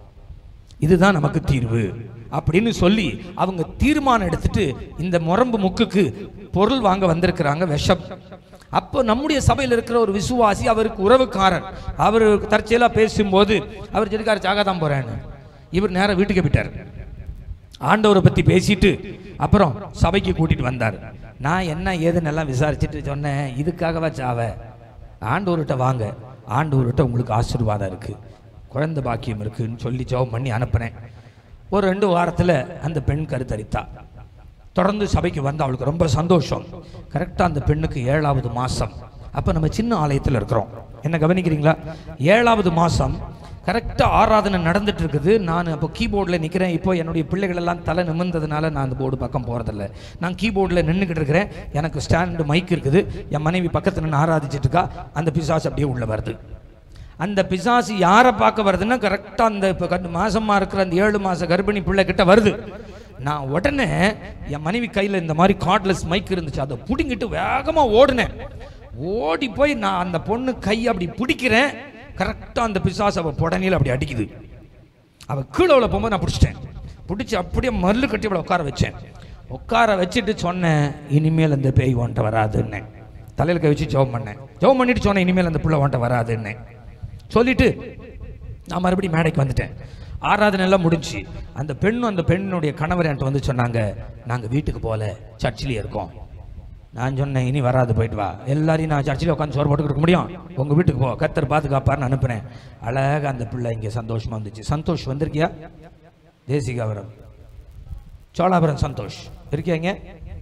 இதுதான் நமக்கு தீர்வு அப்படின்னு சொல்லி அவங்க தீர்மானம் எடுத்துட்டு இந்த முரம்பு முக்குக்கு பொருள் வாங்க வந்திருக்கிறாங்க விஷம் அப்போ நம்முடைய சபையில் இருக்கிற ஒரு விசுவாசி அவருக்கு உறவுக்காரர் அவர் தற்செயலாக பேசும்போது அவர் சொல்லிக்காரு சாக தான் போறேன்னு இவர் நேரா வீட்டுக்கு போயிட்டார் ஆண்டவரை பற்றி பேசிட்டு அப்புறம் சபைக்கு கூட்டிட்டு வந்தார் நான் என்ன ஏதுன்னு எல்லாம் விசாரிச்சுட்டு சொன்னேன் இதுக்காகவா சாவ ஆண்டவர்கிட்ட வாங்க ஆண்டவர்கிட்ட உங்களுக்கு ஆசீர்வாதம் இருக்கு குழந்தை பாக்கியம் இருக்குன்னு சொல்லி ஜெபம் பண்ணி அனுப்புனேன் ஒரு ரெண்டு வாரத்தில் அந்த பெண் கருத்தரித்தா தொடர்ந்து சபைக்கு வந்து அவளுக்கு ரொம்ப சந்தோஷம் கரெக்டாக அந்த பெண்ணுக்கு ஏழாவது மாதம் அப்போ நம்ம சின்ன ஆலயத்தில் இருக்கிறோம் என்ன கவனிக்கிறீங்களா ஏழாவது மாதம் கரெக்டாக ஆராதனை நடந்துட்டு இருக்குது நான் அப்போ கீபோர்டில் நிற்கிறேன் இப்போ என்னுடைய பிள்ளைகள் எல்லாம் தலை நிமிர்ந்ததுனால நான் அந்த போர்டு பக்கம் போகிறதில்ல நான் கீபோர்டில் நின்றுக்கிட்டு இருக்கிறேன் எனக்கு ஸ்டாண்டு மைக் இருக்குது என் மனைவி பக்கத்தில் நின்று ஆராதிச்சிட்டு இருக்கா அந்த பிசாசு அப்படியே உள்ள வருது அந்த பிசாசு யாரை பார்க்க வருதுன்னா கரெக்டாக அந்த இப்போ கண்டு மாசமா இருக்கிற அந்த ஏழு மாச கர்ப்பிணி பிள்ளை கிட்ட வருது நான் உடனே என் மனைவி கையில் இந்த மாதிரி கார்ட்லெஸ் மைக் இருந்துச்சு அதை பிடுங்கிட்டு வேகமாக ஓடினேன் ஓடி போய் நான் அந்த பொண்ணு கை அப்படி பிடிக்கிறேன் கரெக்டாக அந்த பிசாசு அவள் புடனையில் அப்படி அடிக்குது அவள் கீழே உள்ள போகும்போது நான் பிடிச்சிட்டேன் பிடிச்சி அப்படியே மல்லு கட்டி அவளை உட்கார வச்சேன் உட்கார வச்சுட்டு சொன்னேன் இனிமேல் அந்த பேய் உன்ட்ட வராதுன்னேன் தலையில் கை வச்சு ஜெபம் பண்ணேன் ஜெபம் பண்ணிட்டு சொன்னேன் இனிமேல் அந்த பிள்ளை உன்ட்ட வராதுன்னேன் சொல்லிட்டு நான் மறுபடியும் மேடைக்கு வந்துட்டேன் ஆராதனை எல்லாம் முடிஞ்சு அந்த பெண்ணும் அந்த பெண்ணுடைய கணவர் என்கிட்ட வந்து சொன்னாங்க நாங்கள் வீட்டுக்கு போகல சர்ச்சிலேயே இருக்கோம் நான் சொன்னேன் இனி வராது போயிட்டு வா எல்லாரையும் நான் சர்ச்சில் உட்காந்து சோறு போட்டு கொடுக்க முடியும் உங்கள் வீட்டுக்கு போ கத்தர் பாதுகாப்பார்னு அனுப்புனேன் அழகாக அந்த பிள்ளை இங்கே சந்தோஷமா இருந்துச்சு சந்தோஷ் வந்திருக்கியா தேசிகாபுரம் சோழாபுரம் சந்தோஷ் இருக்கியா இங்க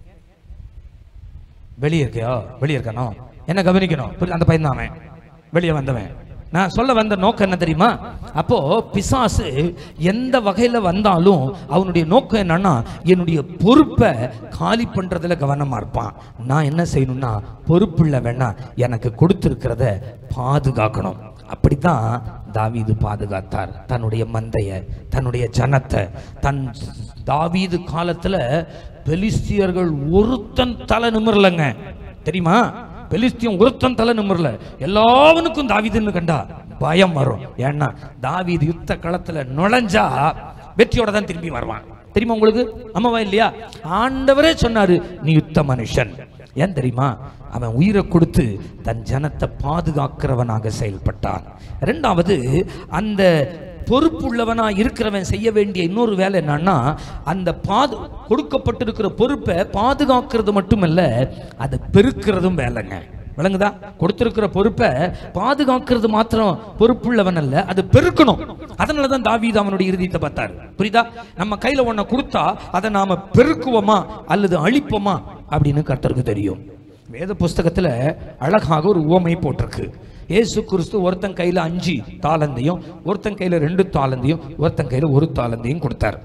வெளியே இருக்கியோ வெளியே இருக்கானோ என்ன கவனிக்கணும் புரியுது அந்த பையன் அவன் வெளியே வந்தவன் நான் சொல்ல வந்த நோக்கம் என்ன தெரியுமா அப்போ பிசாசு எந்த வகையில் வந்தாலும் அவனுடைய நோக்கம் என்னன்னா என்னுடைய பொறுப்பை காலி பண்றதுல கவனமா இருப்பான் நான் என்ன செய்யணும்னா பொறுப்புள்ள வேணா எனக்கு கொடுத்துருக்கிறத பாதுகாக்கணும் அப்படித்தான் தாவீது பாதுகாத்தார் தன்னுடைய மந்தைய தன்னுடைய ஜனத்தை தன் தாவீது காலத்துல பெலிஸ்தியர்கள் ஒருத்தன் தலை நிமிரலங்க தெரியுமா பெலிஸ்தியம் ஒருத்தன் தலை நிமிரல எல்லாவனுக்கும் தாவீதுன்னு கண்டா பயம் வரும் ஏன்னா தாவீது யுத்த களத்துல நுழைஞ்சா வெற்றியோட தான் திரும்பி வருவான் தெரியுமா உங்களுக்கு அம்மாவா இல்லையா ஆண்டவரே சொன்னாரு நீ யுத்த மனுஷன் ஏன் தெரியுமா அவன் உயிரை கொடுத்து தன் ஜனத்தை பாதுகாக்கிறவனாக செயல்பட்டான் ரெண்டாவது அந்த பொறுப்புள்ளவனா இருக்கிறவன் செய்ய வேண்டிய இன்னொரு வேலை என்னன்னா அந்த பாது கொடுக்கப்பட்டிருக்கிற பொறுப்பை பாதுகாக்கிறது மட்டுமல்ல அதை பெருக்கிறதும் வேலைங்க விளங்குதா கொடுத்திருக்கிற பொறுப்பை பாதுகாக்கிறது மாத்திரம் பொறுப்புள்ளவன் அல்ல அது பெருக்கணும் அதனால தான் தாவீது அவனுடைய இறுதியத்தை பார்த்தாரு புரியுதா நம்ம கையில ஒன்றை கொடுத்தா அதை நாம பெருக்குவோமா அல்லது அழிப்போமா அப்படின்னு கர்த்தருக்கு தெரியும் வேத புஸ்தகத்துல அழகாக ஒரு உவமை போட்டிருக்கு இயேசு கிறிஸ்து ஒருத்தன் கையில அஞ்சு தாளந்தையும் ஒருத்தன் கையில ரெண்டு தாளந்தையும் ஒருத்தன் கையில ஒரு தாளந்தையும் கொடுத்தார்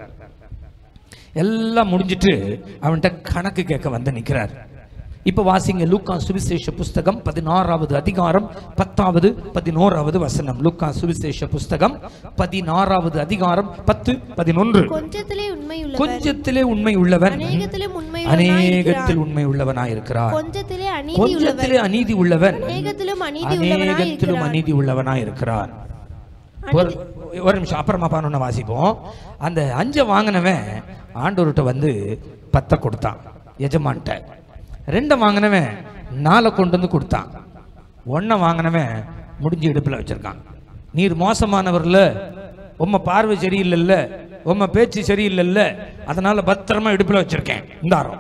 எல்லாம் முடிஞ்சிட்டு அவன்கிட்ட கணக்கு கேட்க வந்து நிற்கிறார் இப்போ வாசிங்க லூக்கா சுவிசேஷ புஸ்தகம் பதினாறாவது அதிகாரம் பத்தாவது பதினோராவது வசனம் லூக்கா சுவிசேஷ புஸ்தகம் பதினாறாவது அதிகாரம் பத்து பதினொன்று கொஞ்சத்திலே உண்மை உள்ளவர் கொஞ்சத்திலே உண்மை உள்ளவன் அநேகத்திலும் உண்மை அநேகத்தில் உண்மை உள்ளவனாயிருக்கிறார் கொஞ்சத்திலே அநீதி உள்ளவர் கொஞ்சத்திலே அநீதி உள்ளவன் அநேகத்திலும் அநீதி உள்ளவனாய் அநேகத்திலும் இருக்கிறார் அநீதி உள்ளவனாயிருக்கிறார் ஒரு ஒரு நிமிஷம் அப்புறமா பானொன்னு வாசிப்போம் அந்த அஞ்சை வாங்கினவன் ஆண்டவர்கிட்ட வந்து பத்தை கொடுத்தான் எஜமான்ட்ட ரெண்டை வாங்கினவன் நாலை கொண்டு வந்து கொடுத்தான் ஒன்றை வாங்கினவன் முடிஞ்சு இடுப்பில் வச்சிருக்கான் நீர் மோசமானவர்ல உம்ம பார்வை சரியில்லைல்ல உம்ம பேச்சு சரியில்லைல்ல அதனால பத்திரமா இடுப்பில் வச்சிருக்கேன் இந்தாரம்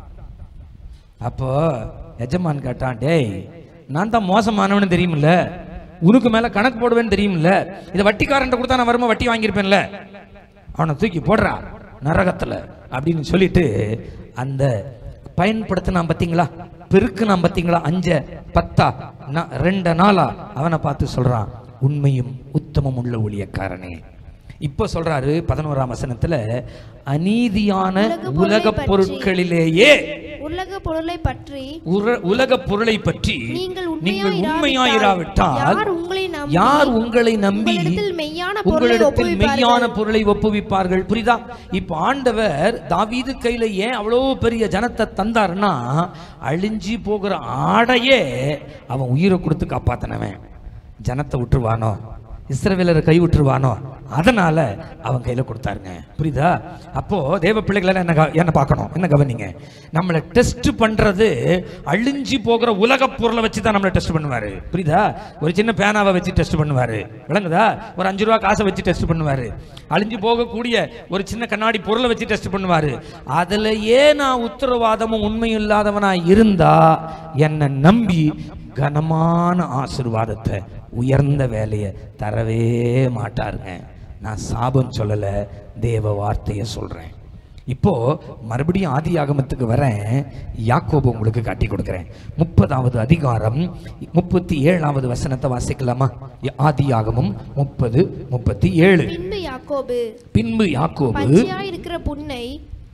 அப்போ எஜமான் கேட்டான் டேய் நான் தான் மோசமானவனு தெரியுமில்ல உனக்கு மேல கணக்கு போடுவேன்னு தெரியுமில்ல இதை வட்டிக்காரன்ட்ட கொடுத்தா நான் வருமா வட்டி வாங்கியிருப்பேன்ல அவனை தூக்கி போடுறா நரகத்துல அப்படின்னு சொல்லிட்டு அந்த பயன்படுத்தினான் பார்த்தீங்களா பெருக்குனான் பார்த்தீங்களா அஞ்ச பத்தா நா- ரெண்டு நாளா அவனை பார்த்து சொல்றான் உண்மையும் உத்தமம் உள்ள ஊழியக்காரனே இப்போ சொல்றாரு பதினோராம் வசனத்துல அநீதியான உலகப் பொருளை உலக பற்றி பொருட்களிலேயே உலக பொருளை பற்றி உர- உலக பொருளை பற்றி நீங்கள் நீங்கள் உண்மையாயிராவிட்டால் உண்மையாயிராவிட்டால் யார் உங்களை நம்பி யார் உங்களை நம்பி உங்களிடத்தில் மெய்யான பொருளை உங்களிடத்தில் ஒப்புவிப்பார்கள்? மெய்யான பொருளை ஒப்புவிப்பார்கள் புரியுதா இப்ப ஆண்டவர் தாவீது கையில ஏன் அவ்வளோ பெரிய ஜனத்தை தந்தாருன்னா அழிஞ்சி போகிற ஆடையே அவன் உயிரை கொடுத்து காப்பாத்தினவன் ஜனத்தை விட்டுருவானோ இஸ்ரவேலரை கை விட்டுருவானோ அதனால அவன் கையில கொடுத்தாருங்க புரியுதா அப்போ தேவ பிள்ளைகளை என்ன க- என்ன பார்க்கணும் என்ன கவனிங்க நம்மளை டெஸ்ட் பண்றது அழிஞ்சு போகிற உலக பொருளை வச்சு தான் நம்மளை டெஸ்ட் பண்ணுவாரு புரியுதா ஒரு சின்ன பேனாவை வச்சு டெஸ்ட் பண்ணுவாரு விளங்குதா ஒரு அஞ்சு ரூபா காசை வச்சு டெஸ்ட் பண்ணுவாரு அழிஞ்சு போகக்கூடிய ஒரு சின்ன கண்ணாடி பொருளை வச்சு டெஸ்ட் பண்ணுவாரு அதுலயே நான் உத்தரவாதமும் உண்மையும் இல்லாதவனா இருந்தா என்னை நம்பி கனமான ஆசீர்வாதத்தை உயர்ந்த வேலையை தரவே மாட்டாருங்க நான் சாபம் சொல்லல தேவ வார்த்தையை சொல்றேன் இப்போ மறுபடியும் ஆதி ஆகமத்துக்கு வரேன் யாக்கோபு உங்களுக்கு காட்டி கொடுக்கிறேன் முப்பதாவது அதிகாரம் முப்பத்தி ஏழாவது வசனத்தை வாசிக்கலாமா ஆதி ஆகமம் முப்பது முப்பத்தி ஏழு பின்பு யாக்கோபு பின்பு யாக்கோபு பச்சையா இருக்கிற புன்னை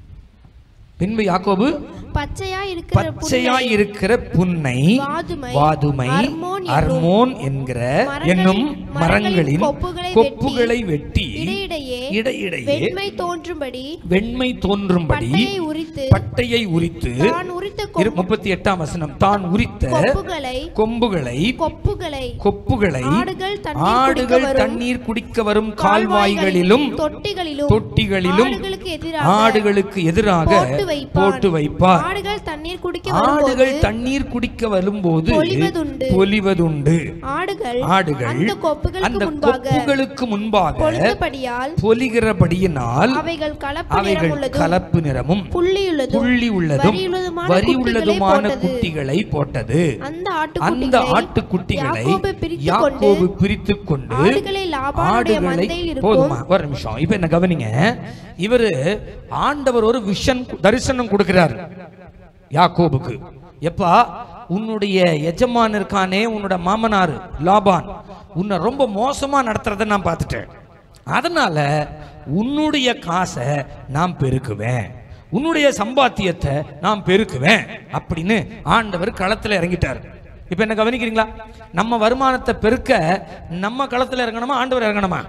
பின்பு யாக்கோபு பச்சையா இருக்கிற பச்சையாய் இருக்கிற புன்னை வாதுமை, வாதுமை அர்மோன் என்னும் அர்மோன் என்கிற மரங்களின்- என்னும் மரங்களின் மரங்களின் கொப்புகளை கொப்புகளை வெட்டி இடையிடையே இடையிடையே வெண்மை தோன்றும்படி வெண்மை தோன்றும்படி பட்டையை உரித்து பட்டையை உரித்து தான் உரித்த இரு- கொம்பு- முப்பத்தி எட்டாம் வசனம் தான் உரித்த கொப்புகளை கொம்புகளை கொப்புகளை கொப்புகளை ஆடுகள் தண்ணீர் ஆடுகள் குடிக்க வரும் தண்ணீர் குடிக்க வரும் கால்வாய்களிலும் தொட்டிகளிலும் தொட்டிகளிலும் ஆடுகளுக்கு எதிராக ஆடுகளுக்கு எதிராக போட்டு வைப்பான். போட்டு வைப்பார் ஆடுகள் தண்ணீர் குடிக்க ஆடுகள் வரும்போது தண்ணீர் குடிக்க வரும்போது பொலிவதுண்டு. பொலிவதுண்டு ஆடுகள் ஆடுகள் அந்த கொப்புகளுக்கு அந்த முன்பாக கொப்புகளுக்கு முன்பாக பொழுதுபடியால் பொலிகிறபடியினால் அவைகள் கலப்பு அவைகள் நிறமுள்ளதும் கலப்பு நிறமும் புள்ளியுள்ளதும் புள்ளி உள்ளதும் வரியுள்ளதுமான வரி குட்டிகளை உள்ளதுமான போட்டது. குட்டிகளை போட்டது அந்த அந்த ஆட்டுக்குட்டிகளை ஆட்டுக்குட்டிகளை யாக்கோபு பிரித்துக் யாக்கோபு கொண்டு பிரித்துக் கொண்டு ஆடுகளை லாபானுடைய ஆடுகளை மந்தையில் இருக்கும் போதுமா ஒரு நிமிஷம் இப்ப என்ன கவனிங்க இவரு ஆண்டவர் ஒரு விஷன் தரிசனம் கொடுக்கிறார் யாக்கோபுக்கு எப்பா உன்னுடைய எஜமான் இருக்கானே உன்னோட மாமனார் லாபான் உன்னை ரொம்ப மோசமா நடத்துறத நான் பார்த்துட்டேன் அதனால உன்னுடைய காசை நான் பெருக்குவேன் உன்னுடைய சம்பாத்தியத்தை நான் பெருக்குவேன் அப்படின்னு ஆண்டவர் களத்துல இறங்கிட்டார் இப்போ என்ன கவனிக்கிறீங்களா நம்ம வருமானத்தை பெருக்க நம்ம களத்துல இறங்கணுமா ஆண்டவர் இறங்கணுமா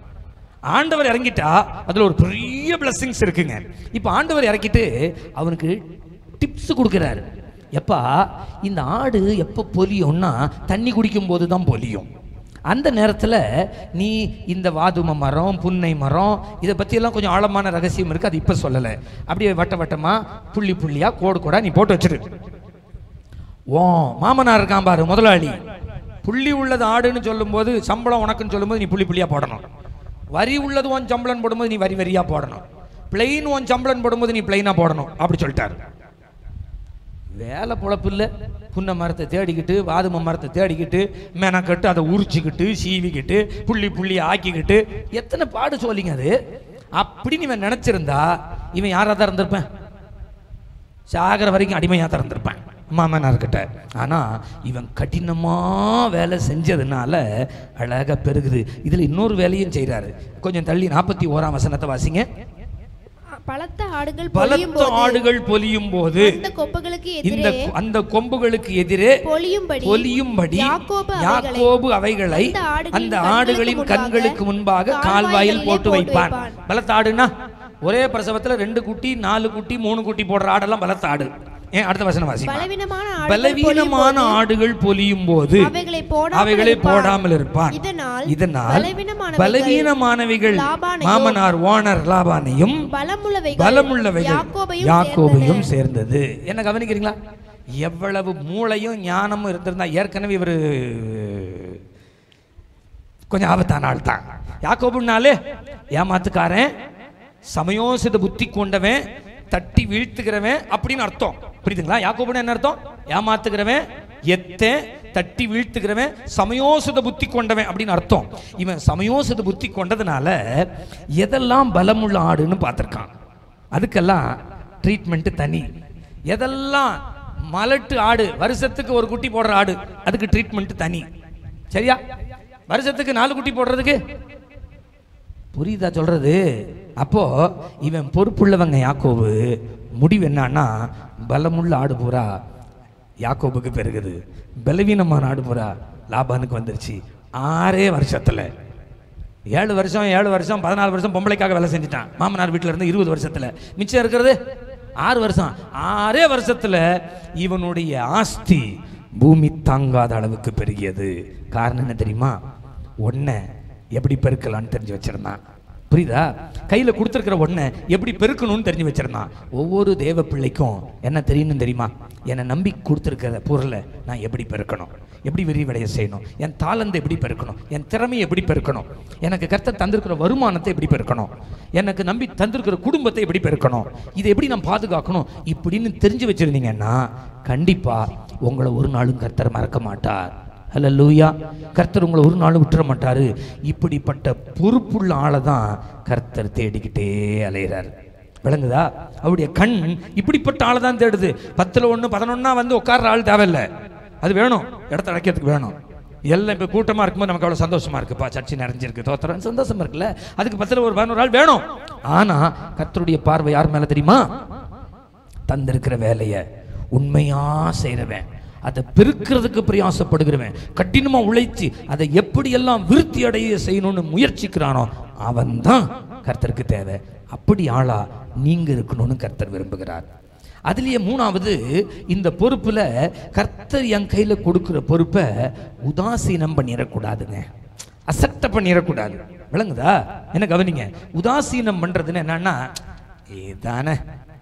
ஆண்டவர் இறங்கிட்டா அதுல ஒரு பெரிய பிளஸ்ஸிங்ஸ் இருக்குங்க இப்போ ஆண்டவர் இறக்கிட்டு அவனுக்கு டிப்ஸ் கொடுக்குறாரு எப்பா இந்த ஆடு எப்போ பொலியும்னா தண்ணி குடிக்கும் போது தான் பொலியும் அந்த நேரத்தில் நீ இந்த வாதும மரம் புன்னை மரம் இதை பற்றியெல்லாம் கொஞ்சம் ஆழமான ரகசியம் இருக்குது அது இப்போ சொல்லலை அப்படியே வட்ட வட்டமாக புள்ளி புள்ளியாக கோடு கோடா நீ போட்டு வச்சிரு ஓ மாமனார் இருக்கான் பாரு முதலாளி புள்ளி உள்ளது ஆடுன்னு சொல்லும்போது சம்பளம் உனக்குன்னு சொல்லும்போது நீ புள்ளி புள்ளியா போடணும் வரி உள்ளது உன் சம்பளம் போடும்போது நீ வரி வரியா போடணும் பிளெயின் உன் சம்பளம் போடும்போது நீ பிளெயினா போடணும் அப்படி சொல்லிட்டாரு வேலை பொழப்பு இல்லை புன்ன மரத்தை தேடிக்கிட்டு வாதும மரத்தை தேடிக்கிட்டு மெனக்கட்டு அதை உரிச்சுக்கிட்டு சீவிக்கிட்டு புள்ளி புள்ளி ஆக்கிக்கிட்டு எத்தனை பாடு சொல்லிங்க அது அப்படின்னு இவன் நினைச்சிருந்தா இவன் யாரா தான் இருந்திருப்பேன் சாகிற வரைக்கும் அடிமையாக திறந்திருப்பேன் மாமனார்கிட்ட ஆனால் இவன் கடினமாக வேலை செஞ்சதுனால அழகாக பெருகுது இதில் இன்னொரு வேலையும் செய்கிறாரு கொஞ்சம் தள்ளி நாற்பத்தி ஓராம் வசனத்தை வாசிங்க பலத்த ஆடுகள் பொழியும் பலத்த போது ஆடுகள் பொலியும் போது அந்த கொப்புகளுக்கு இந்த எதிரே அந்த கொம்புகளுக்கு எதிரே பொழியும்படி பொலியும்படி யாக்கோபு அவைகளை யாக்கோபு அவைகளை அந்த அந்த ஆடுகளின் ஆடுகளின் கண்களுக்கு முன்பாக கால்வாயில் கால்வாய்களிலே போட்டு போட்டு வைப்பான் வைப்பான். பலத்த ஆடுனா ஒரே பிரசவத்துல ரெண்டு குட்டி நாலு குட்டி மூணு குட்டி போடுற ஆடெல்லாம் பலத்த ஆடு ஏன் அடுத்த வசனம் வாசி பலவீனமான ஆடுகள் பலவீனமான பொழியும் ஆடுகள் பொலியும் போது அவைகளை போடாமல் அவைகளை இருப்பான். போடாமல் இருப்பான் இதனால் இதனால் பலவீனமானவைகள் பலவீனமானவைகள் லாபானையும் மாமனார் ஓனர் லாபானையும் பலமுள்ளவைகள் பலமுள்ளவைகள் யாக்கோபையும் யாக்கோபையும் சேர்ந்தது. சேர்ந்தது என்ன கவனிக்கிறீங்களா எவ்வளவு மூளையும் ஞானமும் இருந்திருந்தா ஏற்கனவே இவர் கொஞ்சம் ஆபத்தான ஆள் தான் யாக்கோபுனாலே ஏமாத்துக்காரன் சமயோசித புத்தி கொண்டவன் தட்டி வீழ்த்துகிறவன் அப்படின்னு அர்த்தம் புரியுதுங்களா யாக்கோபுன்னு என்ன அர்த்தம் ஏமாத்துகிறவன் எத்த தட்டி வீழ்த்துகிறவன் சமயோசித புத்தி கொண்டவன் அப்படின்னு அர்த்தம் இவன் சமயோசித புத்தி கொண்டதுனால எதெல்லாம் பலமுள்ள ஆடுன்னு பார்த்துருக்கான் அதுக்கெல்லாம் ட்ரீட்மெண்ட் தனி எதெல்லாம் மலட்டு ஆடு வருஷத்துக்கு ஒரு குட்டி போடுற ஆடு அதுக்கு ட்ரீட்மெண்ட் தனி சரியா வருஷத்துக்கு நாலு குட்டி போடுறதுக்கு புரியுதா சொல்றது அப்போ இவன் பொறுப்புள்ளவங்க யாக்கோபு முடிவு என்னன்னா பலமுள்ள ஆடு பூரா யாக்கோபுக்கு பெருகுது பலவீனமான ஆடு பூரா லாபானுக்கு வந்துருச்சு ஆறே வருஷத்துல ஏழு வருஷம் ஏழு வருஷம் பதினாலு வருஷம் பொம்பளைக்காக வேலை செஞ்சுட்டான் மாமனார் வீட்டில் இருந்து இருபது வருஷத்துல மிச்சம் இருக்கிறது ஆறு வருஷம் ஆறே வருஷத்துல இவனுடைய ஆஸ்தி பூமி தாங்காத அளவுக்கு பெருகியது காரணம் என்ன தெரியுமா ஒன்றை எப்படி பெருக்கலாம்னு தெரிஞ்சு வச்சிருந்தான் புரியுதா கையில் கொடுத்துருக்கிற ஒன்றை எப்படி பெருக்கணும்னு தெரிஞ்சு வச்சிருந்தான் ஒவ்வொரு தேவ பிள்ளைக்கும் என்ன தெரியணும் தெரியுமா என்னை நம்பி கொடுத்துருக்கிற பொருளை நான் எப்படி பெருக்கணும் எப்படி விரிவடைய செய்யணும் என் தாளந்தை எப்படி பெருக்கணும் என் திறமையை எப்படி பெருக்கணும் எனக்கு கர்த்தர் தந்திருக்கிற வருமானத்தை எப்படி பெருக்கணும் எனக்கு நம்பி தந்திருக்கிற குடும்பத்தை எப்படி பெருக்கணும் இதை எப்படி நான் பாதுகாக்கணும் இப்படின்னு தெரிஞ்சு வச்சிருந்தீங்கன்னா கண்டிப்பா உங்களை ஒரு நாளும் கர்த்தர் மறக்க மாட்டார் ஹalleluya கர்த்தர் உங்களை ஒரு நாளும் விட்டுற மாட்டாரு இப்படிப்பட்ட பொறுப்புள்ள ஆளை தான் கர்த்தர் தேடிக்கிட்டே அலைகிறார் விளங்குதா அவருடைய கண் இப்படிப்பட்ட ஆளை தான் தேடுது பத்துல ஒன்று பதினொன்னா வந்து உட்கார்ற ஆள் தேவையில்லை அது வேணும் இடத்த அடைக்கிறதுக்கு வேணும் எல்லாம் இப்போ கூட்டமாக இருக்கும்போது நமக்கு அவ்வளோ சந்தோஷமா இருக்குப்பா சர்ச்சை நிறைஞ்சிருக்கு தோத்திரம் சந்தோஷமா இருக்குல்ல அதுக்கு பத்தில் ஒரு பதினோரு ஆள் வேணும் ஆனால் கர்த்தருடைய பார்வை யார் மேலே தெரியுமா தந்திருக்கிற வேலையை உண்மையா செய்கிறவன் அதை பெருக்கிறதுக்கு பிரயாசப்படுகிறவன் கடினமா உழைச்சு அதை எப்படியெல்லாம் விருத்தி அடைய செய்யணும்னு முயற்சிக்கிறானோ அவன்தான் கர்த்தருக்கு தேவை அப்படி ஆளா நீங்க இருக்கணும்னு கர்த்தர் விரும்புகிறார் அதுலயே மூணாவது இந்த பொறுப்புல கர்த்தர் என் கையில கொடுக்கிற பொறுப்பை உதாசீனம் பண்ணிடக்கூடாதுங்க அசட்டை பண்ணிடக்கூடாது விளங்குதா என்ன கவனிங்க உதாசீனம் பண்றதுன்னு என்னன்னா இதானே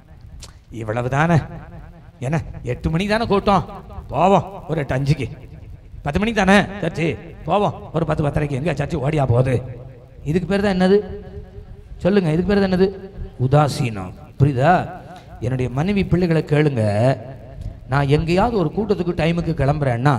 இவ்வளவு தானே என்ன எட்டு மணிக்கு தானே கூட்டம் போவோம் ஒரு எட்டு அஞ்சுக்கு பத்து மணிக்கு தானே சர்ச்சு போவோம் ஒரு பத்து பத்தரைக்கு எங்க சர்ச்சு ஓடியா போகுது இதுக்கு பேர் தான் என்னது சொல்லுங்க இதுக்கு பேர் தான் என்னது உதாசீனம் புரியுதா என்னுடைய மனைவி பிள்ளைகளை கேளுங்க நான் எங்கேயாவது ஒரு கூட்டத்துக்கு டைமுக்கு கிளம்புறேன்னா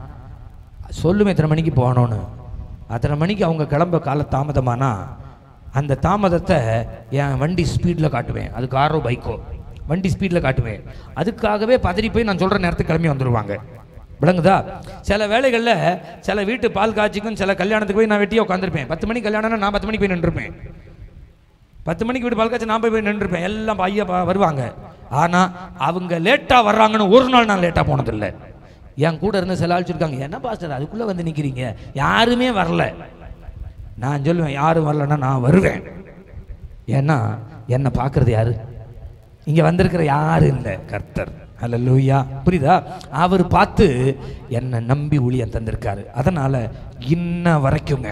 சொல்லுமே எத்தனை மணிக்கு போகணும்னு அத்தனை மணிக்கு அவங்க கிளம்ப கால தாமதமானா அந்த தாமதத்தை என் வண்டி ஸ்பீடில் காட்டுவேன் அது காரோ பைக்கோ வண்டி ஸ்பீடில் காட்டுவேன் அதுக்காகவே பதறி போய் நான் சொல்கிற நேரத்துக்கு கிளம்பி வந்துடுவாங்க விளங்குதா சில வேலைகளில் சில வீட்டு பால் காட்சிக்கும் சில கல்யாணத்துக்கு போய் நான் வெட்டியாக உட்காந்துருப்பேன் பத்து மணிக்கு கல்யாணம்னா நான் பத்து மணிக்கு போய் நின்றுருப்பேன் பத்து மணிக்கு வீட்டு பால் காய்ச்சி நான் போய் போய் நின்றுருப்பேன் எல்லாம் ஐயா பா- வருவாங்க ஆனால் அவங்க லேட்டாக வர்றாங்கன்னு ஒரு நாள் நான் லேட்டாக போனதில்லை என் கூட இருந்து சில ஆள் சொல்லிருக்காங்க என்ன பாஸ்டர் அதுக்குள்ளே வந்து நிற்கிறீங்க யாருமே வரல நான் சொல்லுவேன் யாரும் வரலன்னா நான் வருவேன் ஏன்னா என்னை பார்க்கறது யாரு இங்கே வந்திருக்கிற யாரும் இல்லை கர்த்தர் அல்லூயா புரியுதா அவர் பார்த்து என்னை நம்பி ஊழியம் தந்திருக்காரு அதனால இன்ன வரைக்குங்க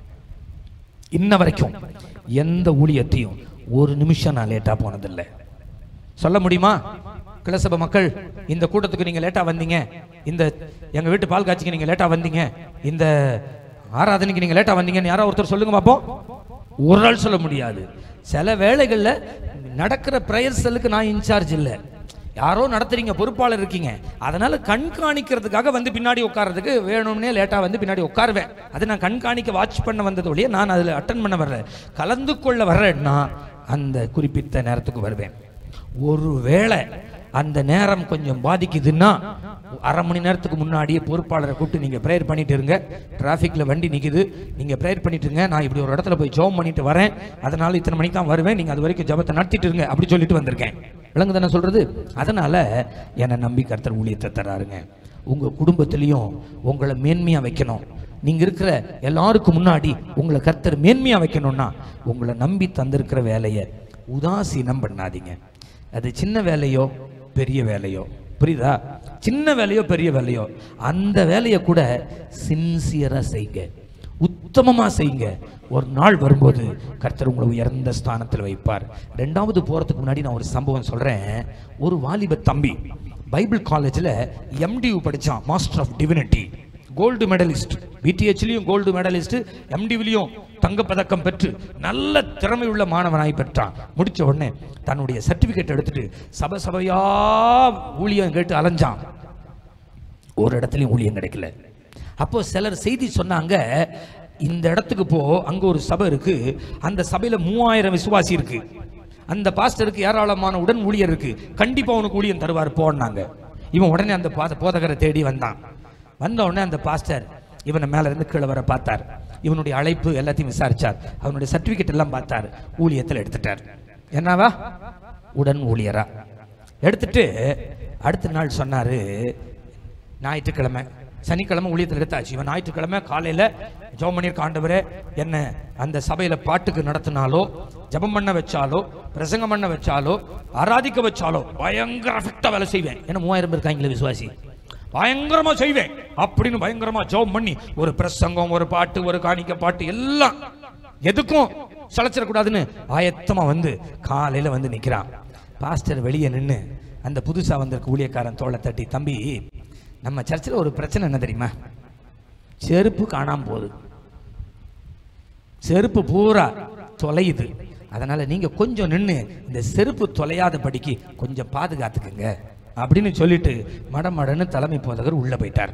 இன்ன வரைக்கும் எந்த ஊழியத்தையும் ஒரு நிமிஷம் நான் லேட்டாக போனதில்லை சொல்ல முடியுமா கிளசப மக்கள் இந்த கூட்டத்துக்கு நீங்கள் லேட்டாக வந்தீங்க இந்த எங்கள் வீட்டு பால் காட்சிக்கு நீங்கள் லேட்டாக வந்தீங்க இந்த ஆராதனைக்கு நீங்கள் லேட்டாக வந்தீங்கன்னு யாரோ ஒருத்தர் சொல்லுங்க பார்ப்போம் ஒரு நாள் சொல்ல முடியாது சில வேளைகளில் நடக்கிற ப்ரேயர் செல்லுக்கு நான் இன்சார்ஜ் இல்லை யாரோ நடத்துறீங்க பொறுப்பாளர் இருக்கீங்க அதனால கண்காணிக்கிறதுக்காக வந்து பின்னாடி உட்கார்றதுக்கு வேணும்னே லேட்டாக வந்து பின்னாடி உட்காருவேன் அது நான் கண்காணிக்க வாட்ச் பண்ண வந்தது ஒழிய நான் அதில் அட்டன் பண்ண வர்றேன் கலந்து கொள்ள வர்றேன்னா அந்த குறிப்பிட்ட நேரத்துக்கு வருவேன் ஒருவேளை அந்த நேரம் கொஞ்சம் பாதிக்குதுன்னா அரை மணி நேரத்துக்கு முன்னாடியே பொறுப்பாளரை கூப்பிட்டு நீங்கள் ப்ரேயர் பண்ணிட்டு இருங்க டிராஃபிக்கில் வண்டி நிற்குது நீங்கள் ப்ரேயர் பண்ணிட்டு இருங்க நான் இப்படி ஒரு இடத்துல போய் ஜோம் பண்ணிட்டு வரேன் அதனால இத்தனை மணிக்கு தான் வருவேன் நீங்கள் அது வரைக்கும் ஜெபத்தை நடத்திட்டு இருங்க அப்படி சொல்லிட்டு வந்திருக்கேன் விளங்கு தானே சொல்றது அதனால என்னை நம்பி கர்த்தர் ஊழியத்தை தராருங்க உங்க குடும்பத்திலையும் உங்களை மேன்மையா வைக்கணும் நீங்க இருக்கிற எல்லாருக்கும் முன்னாடி உங்களை கர்த்தர் மேன்மையா வைக்கணும்னா உங்களை நம்பி தந்திருக்கிற வேலையை உதாசீனம் பண்ணாதீங்க அது சின்ன வேலையோ பெரிய வேலையோ புரியுதா சின்ன வேலையோ பெரிய வேலையோ அந்த வேலையை கூட சின்சியரா செய்யுங்க உத்தமமா செய்யுங்க ஒரு நாள் வரும்போது கர்த்தர் உங்களை உயர்ந்த ஸ்தானத்தில் வைப்பார் ரெண்டாவது போறதுக்கு முன்னாடி நான் ஒரு சம்பவம் சொல்றேன் ஒரு வாலிப தம்பி பைபிள் காலேஜில் எம்டியூ படிச்சான் master of divinity gold medalist பிடிஹெச்லையும் கோல்டு மெடலிஸ்ட் எம்டிவிலையும் தங்கப்பதக்கம் பெற்று நல்ல திறமை உள்ள மாணவனாய் பெற்றான் முடிச்ச உடனே தன்னுடைய சர்டிபிகேட் எடுத்துட்டு சபை சபையா ஊழியம் கேட்டு அலைஞ்சான் ஒரு இடத்துலையும் ஊழியம் கிடைக்கல அப்போ சிலர் செய்தி சொன்னாங்க இந்த இடத்துக்கு போ அங்க ஒரு சபை இருக்கு அந்த சபையில மூவாயிரம் விசுவாசி இருக்கு அந்த பாஸ்டருக்கு ஏராளமான உடன் ஊழியர் இருக்கு கண்டிப்பா உனக்கு ஊழியம் தருவார் போன்னாங்க இவன் உடனே அந்த பாத- போதகரை தேடி வந்தான் வந்த உடனே அந்த பாஸ்டர் இவனை மேல இருந்து கீழே வர பார்த்தார் இவனுடைய அழைப்பு எல்லாத்தையும் விசாரிச்சார் அவனுடைய சர்டிபிகேட் எல்லாம் பார்த்தார் ஊழியத்தில் எடுத்துட்டார் என்னவா உடன் ஊழியரா எடுத்துட்டு அடுத்த நாள் சொன்னாரு ஞாயிற்றுக்கிழமை சனிக்கிழமை ஊழியத்தில் எடுத்தாச்சு இவன் ஞாயிற்றுக்கிழமை காலையில் ஜெபம் பண்ணியிருக்க ஆண்டவரே என்ன அந்த சபையில் பாட்டுக்கு நடத்தினாலோ ஜெபம் பண்ண வச்சாலோ பிரசங்கம் பண்ண வச்சாலோ ஆராதிக்க வச்சாலோ பயங்கர அஃபெக்டாக வேலை செய்வேன் ஏன்னா மூவாயிரம் பேர் இருக்காங்களே விசுவாசி பயங்கரமா செய்வேன் அப்படின்னு பயங்கரமா ஜெபம் பண்ணி ஒரு பிரசங்கம் ஒரு பாட்டு ஒரு காணிக்க பாட்டு எல்லாம் எதுக்கும் சளைச்சிடக்கூடாதுன்னு ஆயத்தமா வந்து காலையில வந்து நிக்கிறான் பாஸ்டர் வெளியே நின்னு அந்த புதுசா வந்திருக்க ஊழியக்காரன் தோளை தட்டி தம்பி நம்ம சர்ச்சில் ஒரு பிரச்சனை என்ன தெரியுமா செருப்பு காணாம போகுது செருப்பு பூரா தொலையுது அதனால நீங்க கொஞ்சம் நின்று இந்த செருப்பு தொலையாத படிக்கு கொஞ்சம் பாதுகாத்துக்குங்க அப்படின்னு சொல்லிட்டு மடமடன்னு தலைமை போதகர் உள்ள போயிட்டார்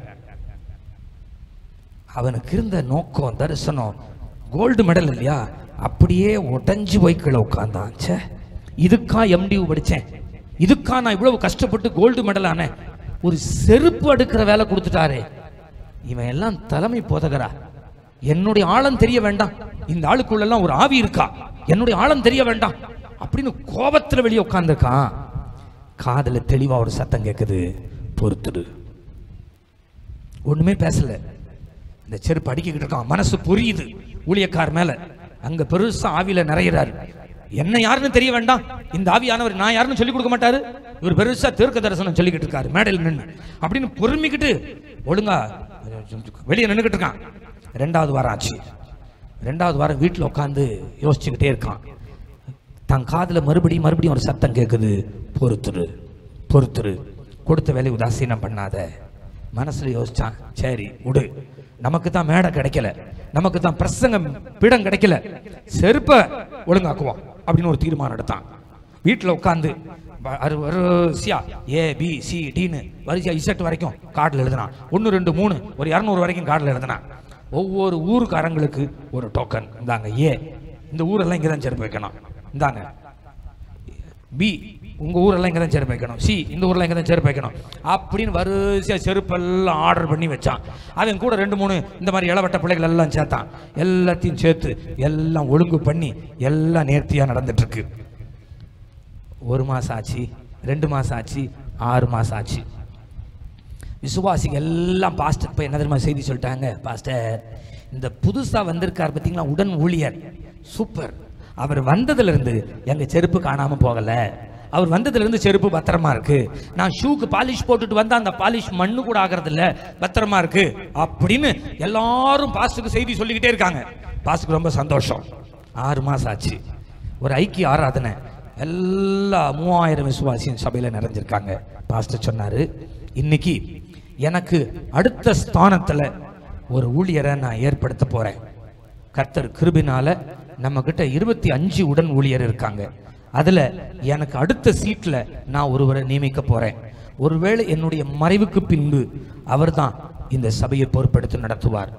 அவனுக்கு இருந்த நோக்கம் தரிசனம் கோல்டு மெடல் இல்லையா அப்படியே உடைஞ்சு போய் கீழே உட்கார்ந்தான் ச்சே இதுக்கா எம்டியூ படிச்சேன் இதுக்கா நான் இவ்வளவு கஷ்டப்பட்டு கோல்டு மெடல் ஆனேன் ஒரு செருப்பு அடுக்கிற வேலை கொடுத்துட்டாரே இவன் எல்லாம் தலைமை போதகரா என்னுடைய ஆழம் தெரிய வேண்டாம் இந்த ஆளுக்குள்ள எல்லாம் ஒரு ஆவி இருக்கா என்னுடைய ஆழம் தெரிய வேண்டாம் அப்படின்னு கோபத்துல வெளியே உட்கார்ந்துருக்கான் காதுல தெளிவா ஒரு சத்தம் கேட்குது பொறுத்துடு ஒண்ணுமே பேசல இந்த செருப்பு அடிக்கிட்டு இருக்கான் மனசு புரியுது ஊழியக்கார் மேல அங்க பெருசா ஆவியில நிறையிறாரு என்ன யாருன்னு தெரிய வேண்டாம் இந்த ஆவியானவர் நான் யாருன்னு சொல்லி கொடுக்க மாட்டாரு இவர் பெருசா தீர்க்க தரிசனம் சொல்லிக்கிட்டு இருக்காரு மேடையில் நின்று அப்படின்னு பொறுமிக்கிட்டு ஒழுங்கா வெளியே நின்றுக்கிட்டு இருக்கான் ரெண்டாவது வாரம் ஆச்சு ரெண்டாவது வாரம் வீட்டில் உட்காந்து யோசிச்சுக்கிட்டே இருக்கான் தன் காதுல மறுபடியும் மறுபடியும் ஒரு சத்தம் கேட்குது பொறுத்துரு பொறுத்துரு கொடுத்த வேலையை உதாசீனம் பண்ணாத மனசுல யோசிச்சான் சரி விடு நமக்கு தான் மேடை கிடைக்கல நமக்கு தான் பிரசங்கம் பீடம் கிடைக்கல செருப்ப ஒழுங்காக்குவோம் அப்படின்னு ஒரு தீர்மானம் எடுத்தான் வீட்டில் உட்காந்து வரிசையா ஏ பி சி டின்னு வரிசையா இசட் வரைக்கும் கார்டில் எழுதினான் ஒன்று ரெண்டு மூணு ஒரு இரநூறு வரைக்கும் கார்டில் எழுதினான் ஒவ்வொரு ஊருக்காரங்களுக்கு ஒரு டோக்கன் இந்தாங்க ஏ இந்த ஊரெல்லாம் இங்கே தான் செருப்பு வைக்கணும் இந்தாங்க பி உங்க ஊரெல்லாம் இங்கே தான் செருப்பு வைக்கணும் சி இந்த ஊர்ல இங்கே தான் செருப்பு வைக்கணும் அப்படின்னு வரிசையா செருப்பெல்லாம் ஆர்டர் பண்ணி வச்சான் அவன் கூட ரெண்டு மூணு இந்த மாதிரி இளவட்ட பிள்ளைகள் எல்லாம் சேர்த்தான் எல்லாத்தையும் சேர்த்து எல்லாம் ஒழுங்கு பண்ணி எல்லாம் நேர்த்தியா நடந்துட்டு இருக்கு ஒரு மாசம் ஆச்சு ரெண்டு மாசம் ஆச்சு ஆறு மாசம் ஆச்சு விசுவாசிகள் எல்லாம் பாஸ்டர் போய் என்ன தெரியுமா செய்தி சொல்லிட்டாங்க பாஸ்டர் இந்த புதுசா வந்திருக்கார் பார்த்தீங்களா உடன் ஊழியர் சூப்பர் அவர் வந்ததுல இருந்து எங்க செருப்பு காணாம போகல அவர் வந்ததுல இருந்து செருப்பு பத்திரமா இருக்கு நான் ஷூக்கு பாலிஷ் போட்டுட்டு வந்தா அந்த பாலிஷ் மண்ணு கூட ஆகிறது இல்ல பத்திரமா இருக்கு அப்படின்னு எல்லாரும் பாஸ்டருக்கு செய்தி சொல்லிக்கிட்டே இருக்காங்க பாஸ்டருக்கு ரொம்ப சந்தோஷம் ஆறு மாசம் ஆச்சு ஒரு ஐக்கிய ஆராதனை எல்லா மூவாயிரம் விசுவாசியும் சபையில நிறைஞ்சிருக்காங்க பாஸ்டர் சொன்னாரு இன்னைக்கு எனக்கு அடுத்த ஸ்தானத்துல ஒரு ஊழியரை நான் ஏற்படுத்த போறேன் கர்த்தர் கிருபினால நம்ம கிட்ட இருபத்தி அஞ்சு உடன் ஊழியர் இருக்காங்க அதுல எனக்கு அடுத்த சீட்ல நான் ஒருவரை நியமிக்க போறேன் ஒருவேளை என்னுடைய மறைவுக்கு பின்பு அவர்தான் இந்த சபையை பொறுப்பெடுத்து நடத்துவார்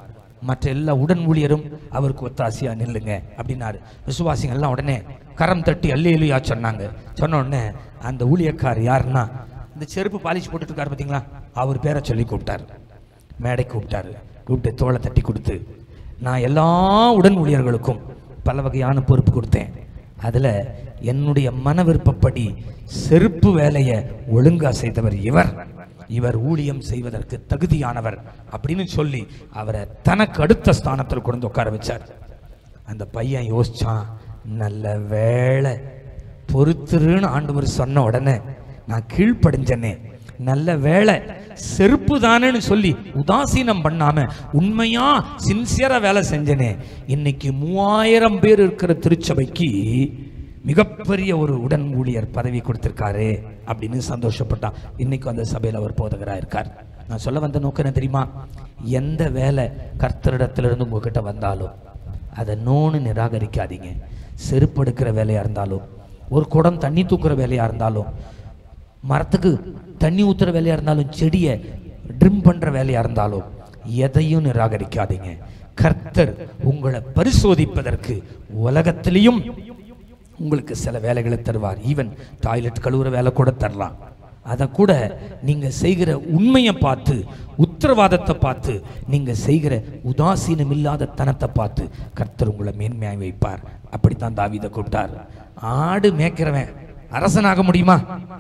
மற்ற எல்லா உடன் ஊழியரும் அவருக்கு ஒத்தாசையா நில்லுங்க அப்படின்னாரு விசுவாசிகள் எல்லாம் உடனே கரம் தட்டி அல்லேலுயா சொன்னாங்க சொன்ன உடனே அந்த ஊழியக்கார் யாருன்னா இந்த செருப்பு பாலிஷ் போட்டுட்டு இருக்காரு பார்த்தீங்களா அவர் பேரை சொல்லி கூப்பிட்டாரு மேடை கூப்பிட்டாரு கூப்பிட்டு தோளை தட்டி கொடுத்து நான் எல்லா உடன் ஊழியர்களுக்கும் பல வகையான பொறுப்பு கொடுத்தேன் அதில் என்னுடைய மன விருப்பப்படி செருப்பு வேலையை ஒழுங்கா செய்தவர் இவர் இவர் ஊழியம் செய்வதற்கு தகுதியானவர் அப்படின்னு சொல்லி அவரை தனக்கு அடுத்த ஸ்தானத்தில் கொண்டு வந்து உட்கார வச்சார் அந்த பையன் யோசிச்சான் நல்ல வேளை பொறுத்துருன்னு ஆண்டவர் சொன்ன உடனே நான் கீழ்ப்படிஞ்சனே நல்ல வேளை செருப்பு தானேன்னு சொல்லி உதாசீனம் பண்ணாம உண்மையா சின்சியரா வேலை செஞ்சனே இன்னைக்கு மூவாயிரம் பேர் இருக்கிற திருச்சபைக்கு மிகப்பெரிய ஒரு உடன் ஊழியர் பதவி கொடுத்திருக்காரு அப்படின்னு சந்தோஷப்பட்டான் இன்னைக்கு அந்த சபையில் அவர் போதகராக இருக்கார் நான் சொல்ல வந்த நோக்கம் என்ன தெரியுமா எந்த வேலை கர்த்தரிடத்திலிருந்து உங்ககிட்ட வந்தாலும் அதை நோன்னு நிராகரிக்காதீங்க செருப்பு எடுக்கிற வேலையா இருந்தாலும் ஒரு குடம் தண்ணி தூக்குற வேலையா இருந்தாலும் மரத்துக்கு தண்ணி ஊத்துற வேலையா இருந்தாலும் செடியை ட்ரிம் பண்ற வேலையா இருந்தாலும் எதையும் நிராகரிக்காதீங்க கர்த்தர் உங்களை பரிசோதிப்பதற்கு உலகத்திலையும் உங்களுக்கு சில வேலைகளை தருவார் ஈவன் டாய்லெட் கழுவுற வேலை கூட தரலாம் அதை கூட நீங்க செய்கிற உண்மையை பார்த்து உத்தரவாதத்தை பார்த்து நீங்க செய்கிற உதாசீனம் இல்லாத தனத்தை பார்த்து கர்த்தர் உங்களை மேன்மையாய் வைப்பார் அப்படித்தான் தாவீதை கூப்பிட்டார் ஆடு மேய்க்கிறவன் அரசனாக முடியுமா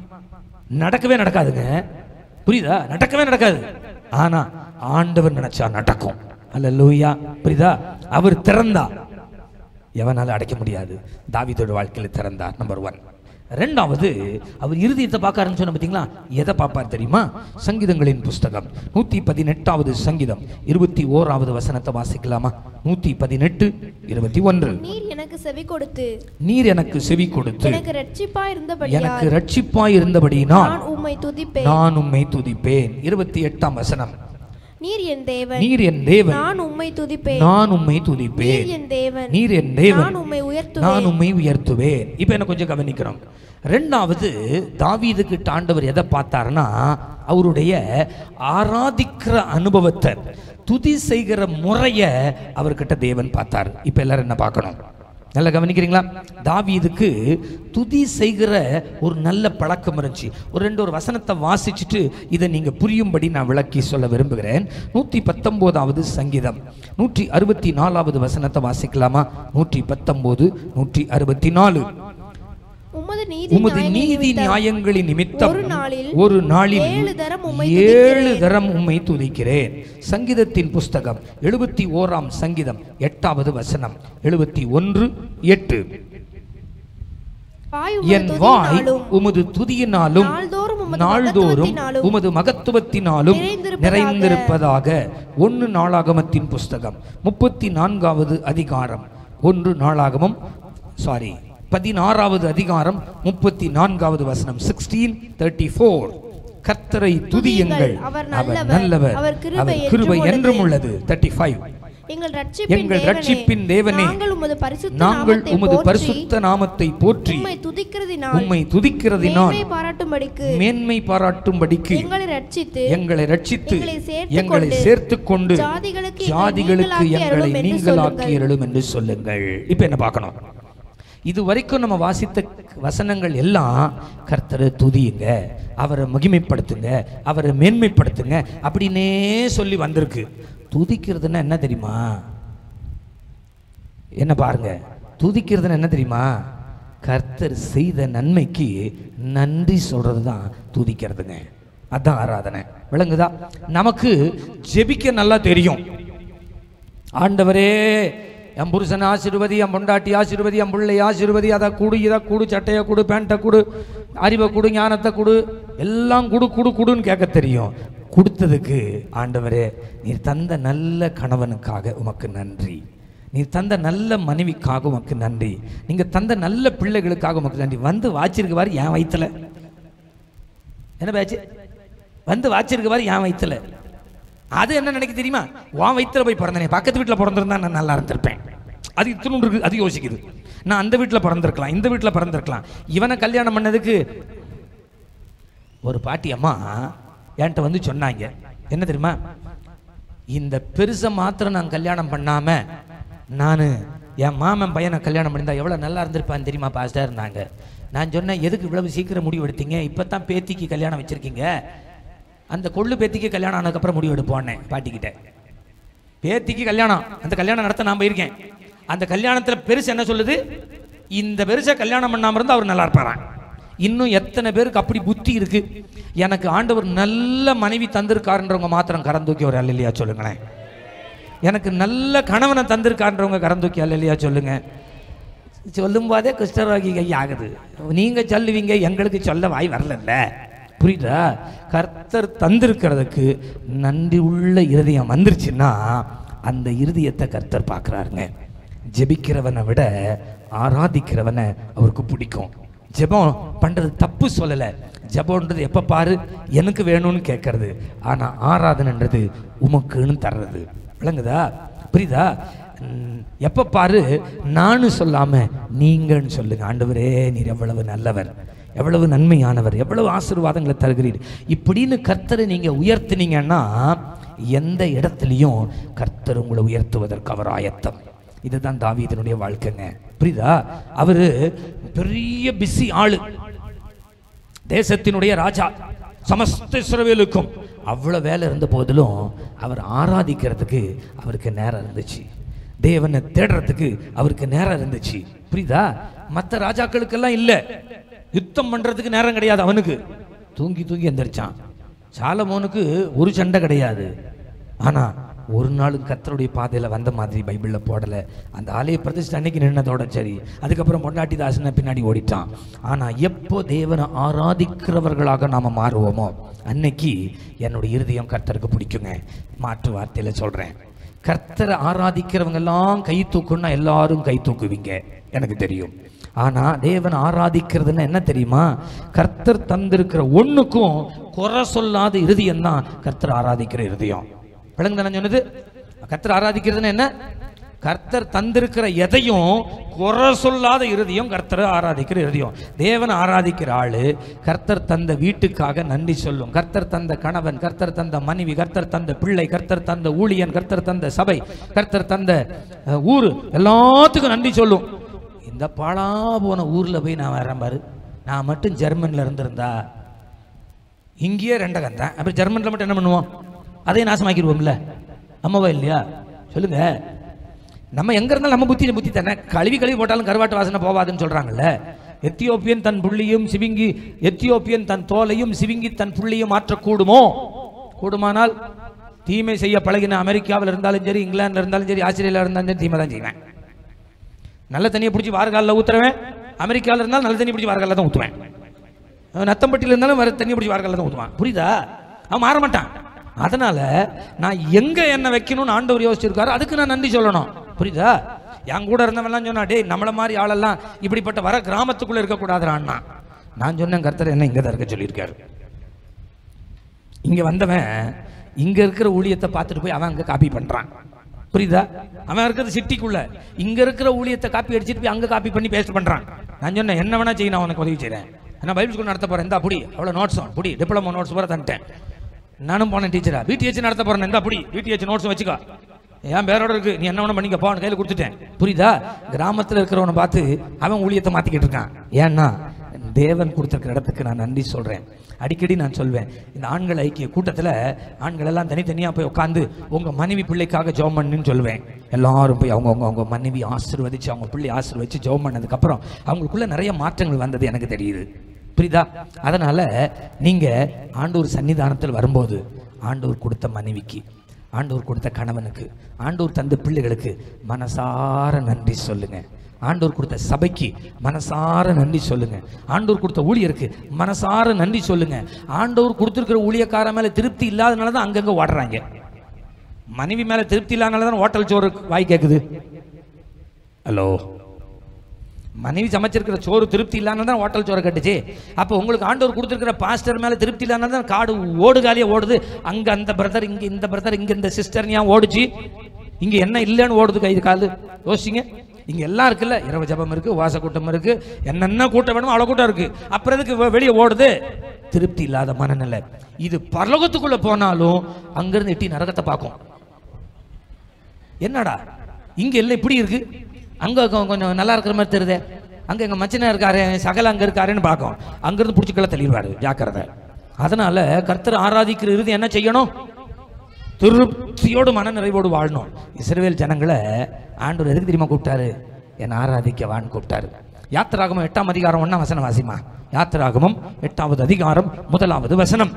நடக்கவே நடக்காதுங்க புரியுதா நடக்கவே நடக்காது ஆனா ஆண்டவர் நினைச்சா நடக்கும் அல்ல லூயா புரியுதா அவர் திறந்தா எவனால அடைக்க முடியாது தாவீதோட வாழ்க்கையில திறந்தார் நம்பர் ஒன் ரெண்டாவது அவர் இருதயத்தை பார்க்க ஆரம்பிச்சோன்னு பார்த்தீங்களா எதை பார்ப்பார் தெரியுமா சங்கீதங்களின் புஸ்தகம் நூத்தி பதினெட்டாவது சங்கீதம் இருபத்தி ஓராவது வசனத்தை வாசிக்கலாமா நூத்தி பதினெட்டு இருபத்தி ஒன்று நீர் எனக்கு செவி கொடுத்து நீர் எனக்கு செவி கொடுத்து எனக்கு ரட்சிப்பா இருந்தபடியால் எனக்கு ரட்சிப்பாய் இருந்தபடியினால் நான் உம்மை துதிப்பேன் நான் உம்மை துதிப்பேன் இருபத்தி எட்டாம் வசனம் நீர் என் தேவன் நீர் என் தேவன் நான் உம்மை துதிப்பேன் நான் உம்மை நீர் துதிப்பேன் என் தேவன் நீர் என் தேவன் நான் உம்மை உயர்த்துவேன் நான் உம்மை உயர்த்துவேன் இப்போ என்ன கொஞ்சம் கவனிக்கிறோம் ரெண்டாவது தாவீதுக்கு ஆண்டவர் எதை பார்த்தாருன்னா அவருடைய ஆராதிக்கிற அனுபவத்தை துதி செய்கிற முறையை அவர்கிட்ட தேவன் பார்த்தார் இப்போ எல்லாரும் என்ன பார்க்கணும் நல்லா கவனிக்கிறீங்களா தாவீதுக்கு துதி செய்கிற ஒரு நல்ல பழக்கம் இருந்துச்சு ஒரு ரெண்டு ஒரு வசனத்தை வாசிச்சுட்டு இதை நீங்க புரியும்படி நான் விளக்கி சொல்ல விரும்புகிறேன் நூற்றி பத்தொம்போதாவது சங்கீதம் நூற்றி அறுபத்தி நாலாவது வசனத்தை வாசிக்கலாமா நூற்றி பத்தொம்போது நூற்றி அறுபத்தி நாலு உமது நீதி உமது நியாயங்களின் நீதி நிமித்தம் நியாயங்களின் நிமித்தம் ஒரு நாளில் ஒரு நாளில் ஏழு தரம் உம்மை ஏழு துதிக்கிறேன். தரம் உம்மை துதிக்கிறேன் சங்கீதத்தின் புஸ்தகம் எழுபத்தி ஓராம் சங்கீதம் எட்டாவது வசனம் எழுபத்தி ஒன்று எட்டு வாய் என் உமது வாய் துதியினாலும் உமது துதியினாலும் நாள்தோறும் உமது நாள்தோறும் மகத்துவத்தினாலும் உமது மகத்துவத்தினாலும் நிறைந்திருப்பதாக. நிறைந்திருப்பதாக ஒன்று நாளாகமத்தின் புஸ்தகம் முப்பத்தி நான்காவது அதிகாரம் ஒன்று நாளாகமம் சாரி பதினாறாவது அதிகாரம் முப்பத்தி நான்காவது வசனம் சிக்ஸ்டீன் தேர்ட்டி ஃபோர் கர்த்தரை துதியுங்கள் அவர் அவர் நல்லவர். நல்லவர் அவர் கிருபை அவர் கிருபை என்றும் என்றும் உள்ளது தேர்ட்டி ஃபைவ் எங்கள் ரட்சிப்பின் எங்கள் தேவனே, ரட்சிப்பின் தேவனே, நாங்கள் உமது பரிசுத்த நாங்கள் நாமத்தை உமது போற்றி, பரிசுத்த நாமத்தை போற்றி உம்மை துதிக்கிறதினால் உம்மை துதிக்கிறதினால் மேன்மை பாராட்டும்படிக்கு மேன்மை பாராட்டும்படிக்கு எங்களை ரட்சித்து எங்களை ரட்சித்து எங்களை சேர்த்துக் எங்களை கொண்டு, சேர்த்துக் கொண்டு ஜாதிகளுக்கு எங்களை ஜாதிகளுக்கு நீங்களாக்கி எங்களை அருளும் என்று நீங்களாக்கி சொல்லுங்கள். அருளும் என்று சொல்லுங்கள் இப்ப என்ன பார்க்கணும் இது வரைக்கும் நம்ம வாசித்த வசனங்கள் எல்லாம் கர்த்தரை துதியுங்க அவரை மகிமைப்படுத்துங்க அவரை மேன்மைப்படுத்துங்க அப்படின்னே சொல்லி வந்திருக்கு துதிக்கிறதுன்னா என்ன தெரியுமா என்ன பாருங்க துதிக்கிறதுன்னு என்ன தெரியுமா கர்த்தர் செய்த நன்மைக்கு நன்றி சொல்றது தான் துதிக்கிறதுங்க அதான் ஆராதனை விளங்குதா நமக்கு ஜெபிக்க நல்லா தெரியும் ஆண்டவரே என் புருஷன் ஆசீர்வதி என் பொண்டாட்டி ஆசீர்வதி என் பிள்ளை ஆசீர்வதி அதை கொடு இதை கொடு சட்டையை கொடு பேண்ட்டை கொடு அறிவை கொடு ஞானத்தை கொடு எல்லாம் கொடு கொடு கொடுன்னு கேட்க தெரியும் கொடுத்ததுக்கு ஆண்டவரே நீர் தந்த நல்ல கணவனுக்காக உமக்கு நன்றி நீர் தந்த நல்ல மனைவிக்காக உமக்கு நன்றி நீங்க தந்த நல்ல பிள்ளைகளுக்காக உமக்கு நன்றி வந்து வாச்சிருக்கு பாரு என் வயித்துல என்ன பேச்சு வந்து வாச்சிருக்கு பாரு என் வயித்துல அது என்ன நினைக்க தெரியுமா உன் வயித்துல போய் பிறந்தனே பக்கத்து வீட்டில் பிறந்திருந்தா நான் நல்லா இருந்திருப்பேன் அது இத்தினு இருக்கு அது யோசிக்குது நான் அந்த வீட்டில் பிறந்திருக்கலாம் இந்த வீட்டில் பிறந்திருக்கலாம் இவனை கல்யாணம் பண்ணதுக்கு ஒரு பாட்டி அம்மா என்கிட்ட வந்து சொன்னாங்க என்ன தெரியுமா இந்த பெருசை மாத்திரம் நான் கல்யாணம் பண்ணாம நான் என் மாமன் பையனை கல்யாணம் பண்ணியிருந்தா எவ்வளோ நல்லா இருந்திருப்பான்னு தெரியுமா பாஸ்டர் இருந்தாங்க நான் சொன்னேன் எதுக்கு இவ்வளவு சீக்கிரம் முடிவு எடுத்தீங்க இப்போ தான் பேத்திக்கு கல்யாணம் வச்சிருக்கீங்க அந்த கொள்ளு பேத்திக்கு கல்யாணம் ஆனதுக்கப்புறம் முடிவு எடுப்போன்னே பாட்டிக்கிட்ட பேத்திக்கு கல்யாணம் அந்த கல்யாணம் நடத்த நான் போயிருக்கேன் அந்த கல்யாணத்துல பெருசு என்ன சொல்லுது இந்த பெருசை கல்யாணம் பண்ணாம இருந்தா அவர் நல்லா இருப்பாராம் இன்னும் எத்தனை பேருக்கு அப்படி புத்தி இருக்கு எனக்கு ஆண்டவர் நல்ல மனைவி தந்திருக்காருன்றவங்க மாத்திரம் கரம் தூக்கி ஒரு அல்லையா சொல்லுங்களேன் எனக்கு நல்ல கணவனை தந்திருக்கான்றவங்க கரம் தூக்கி அல்லையா சொல்லுங்க சொல்லும் போதே குஷ்டரோகி கை ஆகுது நீங்க சொல்லுவீங்க எங்களுக்கு சொல்ல வாய் வரலல்ல புரியுதா கர்த்தர் தந்திருக்கிறதுக்கு நன்றி உள்ள இருதயம் வந்துருச்சுன்னா அந்த இருதயத்தை கர்த்தர் பார்க்குறாருங்க ஜெபிக்கிறவனை விட ஆராதிக்கிறவனை அவருக்கு பிடிக்கும் ஜெபம் பண்றது தப்பு சொல்லலை ஜெபம்ன்றது எப்போ பாரு எனக்கு வேணும்னு கேட்கறது ஆனா ஆராதனைன்றது உமக்குன்னு தர்றது விளங்குதா புரியுதா ம், எப்ப பாரு நானும் சொல்லாம நீங்கன்னு சொல்லுங்க ஆண்டவரே நீர் எவ்வளவு நல்லவர் எவ்வளவு நன்மையானவர் எவ்வளவு ஆசீர்வாதங்களை தருகிறீர் இப்படின்னு கர்த்தரை நீங்க உயர்த்தினீங்கன்னா எந்த இடத்துலையும் கர்த்தர் உங்களை உயர்த்துவதற்கு அவர் ஆயத்தம் இதுதான் தாவீதனுடைய வாழ்க்கைங்க புரியுதா அவரு பெரிய பிஸி ஆளு தேசத்தினுடைய ராஜா சமஸ்த இஸ்ரவேலுக்கும் அவ்வளோ வேலை இருந்த போதிலும் அவர் ஆராதிக்கிறதுக்கு அவருக்கு நேரம் இருந்துச்சு தேவனை தேடுறதுக்கு அவருக்கு நேரம் இருந்துச்சு புரியுதா மற்ற ராஜாக்களுக்கெல்லாம் இல்லை யுத்தம் பண்றதுக்கு நேரம் கிடையாது அவனுக்கு தூங்கி தூங்கி எந்திரிச்சான் சாலமோனுக்கு ஒரு சண்டை கிடையாது ஆனா ஒரு நாளும் கர்த்தருடைய பாதையில வந்த மாதிரி பைபிள்ல போடல அந்த ஆலய பிரதிஷ்டை அன்னைக்கு நின்னதோட சரி அதுக்கப்புறம் பொண்டாட்டி தாசனை பின்னாடி ஓடிட்டான் ஆனா எப்போ தேவனை ஆராதிக்கிறவர்களாக நாம மாறுவோமோ அன்னைக்கு என்னுடைய இருதயம் கர்த்தருக்கு பிடிக்குங்க மாற்று வார்த்தையில சொல்றேன் கர்த்தரை ஆராதிக்கிறவங்க எல்லாம் கை தூக்குன்னா எல்லாரும் கை தூக்குவீங்க எனக்கு தெரியும் ஆனா தேவன் ஆராதிக்கிறதுன்னா என்ன தெரியுமா கர்த்தர் தந்திருக்கிற ஒண்ணுக்கும் குறை சொல்லாத இருதயம் தான் கர்த்தர் ஆராதிக்கிற இருதயம் விளங்குதா நான் சொன்னது கர்த்தர் ஆராதிக்கிறதுன்னா என்ன கர்த்தர் தந்திருக்கிற எதையும் குறை சொல்லாத இருதயம் கர்த்தரை ஆராதிக்கிற இருதயம் தேவனை ஆராதிக்கிற ஆளு கர்த்தர் தந்த வீட்டுக்காக நன்றி சொல்லும் கர்த்தர் தந்த கணவன் கர்த்தர் தந்த மனைவி கர்த்தர் தந்த பிள்ளை கர்த்தர் தந்த ஊழியன் கர்த்தர் தந்த சபை கர்த்தர் தந்த அஹ், ஊரு எல்லாத்துக்கும் நன்றி சொல்லும் இந்த பாழா போன ஊர்ல போய் நான் வரேன் பாரு நான் மட்டும் ஜெர்மன்ல இருந்திருந்தா இங்கேயே ரெண்டகம் தான் அப்புறம் ஜெர்மனில் மட்டும் என்ன பண்ணுவோம் அதையும் நாசமாக்கிடுவோம்ல அம்மாவா இல்லையா சொல்லுங்க நம்ம எங்க இருந்தாலும் நம்ம புத்தி புத்தி தானே கழுவி கழுவி போட்டாலும் கருவாட்டு வாசனை போவாதுன்னு சொல்றாங்கல்ல எத்தியோப்பியன் தன் புள்ளியும் சிவிங்கி எத்தியோப்பியன் தன் தோலையும் சிவிங்கி தன் புள்ளியும் மாற்றக்கூடுமோ கூடுமானால் தீமை செய்ய பழகின அமெரிக்காவில் இருந்தாலும் சரி இங்கிலாந்துல இருந்தாலும் சரி ஆஸ்திரேலியா இருந்தாலும் சரி தீமை தான் செய்வேன் நல்ல தண்ணியை பிடிச்சி வாரகாலில் ஊத்துறவேன் அமெரிக்காவில் இருந்தாலும் நல்ல தண்ணி பிடிச்சி வாரகாலில் தான் ஊற்றுவேன் அவன் நத்தம்பட்டியில் இருந்தாலும் வர தண்ணி பிடிச்சி வாரகாலில் தான் ஊற்றுவான் புரியுதா அவன் மாற மாட்டான் அதனால நான் எங்க என்ன வைக்கணும்னு ஆண்டவர் யோசிச்சிருக்காரு அதுக்கு நான் நன்றி சொல்லணும் புரியுதா என் கூட இருந்தவன்லாம் சொன்னா டேய் நம்மள மாதிரி ஆளெல்லாம் இப்படிப்பட்ட வர கிராமத்துக்குள்ள இருக்கக்கூடாதுறான்னா நான் சொன்னேன் கர்த்தர் என்ன இங்கே தான் இருக்க சொல்லியிருக்காரு இங்க வந்தவன் இங்க இருக்கிற ஊழியத்தை பார்த்துட்டு போய் அவன் அங்க காப்பி பண்றான் புரியுதா அவன் இருக்கிறது சிட்டிக்குள்ள இங்க இருக்கிற ஊழியத்தை காப்பி அடிச்சிட்டு போய் அங்க காப்பி பண்ணி பேஸ்ட் பண்றான் நான் சொன்னேன் என்ன வேணா செய்ய நான் உனக்கு உதவி செய்றேன் நான் பைபிள் ஸ்கூல் நடத்த போறேன் இந்த அப்படி அவ்வளோ நோட்ஸும் புடி டிப்ளமோ நோட்ஸ் பூரா தந்துட்டேன் நானும் போனேன் டீச்சரா பிடிஹெச் நடத்த போறேன் இந்த அப்படி பிடிஹெச் நோட்ஸ் வச்சுக்கோ என் பேரோட இருக்கு நீ என்ன வேணா பண்ணிக்க போன கையில் கொடுத்துட்டேன் புரியுதா கிராமத்தில் இருக்கிறவனை பார்த்து அவன் ஊழியத்தை மாத்திக்கிட்டு இருக்கான் ஏன்னா தேவன் கொடுத்திருக்கிற இடத்துக்கு நான் நன்றி சொல்றேன் அடிக்கடி நான் சொல்வேன் இந்த ஆண்கள் ஐக்கிய கூட்டத்தில் ஆண்கள் எல்லாம் தனித்தனியாக போய் உட்காந்து உங்க மனைவி பிள்ளைக்காக ஜெபம் பண்ணுன்னு சொல்லுவேன் எல்லாரும் போய் அவங்க அவங்க அவங்க மனைவி ஆசீர்வதிச்சு அவங்க பிள்ளை ஆசீர்வதிச்சு ஜெபம் பண்ணதுக்கப்புறம் அவங்களுக்குள்ள நிறைய மாற்றங்கள் வந்தது எனக்கு தெரியுது புரியுதா அதனால நீங்க ஆண்டவர் சன்னிதானத்தில் வரும்போது ஆண்டவர் கொடுத்த மனைவிக்கு ஆண்டவர் கொடுத்த கணவனுக்கு ஆண்டவர் தந்த பிள்ளைகளுக்கு மனசார நன்றி சொல்லுங்க ஆண்டவர் கொடுத்த சபைக்கு மனசார நன்றி சொல்லுங்க ஆண்டவர் கொடுத்த ஊழியருக்கு மனசார நன்றி சொல்லுங்க ஆண்டவர் கொடுத்துருக்கிற ஊழியக்கார மேல திருப்தி இல்லாதனால தான் அங்கங்க ஓடுறாங்க மனைவி மேல திருப்தி இல்லாதனால தான் ஹோட்டல் சோறு வாய் கேட்குது ஹலோ மனைவி சமைச்சிருக்கிற சோறு திருப்தி இல்லாமல் தான் ஹோட்டல் சோறு கட்டுச்சு அப்போ உங்களுக்கு ஆண்டவர் கொடுத்துருக்கிற பாஸ்டர் மேலே திருப்தி இல்லாமல் தான் காடு ஓடு காலியாக ஓடுது அங்கே அந்த பிரதர் இங்கே இந்த பிரதர் இங்கே இந்த சிஸ்டர் ஏன் ஓடுச்சு இங்கே என்ன இல்லைன்னு ஓடுது கை காலு யோசிங்க இங்கே எல்லாம் இருக்குல்ல இரவு ஜபம் இருக்கு வாச கூட்டம் இருக்கு என்னென்ன கூட்டம் வேணுமோ அவ்வளோ கூட்டம் இருக்கு அப்புறம் எதுக்கு வெ- வெளியே ஓடுது திருப்தி இல்லாத மனநிலை இது பரலோகத்துக்குள்ள போனாலும் அங்கிருந்து எட்டி நரகத்தை பார்க்கும் என்னடா இங்க எல்லாம் இப்படி இருக்கு அங்க கொ- கொஞ்சம் நல்லா இருக்கிற மாதிரி தெரியுதே அங்க எங்க மச்சனா இருக்காரு சகல அங்க இருக்காருன்னு பார்க்கும் அங்கிருந்து பிடிச்சிக்கல தள்ளிடுவாரு ஜாக்கிரதை அதனால கர்த்தர் ஆராதிக்கிற இறுதி என்ன செய்யணும் திருப்தியோடு மன நிறைவோடு வாழணும் இஸ்ரவேல் ஜனங்களை ஆண்டவர் எதுக்கு தெரியுமா கூப்பிட்டாரு என்னை ஆராதிக்கவான்னு கூப்பிட்டாரு யாத்திராகமம் எட்டாம் அதிகாரம் ஒண்ணாம் வசனம் வாசிமா யாத்திராகமம் எட்டாவது அதிகாரம் முதலாவது வசனம்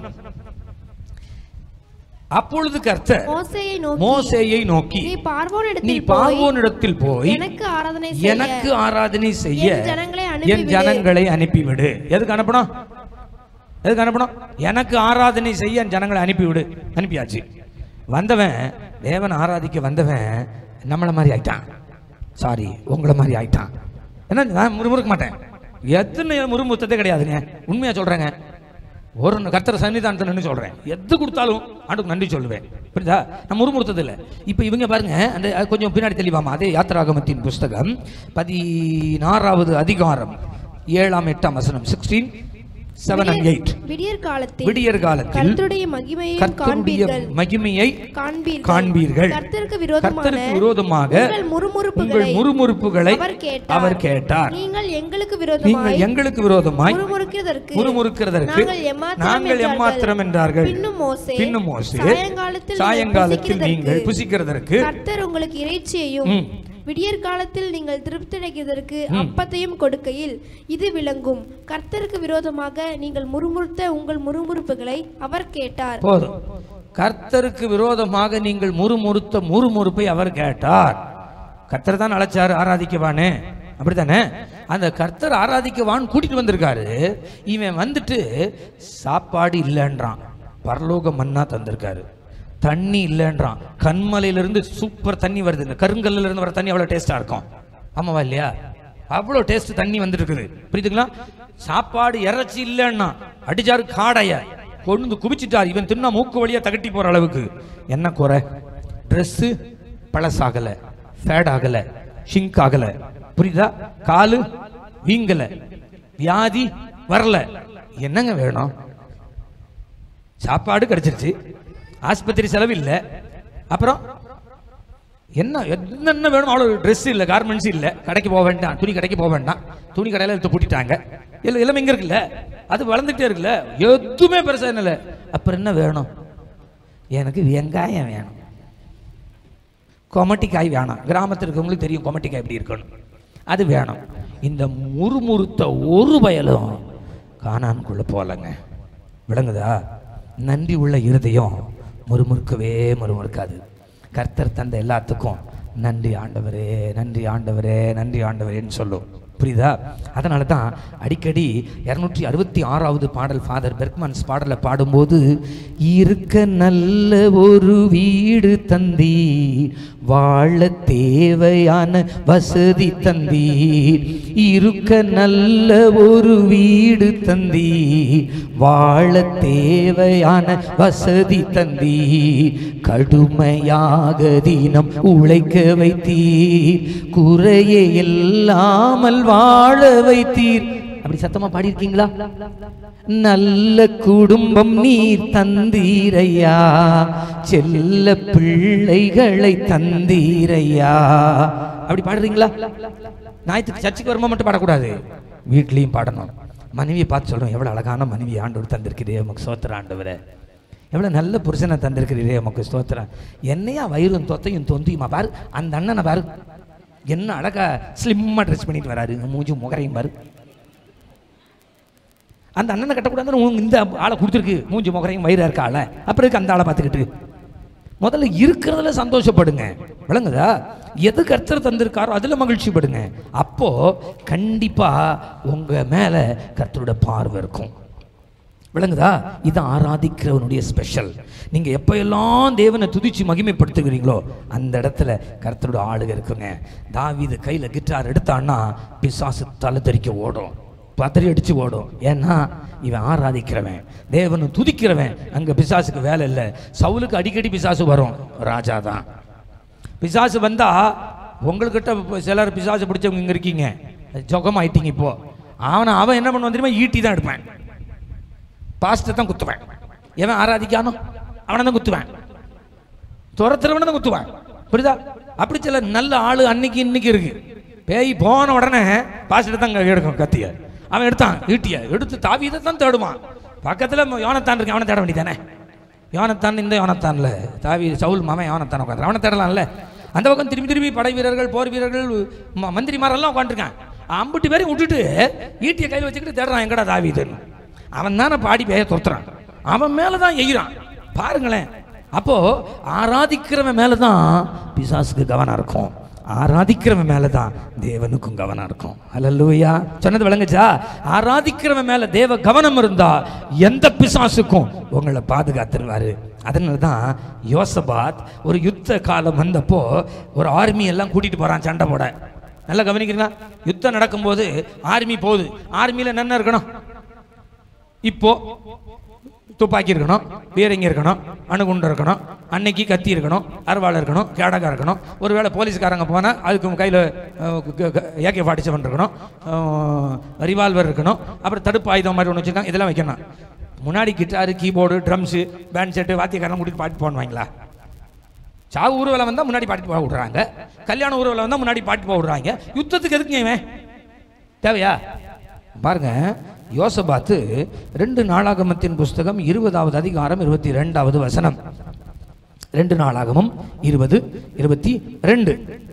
அப்பொழுது கர்த்தர் மோசேயை நோக்கி மோசேயை நோக்கி நீ நீ பார்வோனிடத்தில் போய் பார்வோனிடத்தில் போய் எனக்கு ஆராதனை செய்ய எனக்கு ஆராதனை செய்ய என் ஜனங்களை என் அனுப்பிவிடு. ஜனங்களை அனுப்பிவிடு எதுக்கு அனுப்பணும் எதுக்கு அனுப்பணும் எனக்கு ஆராதனை செய்ய என் ஜனங்களை அனுப்பிவிடு அனுப்பியாச்சு வந்தவன் தேவன் ஆராதிக்க வந்தவன் நம்மள மாதிரி ஆயிட்டான் சாரி உங்களை மாதிரி ஆயிட்டான் என்ன நான் முறுமுறுக்க மாட்டேன் எத்தனை முறுமுறுத்ததே கிடையாதுங்க உண்மையா சொல்றேங்க ஒரு கர்த்தர் சன்னிதானத்தில் நின்று சொல்றேன் எது கொடுத்தாலும் ஆண்டுக்கு நன்றி சொல்லுவேன் புரியுதா நான் முறுமுறுத்தது இல்லை இப்போ இவங்க பாருங்க அந்த அது கொஞ்சம் பின்னாடி தெளிவாமா அதே யாத்திராகமத்தின் புஸ்தகம் பதினாறாவது அதிகாரம் ஏழாம் எட்டாம் வசனம் சிக்ஸ்டீன் செவன் அண்ட் எயிட் விடியற் காலத்தில் விடியற் காலத்தில் கர்த்தருடைய மகிமையை கர்த்தருடைய காண்பீர்கள் மகிமையை காண்பீர்கள் காண்பீர்கள் கர்த்தருக்கு விரோதமான கர்த்தருக்கு விரோதமாக உங்கள் முறுமுறுப்புகளை உங்கள் முறுமுறுப்புகளை அவர் கேட்டார். அவர் கேட்டார் நீங்கள் எங்களுக்கு நீங்கள் விரோதமாய் எங்களுக்கு விரோதமாய் முறுமுறுக்கிறதற்கு முறுமுறுக்கிறதற்கு நாங்கள் எம்மாத்திரம் நாங்கள் எம்மாத்திரம் என்றார்கள் பின்னும் மோசே பின்னும் மோசே சாயங்காலத்தில் சாயங்காலத்தில் நீங்கள் நீங்கள் புசிக்கிறதற்கு கர்த்தர் உங்களுக்கு இறைச்சியையும் ம். விடியற் காலத்தில் நீங்கள் திருப்தியடைகிறதற்கு அப்பத்தையும் கொடுக்கையில் இது விளங்கும் கர்த்தருக்கு விரோதமாக நீங்கள் முறுமுறுத்த உங்கள் முறுமுறுப்புகளை அவர் கேட்டார் போதும் கர்த்தருக்கு விரோதமாக நீங்கள் முறுமுறுத்த முறுமுறுப்பை அவர் கேட்டார் கர்த்தர் தான் அழைச்சாரு ஆராதிக்கவானே அப்படித்தானே அந்த கர்த்தர் ஆராதிக்கவான்னு கூட்டிட்டு வந்திருக்காரு இவன் வந்துட்டு சாப்பாடு இல்லைன்றான் பரலோக மன்னா தந்திருக்காரு தண்ணி இல்லைன்றான் கண்மலையிலிருந்து சூப்பர் தண்ணி வருது இந்த கருங்கல்ல இருந்து வர தண்ணி அவ்வளோ டேஸ்டா இருக்கும் ஆமாவா இல்லையா அவ்வளோ டேஸ்ட் தண்ணி வந்துட்டு இருக்குது புரியுதுங்களா சாப்பாடு இறைச்சி இல்லைன்னா அடிச்சாரு காடைய கொண்டு வந்து குவிச்சிட்டார் இவன் தின்னா மூக்கு வழியா தகட்டி போற அளவுக்கு என்ன குறை ட்ரெஸ்ஸு பழசாகல ஃபேட் ஆகல ஷிங்க் ஆகல புரியுதா காலு வீங்கல வியாதி வரல என்னங்க வேணும் சாப்பாடு கிடைச்சிருச்சு ஆஸ்பத்திரி செலவு இல்லை அப்புறம் என்ன என்னென்ன வேணும் அவ்வளோ ட்ரெஸ் இல்லை கார்மெண்ட்ஸ் இல்லை கடைக்கு போக வேண்டாம் துணி கடைக்கு போக வேண்டாம் துணி கடையில் எடுத்து பூட்டிட்டாங்க இல்லை எல்லாம் எங்கே இருக்குல்ல அது வளர்ந்துக்கிட்டே இருக்குல்ல எதுவுமே பெருசாக இல்லை அப்புறம் என்ன வேணும் எனக்கு வெங்காயம் வேணும் கொமட்டிக்காய் வேணாம் கிராமத்தில் இருக்கவங்களுக்கு தெரியும் கொமட்டிக்காய் எப்படி இருக்கணும் அது வேணும் இந்த முறுமுறுத்த ஒரு பயலும் காணான்குள்ள போலங்க விளங்குதா நன்றி உள்ள இருதயம் முறுமுறுக்கவே முறுமுறுக்காது கர்த்தர் தந்த எல்லாத்துக்கும் நன்றி ஆண்டவரே நன்றி ஆண்டவரே நன்றி ஆண்டவரேன்னு சொல்லும் புரியுதா அதனால தான் அடிக்கடி இரநூற்றி அறுபத்தி ஆறாவது பாடல் ஃபாதர் பெர்க்மன்ஸ் பாடலை பாடும்போது இருக்க நல்ல ஒரு வீடு தந்தீர் வாழ தேவையான வசதி தந்தீர் இருக்க நல்ல ஒரு வீடு தந்தீர் வாழ தேவையான வசதி தந்தீர் கடுமையாக தினம் உழைக்க வைத்தீர் குறையே இல்லாமல் வாழ வைத்தீர் அப்படி சத்தமா பாடியிருக்கீங்களா நல்ல குடும்பம் நீர் தந்தீரையா செல்ல பிள்ளைகளை தந்தீரையா அப்படி பாடுறீங்களா ஞாயிற்றுக்கு சர்ச்சுக்கு வரும்போது மட்டும் பாடக்கூடாது வீட்லேயும் பாடணும் மனைவியை பார்த்து சொல்றோம் எவ்வளவு அழகான மனைவி ஆண்டவர் தந்திருக்கிறே உமக்கு சோத்திர ஆண்டவரே எவ்வளவு நல்ல புருஷனை தந்திருக்கிறீரே உமக்கு ஸ்தோத்திரம் என்னையா வயிறும் தொத்தையும் தொந்தியுமா பாரு அந்த அண்ணனை பாரு என்ன அழகா ஸ்லிம்மா ட்ரெஸ் பண்ணிட்டு வராரு மூஞ்சி முகரையும் பாரு அந்த அண்ணனை கட்டக்கூடாதுன்னு உங்க இந்த ஆளை கொடுத்துருக்கு மூஞ்சி முகரையும் வயிறா இருக்க ஆளை அப்புறம் இருக்கு அந்த ஆளை பார்த்துக்கிட்டு முதல்ல இருக்கிறதுல சந்தோஷப்படுங்க விளங்குதா எது கர்த்தர் தந்திருக்காரோ அதுல மகிழ்ச்சி படுங்க அப்போ கண்டிப்பா உங்க மேல கர்த்தரோட பார்வை இருக்கும் விளங்குதா இது ஆராதிக்கிறவனுடைய ஸ்பெஷல் நீங்க எப்ப எல்லாம் தேவனை துதிச்சு மகிமைப்படுத்துகிறீங்களோ அந்த இடத்துல கர்த்தரோட ஆளுக இருக்குங்க தாவீது கையில கிட்டார் எடுத்தான்னா பிசாசு தலை தெறிக்க ஓடும் பதறி அடிச்சு ஓடும் ஏன்னா இவன் ஆராதிக்கிறவன் தேவனை துதிக்கிறவன் அங்க பிசாசுக்கு வேலை இல்லை சவுலுக்கு அடிக்கடி பிசாசு வரும் ராஜா தான் பிசாசு வந்தா உங்கள்கிட்ட இப்ப சிலர் பிசாசு பிடிச்சவங்க இங்க இருக்கீங்க ஜொகமாயிட்டீங்க இப்போ அவனை அவன் என்ன பண்ணுவான் தெரியுமா ஈட்டி தான் எடுப்பேன் பாஸ்டர் தான் குத்துவேன் எவன் ஆராதிக்கானோ அவனை தான் குத்துவேன் துரத்துறவனை தான் குத்துவேன் புரியுதா அப்படி சில நல்ல ஆளு அன்னைக்கு இன்னைக்கு இருக்கு பேய் போன உடனே பாசிட்டு தான் எடுக்கும் கத்திய அவன் எடுத்தான் ஈட்டிய எடுத்து தாவீதை தான் தேடுவான் பக்கத்துல யோனத்தான் இருக்கு அவனை தேட வேண்டியதானே யோனத்தான் இந்த யோனத்தான்ல தாவி சவுல் மாமன் யோனத்தான் உட்காந்து அவனை தேடலாம்ல அந்த பக்கம் திரும்பி திரும்பி படை வீரர்கள் போர் வீரர்கள் ம- மந்திரிமாரெல்லாம் உட்காந்துருக்கான் அம்புட்டு பேரையும் விட்டுட்டு ஈட்டியை கையில் வச்சுக்கிட்டு தேடுறான் எங்கடா தாவீதுன்னு அவன் தானே பாடி பேய துரத்துறான் அவன் மேலே தான் எய்கிறான் பாருங்களேன் அப்போ ஆராதிக்கிறவன் மேலே தான் பிசாசுக்கு கவனம் இருக்கும் ஆராதிக்கிறவன் மேலே தான் தேவனுக்கும் கவனம் இருக்கும் அல்லூயா சொன்னது விளங்குச்சா ஆராதிக்கிறவன் மேலே தேவ கவனம் இருந்தா எந்த பிசாசுக்கும் உங்களை பாதுகாத்துருவாரு அதனால தான் யோசபாத் ஒரு யுத்த காலம் வந்தப்போ ஒரு ஆர்மி எல்லாம் கூட்டிட்டு போறான் சண்டை போட நல்லா கவனிக்கிறீங்களா யுத்தம் நடக்கும்போது ஆர்மி போகுது ஆர்மியில் என்னென்ன இருக்கணும் இப்போ துப்பாக்கி இருக்கணும் பீரங்கி இருக்கணும் அணுகுண்டு இருக்கணும் அன்னைக்கு கத்தி இருக்கணும் அருவாள் இருக்கணும் கேடகா இருக்கணும் ஒருவேளை போலீஸ்காரங்க போனால் அதுக்கு கையில் ஏகே ஃபார்ட்டி செவன் இருக்கணும் ரிவால்வர் இருக்கணும் அப்புறம் தடுப்பு ஆயுதம் மாதிரி ஒன்று வச்சுருக்காங்க இதெல்லாம் வைக்கணும் முன்னாடி guitar keyboard drums band set வாத்தியக்காரன் கூட்டிட்டு பாட்டு போடுவாங்களா சாவு ஊர்வலம் வந்தால் முன்னாடி பாட்டு போக விடுறாங்க கல்யாண ஊர்வலம் வந்தால் முன்னாடி பாட்டு போக விடுறாங்க யுத்தத்துக்கு எதுக்குங்க இவன் தேவையா பாருங்க யோசபாத்து ரெண்டு நாளாகமத்தின் புஸ்தகம் இருபதாவது அதிகாரம் இருபத்தி ரெண்டாவது வசனம் ரெண்டு நாளாகமம் இருபது இருபத்தி ரெண்டு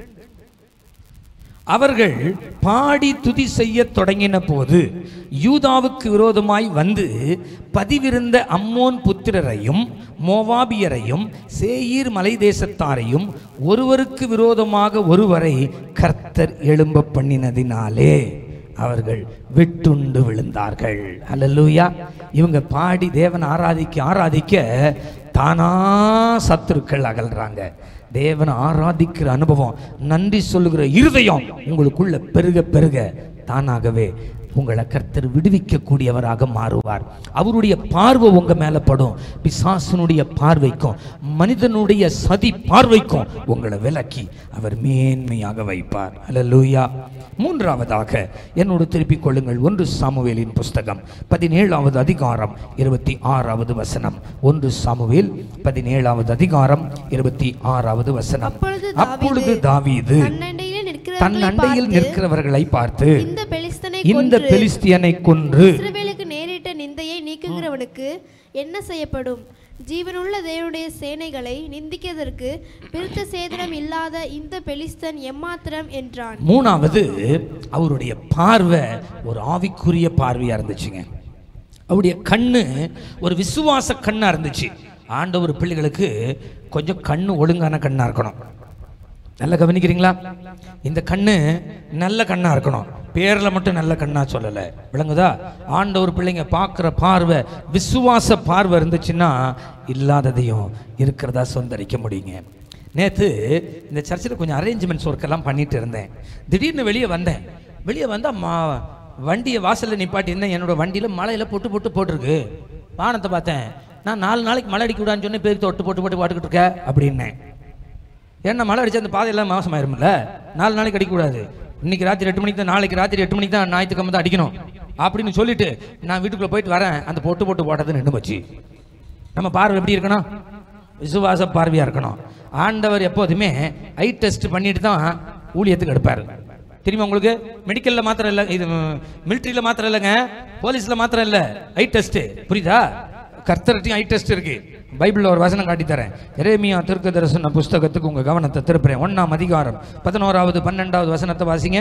அவர்கள் பாடி துதி செய்யத் தொடங்கின போது யூதாவுக்கு விரோதமாய் வந்து பதிவிருந்த அம்மோன் புத்திரரையும் மோவாபியரையும் சேயீர் மலை தேசத்தாரையும் ஒருவருக்கு விரோதமாக ஒருவரை கர்த்தர் எழும்ப பண்ணினதினாலே அவர்கள் வெட்டுண்டு விழுந்தார்கள் அல்லேலூயா இவங்க பாடி தேவன் ஆராதிக்க ஆராதிக்க தானா சத்துருக்கள் அகல்றாங்க தேவனை ஆராதிக்கிற அனுபவம் நன்றி சொல்லுகிற இருதயம் உங்களுக்குள்ள பெருக பெருக தானாகவே உங்களை கர்த்தர் விடுவிக்கக்கூடியவராக மாறுவார் அவருடைய பார்வை உங்க மேல படும் பிசாசனுடைய பார்வைக்கும் மனிதனுடைய சதி பார்வைக்கும் உங்களை விலக்கி அவர் மேன்மையாக வைப்பார் அல்லேலூயா மூன்றாவதாக என்னோடு திருப்பிக் கொள்ளுங்கள் ஒன்று சாமுவேலின் புஸ்தகம் பதினேழாவது அதிகாரம் இருபத்தி ஆறாவது வசனம் ஒன்று சாமுவேல் பதினேழாவது அதிகாரம் இருபத்தி ஆறாவது வசனம் அப்பொழுது அப்பொழுது தாவீது தன்னண்டையிலே தன் நிற்கிறவர்களை அண்டையில் பார்த்து, நிற்கிறவர்களை பார்த்து இந்த பெலிஸ்தனை இந்த கொன்று பெலிஸ்தியனை கொன்று இஸ்ரவேலுக்கு நேரிட்ட நிந்தையை நீக்குகிறவனுக்கு என்ன செய்யப்படும் ஜீவனுள்ள தேவனுடைய சேனைகளை நிந்திக்கிறதற்கு விருத்த சேதனம் இல்லாத இந்த பெலிஸ்தன் எம்மாத்திரம் என்றான் மூணாவது அவருடைய பார்வை ஒரு ஆவிக்குரிய பார்வையா இருந்துச்சுங்க அவருடைய கண்ணு ஒரு விசுவாச கண்ணா இருந்துச்சு ஆண்டவர் பிள்ளைகளுக்கு கொஞ்சம் கண்ணு ஒழுங்கான கண்ணா இருக்கணும் நல்லா கவனிக்கிறீங்களா இந்த கண்ணு நல்ல கண்ணா இருக்கணும் பேர்ல மட்டும் நல்ல கண்ணா சொல்லல விளங்குதா ஆண்டவர் பிள்ளைங்க பார்க்குற பார்வை விசுவாச பார்வை இருந்துச்சுன்னா இல்லாததையும் இருக்கிறதா சொந்தரிக்க முடியுங்க நேற்று இந்த சர்ச்சில் கொஞ்சம் அரேஞ்ச்மெண்ட்ஸ் ஒர்க்கெல்லாம் பண்ணிட்டு இருந்தேன் திடீர்னு வெளியே வந்தேன் வெளியே வந்தால் மா வண்டியை வாசலில் நிப்பாட்டியிருந்தேன் என்னோட வண்டியில் மழையில் பொட்டு பொட்டு போட்டிருக்கு வானத்தை பார்த்தேன் நான் நாலு நாளைக்கு மழை அடிக்க விடான்னு சொன்னேன் பேருக்கு தொட்டு போட்டு போட்டு பாட்டுக்கிட்டு இருக்க அப்படின்னேன் ஏன்னா மழை அடிச்சா அந்த பாதையெல்லாம் மோசமாயிரும்ல நாலு நாளைக்கு அடிக்கக்கூடாது இன்னைக்கு ராத்திரி எட்டு மணிக்கு தான் நாளைக்கு ராத்திரி எட்டு மணிக்கு தான் ஞாயிற்றுக்கிழமை தான் அடிக்கணும் அப்படின்னு சொல்லிட்டு நான் வீட்டுக்குள்ளே போயிட்டு வரேன் அந்த பொட்டு போட்டு போட்டது நின்று போச்சு நம்ம பார்வை எப்படி இருக்கணும் விசுவாச பார்வையாக இருக்கணும் ஆண்டவர் எப்போதுமே ஐ டெஸ்ட் பண்ணிட்டு தான் ஊழியத்துக்கு எடுப்பார் தெரியுமா உங்களுக்கு மெடிக்கலில் மாத்திரம் இல்லை இது மிலிட்ரியில் மாத்திரம் இல்லைங்க போலீஸில் மாத்திரம் இல்லை ஐ டெஸ்ட்டு புரியுதா கர்த்தர்ட்டையும் ஐ டெஸ்ட் இருக்கு பைபிளில் ஒரு வசனம் காட்டி தரேன் எரேமியா திருக்க தரிசன புஸ்தகத்துக்கு உங்க கவனத்தை திருப்புறேன் ஒண்ணாம் அதிகாரம் பதினோராவது பன்னெண்டாவது வசனத்தை வாசிங்க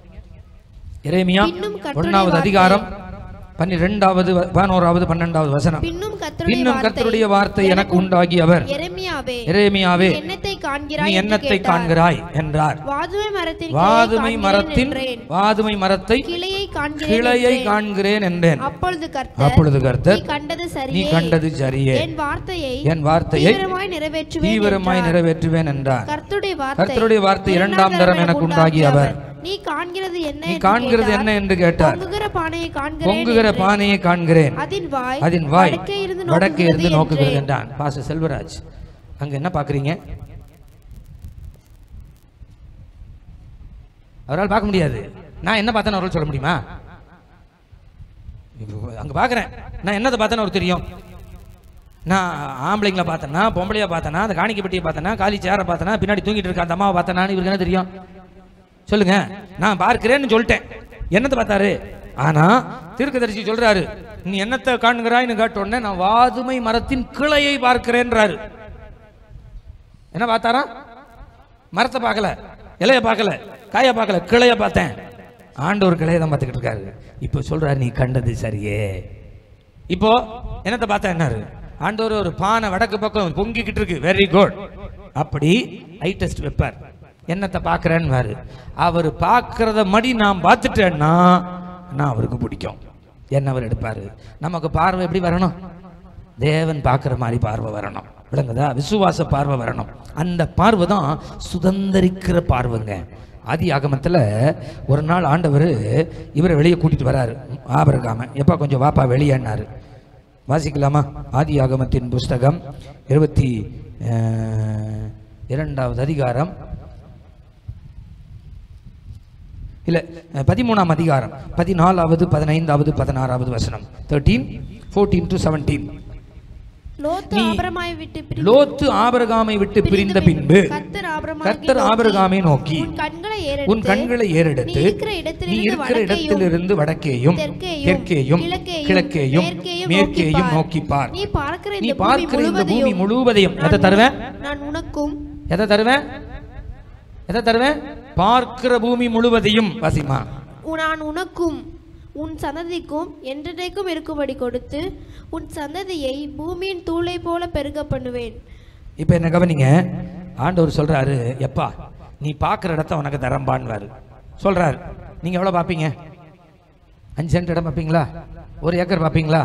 எரேமியா பின்னும் கர்த்தருடைய ஒண்ணாவது வார்த்தை- அதிகாரம் பன்னிரெண்டாவது வ- பதினோராவது பன்னெண்டாவது வசனம் பின்னும் கர்த்தருடைய பின்னும் கர்த்தருடைய வார்த்தை எனக்கு உண்டாகி அவர் எரேமியாவே எரேமியாவே நீ என்னத்தை நீ காண்கிறாய் என்று என்னத்தை கேட்டார். காண்கிறாய் என்றார் வாதுமை மரத்தின் வாதுமை கிளையை மரத்தின் காண்கிறேன் என்றேன். வாதுமை மரத்தை கிளையை காண்கிறேன் கிளையை என்றேன். காண்கிறேன் என்றேன் அப்பொழுது கர்த்தர் அப்பொழுது கர்த்தர் நீ கண்டது நீ சரியே கண்டது சரியே என் வார்த்தையை என் வார்த்தையை தீவிரமாய் நிறைவேற்றுவேன் தீவிரமாய் என்றார். நிறைவேற்றுவேன் என்றார் கர்த்தருடைய வார்த்தை கர்த்தருடைய வார்த்தை இரண்டாம் தரம் எனக்கு உண்டாகி அவர் நீ காண்கிறது என்ன நீ என்று காண்கிறது கேட்டார். என்ன என்று கேட்டார் பொங்குகிற பானையை காண்கிறேன் பொங்குகிற என்றேன். பானையை காண்கிறேன் அதன் வாய் அதன் வாய் வடக்கே இருந்து வடக்கே இருந்து நோக்குகிறது நோக்குகிறது என்றேன். என்றான் பாச செல்வராஜ் அங்க என்ன பாக்குறீங்க அவரால் பார்க்க முடியாது நான் என்ன பார்த்தேன்னு அவரால் சொல்ல முடியுமா இப்போ அங்க பார்க்குறேன் நான் என்னத்தை பார்த்தேன்னு அவருக்கு தெரியும் நான் ஆம்பளைங்களை பார்த்தேன்னா பொம்பளையா பார்த்தேனா அந்த காணிக்கை பெட்டியை பார்த்தேனா காலி சேரை பார்த்தேனா பின்னாடி தூங்கிட்டு இருக்க அந்த அம்மாவை பார்த்தேனான்னு இவருக்கு என்ன தெரியும் சொல்லுங்க நான் பார்க்கிறேன்னு சொல்லிட்டேன் என்னத்தை பார்த்தாரு ஆனா தீர்க்கதரிசி சொல்றாரு நீ என்னத்தை காணுகிறாய்னு கேட்ட உடனே நான் வாதுமை மரத்தின் கிளையை பார்க்கிறேன்றாரு என்ன பார்த்தாரா மரத்தை பார்க்கல இலைய பார்க்கல காயை பார்க்கல கிளைய பார்த்தேன் ஆண்டவர் கிளையை தான் பார்த்துக்கிட்டு இருக்காரு இப்போ சொல்றாரு நீ கண்டது சரியே இப்போ என்னத்தை பார்த்தா என்னாரு ஆண்டவர் ஒரு பானை வடக்கு பக்கம் பொங்கிக்கிட்டு இருக்கு வெரி குட் அப்படி ஐ டெஸ்ட் வைப்பார் என்னத்தை பார்க்குறேன்னு அவர் பார்க்கறத மடி நான் பார்த்துட்டேன்னா நான் அவருக்கு பிடிக்கும் என்ன அவர் எடுப்பாரு நமக்கு பார்வை எப்படி வரணும் தேவன் பார்க்குற மாதிரி பார்வை வரணும் விளங்குதா விசுவாச பார்வை வரணும் அந்த பார்வை தான் சுதந்தரிக்கிற பார்வைங்க ஆதி ஆகமத்தில் ஒரு நாள் ஆண்டவர் இவரை வெளியே கூட்டிட்டு வராரு ஆபரகாம எப்பா கொஞ்சம் வாப்பா வெளியேன்னாரு வாசிக்கலாமா ஆதி ஆகமத்தின் புஸ்தகம் இருபத்தி அஹ், இரண்டாவது அதிகாரம் இல்ல அஹ், பதிமூணாம் அதிகாரம் பதினாலாவது பதினைந்தாவது பதினாறாவது வசனம் thirteen fourteen to seventeen Lot நீ- ஆபிரமாமை விட்டு பிரிந்து- லோத்து ஆபரகாமை விட்டு பிரிந்த பின்பு கர்த்தர் ஆபிரமாமை கர்த்தர் நோக்கி, ஆபிரகாமை நோக்கி உன் கண்களை உன் ஏறெடுத்து கண்களை ஏறெடுத்து நீ இருக்கிற இடத்திலிருந்து நீ இருக்கிற வடக்கேயும், இடத்திலிருந்து வடக்கேயும் தெற்கேயும், தெற்கேயும் கிழக்கேயும், கிழக்கேயும் மேற்கேயும் மேற்கேயும் நோக்கிப் நோக்கி பார் நீ பார்க்கிற நீ இந்த பூமி பார்க்கிற இந்த பூமி முழுவதையும் முழுவதையும் எதை நான் தருவேன் உனக்கு- நான் உனக்கும் எதை தருவேன் எதை தருவேன் பார்க்கிற பூமி முழுவதையும் வாசிமா உ- நான் உனக்கும் உன் சந்ததிக்கும் என்றென்றைக்கும் இருக்கும்படி கொடுத்து உன் சந்ததியை பூமியின் தூளை போல பெருக பண்ணுவேன் இப்போ என்ன கவனிங்க ஆண்டவர் சொல்றாரு எப்பா நீ பார்க்குற இடத்த உனக்கு தரம்பான்வாரு சொல்றாரு நீங்க எவ்வளோ பார்ப்பீங்க அஞ்சு சென்ட் இடம் பார்ப்பீங்களா ஒரு ஏக்கர் பார்ப்பீங்களா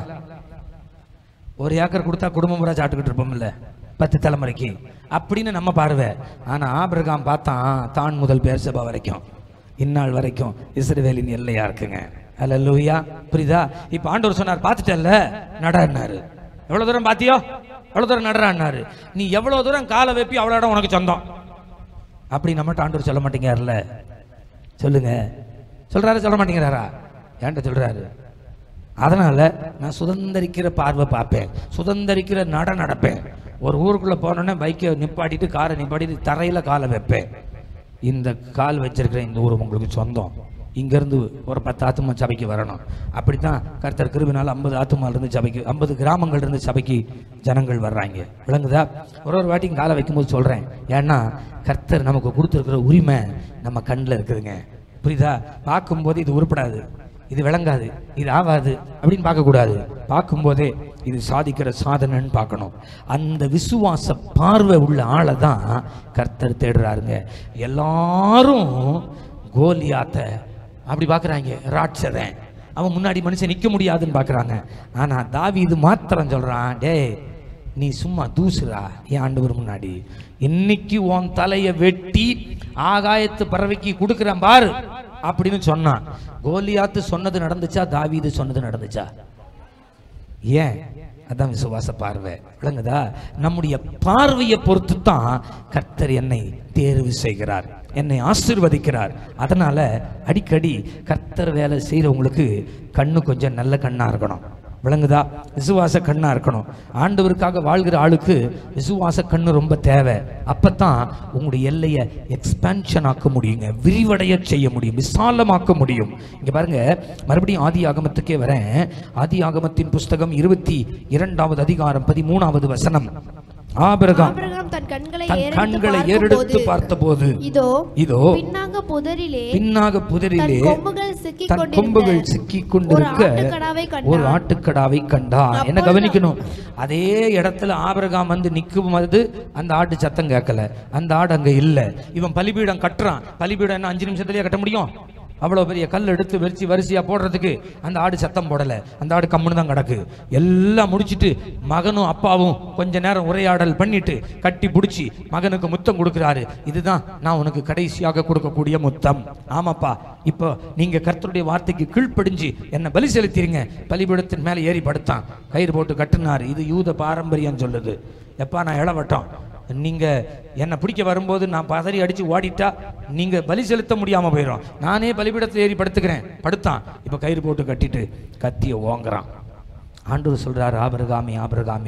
ஒரு ஏக்கர் கொடுத்தா குடும்பம் பூரா சாப்பிட்டுக்கிட்டு இருப்போம்ல பத்து தலைமுறைக்கு அப்படின்னு நம்ம பார்வை ஆனா ஆபிரகாம் பார்த்தான் தான் முதல் பேர்சபா வரைக்கும் இந்நாள் வரைக்கும் இஸ்ரவேலின் எல்லையா இருக்குங்க அல்லேலூயா புரியுதா இப்போ ஆண்டவர் சொன்னார் பார்த்துட்டல்ல நடன்னாரு எவ்வளவு தூரம் பாத்தியோ எவ்வளவு தூரம் நடறான்னாரு நீ எவ்வளவு தூரம் காலை வைப்பி அவ்வளோ இடம் உனக்கு சொந்தம் அப்படி நம்மகிட்ட ஆண்டவர் சொல்ல மாட்டேங்கிறார்ல சொல்லுங்க சொல்றாரு சொல்ல மாட்டேங்கிறாரா ஏன்ட்ட சொல்றாரு அதனால நான் சுதந்திரிக்கிற பார்வை பார்ப்பேன் சுதந்திரிக்கிற நட நடப்பேன் ஒரு ஊருக்குள்ள போனோன்னே பைக்கை நிப்பாட்டிட்டு காரை நிப்பாட்டிட்டு தரையில காலை வைப்பேன் இந்த கால் வச்சிருக்கிற இந்த ஊர் உங்களுக்கு சொந்தம் இங்கேருந்து ஒரு பத்து ஆத்துமா சபைக்கு வரணும் அப்படித்தான் கர்த்தர் கிருபினால் ஐம்பது ஆத்துமால இருந்து சபைக்கு ஐம்பது கிராமங்கள் இருந்து சபைக்கு ஜனங்கள் வர்றாங்க விளங்குதா ஒரு ஒரு வாட்டியும் காலை வைக்கும்போது சொல்கிறேன் ஏன்னா கர்த்தர் நமக்கு கொடுத்துருக்கிற உரிமை நம்ம கண்ணில் இருக்குதுங்க புரியுதா பார்க்கும்போது இது உருப்படாது இது விளங்காது இது ஆகாது அப்படின்னு பார்க்கக்கூடாது பார்க்கும்போதே இது சாதிக்கிற சாதனைன்னு பார்க்கணும் அந்த விசுவாச பார்வை உள்ள ஆளை தான் கர்த்தர் தேடுறாருங்க எல்லாரும் கோலியாத்த அப்படி பார்க்குறாங்க ராட்சதன் அவன் முன்னாடி மனுஷன் நிற்க முடியாதுன்னு பார்க்குறாங்க ஆனால் தாவீது மாத்திரம் சொல்கிறான் டேய் நீ சும்மா தூசுறா என் ஆண்டவர் முன்னாடி இன்னைக்கு உன் தலையை வெட்டி ஆகாயத்து பறவைக்கு கொடுக்குறேன் பாரு அப்படின்னு சொன்னான் கோலியாத்து சொன்னது நடந்துச்சா தாவீது சொன்னது நடந்துச்சா ஏன் அதான் விசுவாச பார்வை விளங்குதா நம்முடைய பார்வையை பொறுத்து தான் கர்த்தர் என்னை தேர்வு செய்கிறார் என்னை ஆசீர்வதிக்கிறார் அதனால அடிக்கடி கர்த்தர் வேலை செய்கிறவங்களுக்கு கண்ணு கொஞ்சம் நல்ல கண்ணா இருக்கணும் விளங்குதா விசுவாச கண்ணா இருக்கணும் ஆண்டவருக்காக வாழ்கிற ஆளுக்கு விசுவாச கண்ணு ரொம்ப தேவை அப்பதான் உங்களுடைய எல்லையை எக்ஸ்பான்ஷன் ஆக்க முடியுங்க விரிவடைய செய்ய முடியும் விசாலமாக்க முடியும் இங்க பாருங்க மறுபடியும் ஆதி ஆகமத்துக்கே வரேன் ஆதி ஆகமத்தின் புஸ்தகம் இருபத்தி இரண்டாவது அதிகாரம் பதிமூணாவது வசனம் ஆபிரகாம் ஆபிரகாம் தன் கண்களை தன் ஏறெடுத்து கண்களை பார்க்கும்போது, ஏறெடுத்து பார்த்தபோது இதோ இதோ பின்னாங்க புதரிலே பின்னாக புதரிலே தன் கொம்புகள் சிக்கிக் தன் கொண்டிருந்த கொம்புகள் சிக்கிக் கொண்டிருக்க ஒரு ஆட்டுக்கடாவை கண்டான். ஒரு ஆட்டுக்கடாவை கண்டான் என்ன அப்பொழுது- கவனிக்கணும் அதே இடத்துல ஆபிரகாம் வந்து நிற்கும் போது அந்த ஆட்டு சத்தம் கேட்கல அந்த ஆடு அங்க இல்ல இவன் பலிபீடம் கட்டுறான் பலிபீடம் என்ன அஞ்சு நிமிஷத்துலயே கட்ட முடியும் அவ்வளவு பெரிய கல் எடுத்து வரிச்சு வரிசையா போடுறதுக்கு அந்த ஆடு சத்தம் போடல அந்த ஆடு கம்முன்னு தான் கிடக்கு எல்லாம் முடிச்சிட்டு மகனும் அப்பாவும் கொஞ்ச நேரம் உரையாடல் பண்ணிட்டு கட்டி பிடிச்சி மகனுக்கு முத்தம் கொடுக்குறாரு இதுதான் நான் உனக்கு கடைசியாக கொடுக்கக்கூடிய முத்தம் ஆமாப்பா இப்போ நீங்க கர்த்தருடைய வார்த்தைக்கு கீழ்ப்படிஞ்சு என்ன பலி செலுத்திருங்க பலிபீடத்தின் மேலே ஏறி படுத்தான் கயிறு போட்டு கட்டுனாரு இது யூத பாரம்பரியம் சொல்லுது எப்பா நான் இளவட்டம் நீங்க என்னை பிடிக்க வரும்போது நான் பதறி அடிச்சு ஓடிட்டா நீங்க பலி செலுத்த முடியாம போயிடும் நானே பலிபீடத்தில் ஏறி படுத்துக்கிறேன் படுத்தான் இப்போ கயிறு போட்டு கட்டிட்டு கத்திய ஓங்குறான் ஆண்டவர் சொல்றாரு ஆபிரகாமே ஆபிரகாமே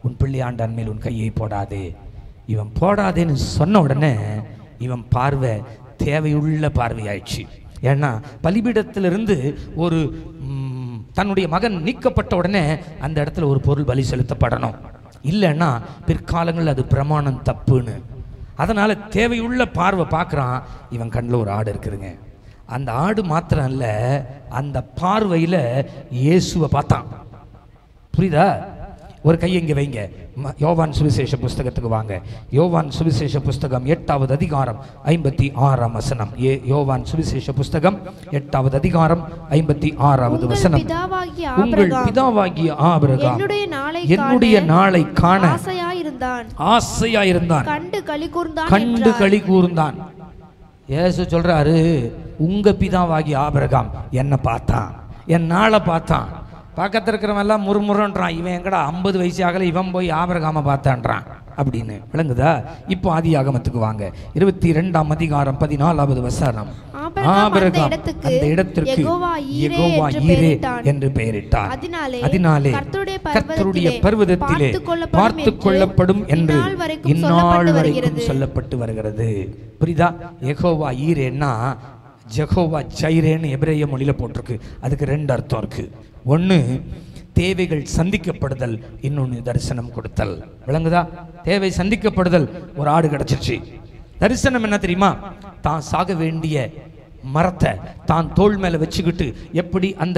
உன் பிள்ளையாண்டான் மேல் உன் கையை போடாதே இவன் போடாதேன்னு சொன்ன உடனே இவன் பார்வை தேவையுள்ள பார்வையாயிடுச்சு ஏன்னா பலிபீடத்திலிருந்து ஒரு ம், தன்னுடைய மகன் நீக்கப்பட்ட உடனே அந்த இடத்துல ஒரு பொருள் பலி செலுத்தப்படணும் இல்லைன்னா பிற்காலங்கள் அது பிரமாணம் தப்புன்னு அதனால தேவையுள்ள பார்வை பார்க்குறான் இவன் கண்ணில் ஒரு ஆடு இருக்குதுங்க அந்த ஆடு மாத்திரம் இல்ல அந்த பார்வையில் இயேசுவை பார்த்தான் புரியுதா ஒரு கையை இங்கே வைங்க ம- யோவான் சுவிசேஷ புஸ்தகத்துக்கு வாங்க யோவான் சுவிசேஷ புஸ்தகம் எட்டாவது அதிகாரம் ஐம்பத்தி ஆறாம் வசனம் ஏ யோவான் சுவிசேஷ புஸ்தகம் எட்டாவது அதிகாரம் ஐம்பத்தி ஆறாவது உங்கள் வசனம் பிதாவாகிய உங்கள் ஆபிரகாம் பிதாவாகிய ஆபிரகாம் என்னுடைய நாளை என்னுடைய நாளை காண ஆசையாயிருந்தான் ஆசையா இருந்தான் கண்டு களி கூர்ந்தான் கண்டு என்றார். களி கூர்ந்தான் இயேசு சொல்றாரு உங்க பிதாவாகி ஆபிரகாம் என்ன பார்த்தான் என் நாளை பார்த்தான் பக்கத்தில் இருக்கிறவன் எல்லாம் முறுமுறுன்றான் இவன் எங்கடா ஐம்பது வயசு ஆகல இவன் போய் ஆபிரகாம பார்த்தான்றான் அப்படின்னு விளங்குதா இப்போ ஆதி ஆகமத்துக்கு வாங்க இருபத்தி ரெண்டாம் அதிகாரம் பதினாலாவது வசனம் ஆபிரகாம் அந்த ஆபிரகாம் இடத்துக்கு அந்த இடத்திற்கு யெகோவா ஈரே யெகோவா என்று ஈரே பெயரிட்டான். என்று பெயரிட்டார் அதனாலே அதனாலே கர்த்தருடைய கர்த்தருடைய பர்வதத்திலே பர்வதத்திலே பார்த்துக் பார்த்து கொள்ளப்படும் கொள்ளப்படும் என்று இந்நாள் வரைக்கும் இந்நாள் சொல்லப்பட்டு வரைக்கும் வருகிறது. சொல்லப்பட்டு வருகிறது புரியுதா யெகோவா ஈரேன்னா ஜெகோவா ஜைரேன்னு எபிரேய மொழியில போட்டிருக்கு அதுக்கு ரெண்டு அர்த்தம் இருக்கு ஒன்று தேவைகள் சந்திக்கப்படுதல் இன்னொன்று தரிசனம் கொடுத்தல் விளங்குதா தேவை சந்திக்கப்படுதல் ஒரு ஆடு கிடச்சிருச்சு தரிசனம் என்ன தெரியுமா தான் சாக வேண்டிய மரத்தை தான் தோள் மேல வச்சுக்கிட்டு எப்படி அந்த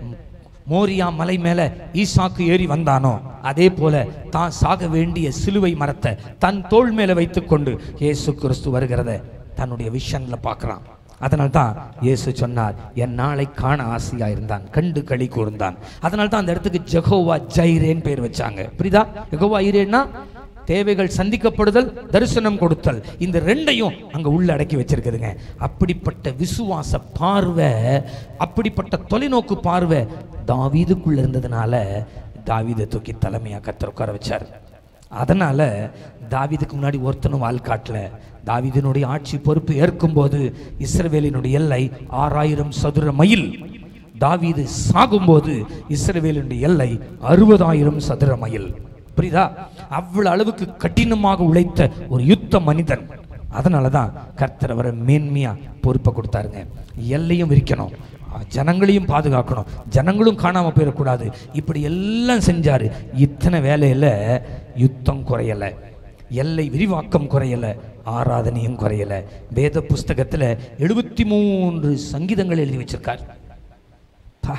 மோரியா மலை மேல ஈசாக்கு ஏறி வந்தானோ அதே போல தான் சாக வேண்டிய சிலுவை மரத்தை தன் தோள் மேல வைத்துக்கொண்டு இயேசு கிறிஸ்து வருகிறத தன்னுடைய விஷன்ல பார்க்கறான் அதனால தான் இயேசு சொன்னார் என் நாளை காண ஆசையா இருந்தான் கண்டு களி கூர்ந்தான் அதனால தான் அந்த இடத்துக்கு ஜெகோவா ஜைரேன்னு பேர் வச்சாங்க புரியுதா ஜெகோவா ஈரேன்னா தேவைகள் சந்திக்கப்படுதல் தரிசனம் கொடுத்தல் இந்த ரெண்டையும் அங்க உள்ள அடக்கி வச்சிருக்குதுங்க அப்படிப்பட்ட விசுவாச பார்வை அப்படிப்பட்ட தொலைநோக்கு பார்வை தாவீதுக்குள்ள இருந்ததுனால தாவீதை தூக்கி தலைமையா கத்தர் உட்கார வச்சார் அதனால தாவீதுக்கு முன்னாடி ஒருத்தனும் வால் காட்டல தாவீதினுடைய ஆட்சி பொறுப்பு ஏற்கும்போது இஸ்ரவேலினுடைய எல்லை ஆறாயிரம் சதுர மைல் தாவீது சாகும்போது இஸ்ரவேலினுடைய எல்லை அறுபதாயிரம் சதுர மைல் புரியுதா அவ்வளவு அளவுக்கு கடினமாக உழைத்த ஒரு யுத்த மனிதன் அதனால தான் கர்த்தர் அவரை மேன்மையா பொறுப்பை கொடுத்தாருங்க எல்லையும் விரிக்கணும் ஜனங்களையும் பாதுகாக்கணும் ஜனங்களும் காணாம போயிடக்கூடாது இப்படி எல்லாம் செஞ்சாரு இத்தனை வேலையில யுத்தம் குறையல எல்லை விரிவாக்கம் குறையல ஆராதனையும் குறையல வேத புஸ்தகத்துல எழுபத்தி மூன்று சங்கீதங்கள் எழுதி வச்சிருக்கார் பா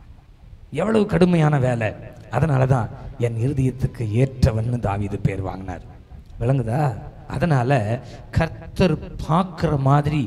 எவ்வளவு கடுமையான வேலை அதனால தான் என் இருதயத்துக்கு ஏற்றவன்னு தாவீது பேர் வாங்கினார் விளங்குதா அதனால கர்த்தர் பார்க்குற மாதிரி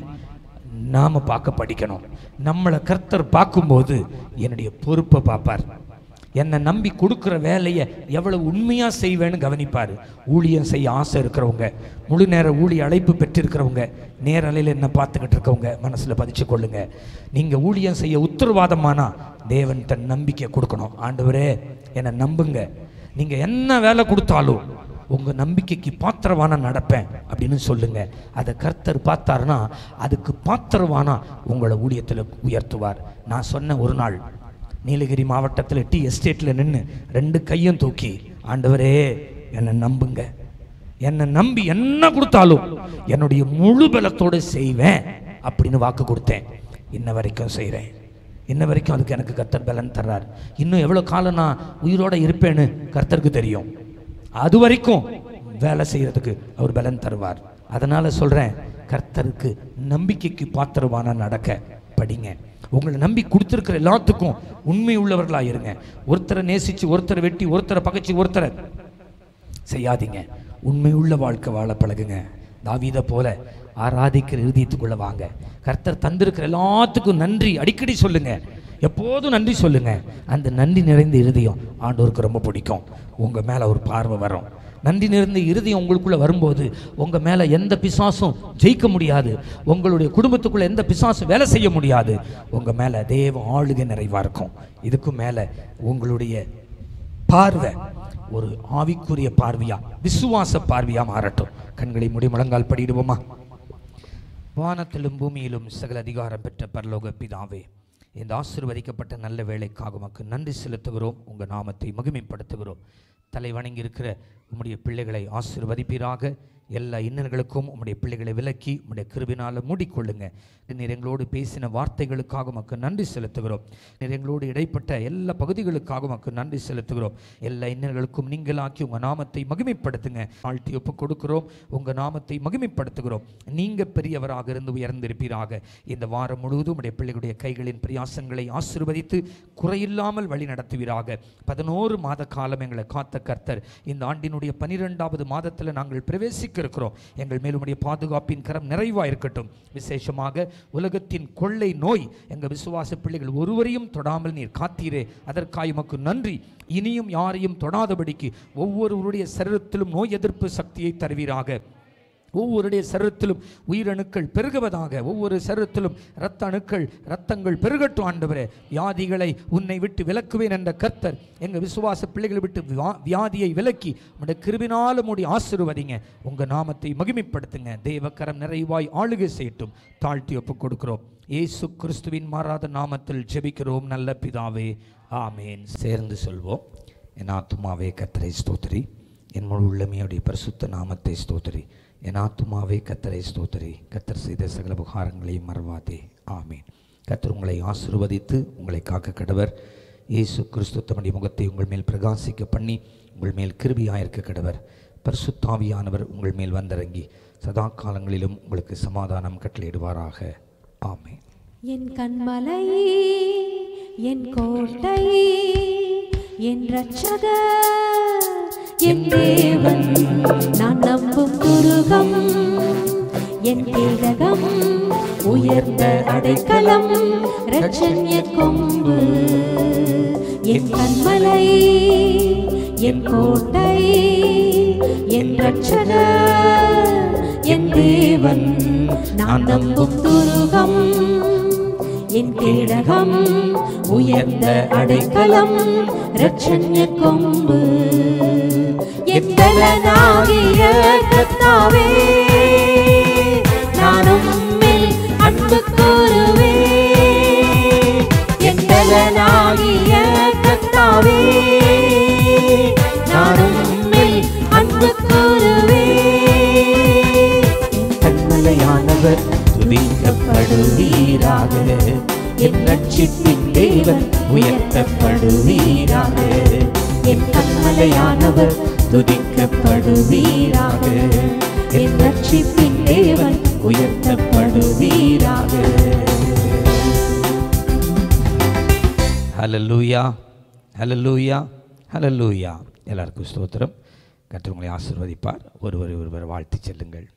நாம பார்க்க படிக்கணும் நம்மளை கர்த்தர் பார்க்கும்போது என்னுடைய பொறுப்பை பார்ப்பார் என்னை நம்பி கொடுக்குற வேலையை எவ்வளவு உண்மையாக செய்வேன்னு கவனிப்பார் ஊழியம் செய்ய ஆசை இருக்கிறவங்க முழு நேர ஊழிய அழைப்பு பெற்றிருக்கிறவங்க நேரலையில் என்ன பார்த்துக்கிட்டு இருக்கவங்க மனசில் பதிச்சு கொள்ளுங்க நீங்கள் ஊழியம் செய்ய உத்தரவாதமானா தேவன் தன் நம்பிக்கை கொடுக்கணும் ஆண்டவரே என்னை நம்புங்க நீங்கள் என்ன வேலை கொடுத்தாலும் உங்கள் நம்பிக்கைக்கு பாத்திரவானா நடப்பேன் அப்படின்னு சொல்லுங்க அதை கர்த்தர் பார்த்தாருன்னா அதுக்கு பாத்திரவானா உங்களை ஊழியத்தில் உயர்த்துவார் நான் சொன்ன ஒரு நாள் நீலகிரி மாவட்டத்தில் டி எஸ்டேட்டில் நின்று ரெண்டு கையும் தூக்கி ஆண்டவரே என்னை நம்புங்க என்னை நம்பி என்ன கொடுத்தாலும் என்னுடைய முழு பலத்தோடு செய்வேன் அப்படின்னு வாக்கு கொடுத்தேன் இன்ன வரைக்கும் செய்கிறேன் இன்ன வரைக்கும் அதுக்கு எனக்கு கர்த்தர் பலன் தர்றார் இன்னும் எவ்வளோ காலம் நான் உயிரோட இருப்பேன்னு கர்த்தருக்கு தெரியும் அது வரைக்கும் வேலை செய்யறதுக்கு அவர் பலன் தருவார் அதனால சொல்றேன் கர்த்தருக்கு நம்பிக்கைக்கு பாத்திரமான நடக்க படிங்க உங்களை நம்பி கொடுத்துருக்கிற எல்லாத்துக்கும் உண்மை உள்ளவர்களா இருங்க ஒருத்தரை நேசிச்சு ஒருத்தரை வெட்டி ஒருத்தரை பகைச்சு ஒருத்தரை செய்யாதீங்க உண்மை உள்ள வாழ்க்கை வாழ பழகுங்க தாவீதை போல ஆராதிக்கிற இருதயத்துக்குள்ள வாங்க கர்த்தர் தந்திருக்கிற எல்லாத்துக்கும் நன்றி அடிக்கடி சொல்லுங்க எப்போதும் நன்றி சொல்லுங்க அந்த நன்றி நிறைந்த இருதயம் ஆண்டவருக்கு ரொம்ப பிடிக்கும் உங்க மேல ஒரு பார்வை வரும் நன்றி நிறைந்த இருதயம் உங்களுக்குள்ள வரும்போது உங்க மேல எந்த பிசாசும் ஜெயிக்க முடியாது உங்களுடைய குடும்பத்துக்குள்ள எந்த பிசாசும் வேலை செய்ய முடியாது உங்க மேல தேவ ஆளுகை நிறைவா இருக்கும் இதுக்கும் மேல உங்களுடைய பார்வை ஒரு ஆவிக்குரிய பார்வையா விசுவாச பார்வையா மாறட்டும் கண்களை மூடி முழங்கால் படிடுவோமா வானத்திலும் பூமியிலும் சகல அதிகாரம் பெற்ற பரலோக பிதாவே இந்த ஆசீர்வதிக்கப்பட்ட நல்ல வேலைக்காக உமக்கு நன்றி செலுத்துகிறோம் உங்கள் நாமத்தை மகிமைப்படுத்துகிறோம் தலை வணங்கி இருக்கிற உம்முடைய பிள்ளைகளை ஆசீர்வதிப்பீராக எல்லா இன்னல்களுக்கும் உம்முடைய பிள்ளைகளை விலக்கி உம்முடைய கிருபினால் மூடிக்கொள்ளுங்க நீர் எங்களோடு பேசின வார்த்தைகளுக்காக உமக்கு நன்றி செலுத்துகிறோம் நீர் எங்களோடு இடைப்பட்ட எல்லா பகுதிகளுக்காக உமக்கு நன்றி செலுத்துகிறோம் எல்லா இன்னல்களுக்கும் நீங்களாக்கி உங்கள் நாமத்தை மகிமைப்படுத்துங்க ஆழ்த்தி ஒப்பு கொடுக்கிறோம் உங்கள் நாமத்தை மகிமைப்படுத்துகிறோம் நீங்கள் பெரியவராக இருந்து உயர்ந்திருப்பீராக இந்த வாரம் முழுவதும் உடைய பிள்ளைகளுடைய கைகளின் பிரயாசங்களை ஆசீர்வதித்து குறையில்லாமல் வழி நடத்துவீராக பதினோரு மாத காலம் எங்களை காத்த கர்த்தர் இந்த ஆண்டினுடைய பனிரெண்டாவது மாதத்தில் நாங்கள் பிரவேசிக்க இருக்கிறோம் எங்கள் மேல் உம்முடைய பாதுகாப்பின் கரம் நிறைவாக இருக்கட்டும் விசேஷமாக உலகத்தின் கொள்ளை நோய் எங்கள் விசுவாச பிள்ளைகள் ஒருவரையும் தொடாமல் நீர் காத்தீரே அதற்காக உமக்கு நன்றி இனியும் யாரையும் தொடாதபடிக்கு ஒவ்வொருவருடைய சரீரத்திலும் நோய் எதிர்ப்பு சக்தியை தருவீராக ஒவ்வொருடைய சரீரத்திலும் உயிரணுக்கள் பெருகுவதாக ஒவ்வொரு சரீரத்திலும் இரத்த அணுக்கள் இரத்தங்கள் பெருகட்டும் ஆண்டவரே வியாதிகளை உன்னை விட்டு விலக்குவேன் என்ற கர்த்தர் எங்கள் விசுவாச பிள்ளைகளை விட்டு வியா- வியாதியை விலக்கி உடைய கிருபினால மூடி ஆசீர்வதிங்க உங்கள் நாமத்தை மகிமைப்படுத்துங்க தேவக்கரம் நிறைவாய் ஆளுகை செய்யட்டும் தாழ்த்தி ஒப்புக் கொடுக்கிறோம் இயேசு கிறிஸ்துவின் மாறாத நாமத்தில் ஜெபிக்கிறோம் நல்ல பிதாவே ஆமேன் சேர்ந்து சொல்வோம் என் ஆத்துமாவே கத்தரை ஸ்தோத்திரி என் முழு உள்ளமையுடைய பரிசுத்த நாமத்தை ஸ்தோத்திரி என் ஆத்துமாவே கத்தரை ஸ்தோத்திரி கத்தர் செய்த சகல உபகாரங்களையும் மறவாதே ஆமீன் கத்தர் உங்களை ஆசீர்வதித்து உங்களை காக்க கடவர் இயேசு கிறிஸ்து தம்முடைய முகத்தை உங்கள் மேல் பிரகாசிக்க பண்ணி உங்கள் மேல் கிருபியாயிருக்க கடவர் பரிசுத்தாவியானவர் உங்கள் மேல் வந்திறங்கி சதா காலங்களிலும் உங்களுக்கு சமாதானம் கட்டளையிடுவாராக ஆமீன் என் கண்மலை என் கோட்டை என் ரட்சகர் என் தேவன் நான் நம்பும் துருகம் என் கேடகம் உயர்ந்த அடைக்கலம் ரட்சண்ய கொம்பு என் கண்மலை என் கோட்டை என் ரட்சகர் என் தேவன் நான் நம்பும் துருகம் என் கேடகம் உயர்ந்த அடைக்கலம் ரட்சண்ய கொம்பு எத்தலனாகிய கத்தாவே நானும் மேல் அன்பு கூறுவே எத்தலனாகிய கத்தாவே நானும் மேல் அன்பு கூறுவே கண்மலையானவர் துதிக்கப்படுவீராக என் ரட்சிப்பின் தேவன் உயர்த்தப்படுவீராக என் கண்மலையானவர் துதிக்கப்படுவீராக என் ரட்சிப்பின் தேவன் உயர்த்தப்படுவீராக ஹலலூயா ஹலலூயா ஹலலூயா எல்லாருக்கும் ஸ்தோத்திரம் கர்த்தர் உங்களை ஆசீர்வதிப்பார் ஒருவர் ஒருவர் வாழ்த்தி செல்லுங்கள்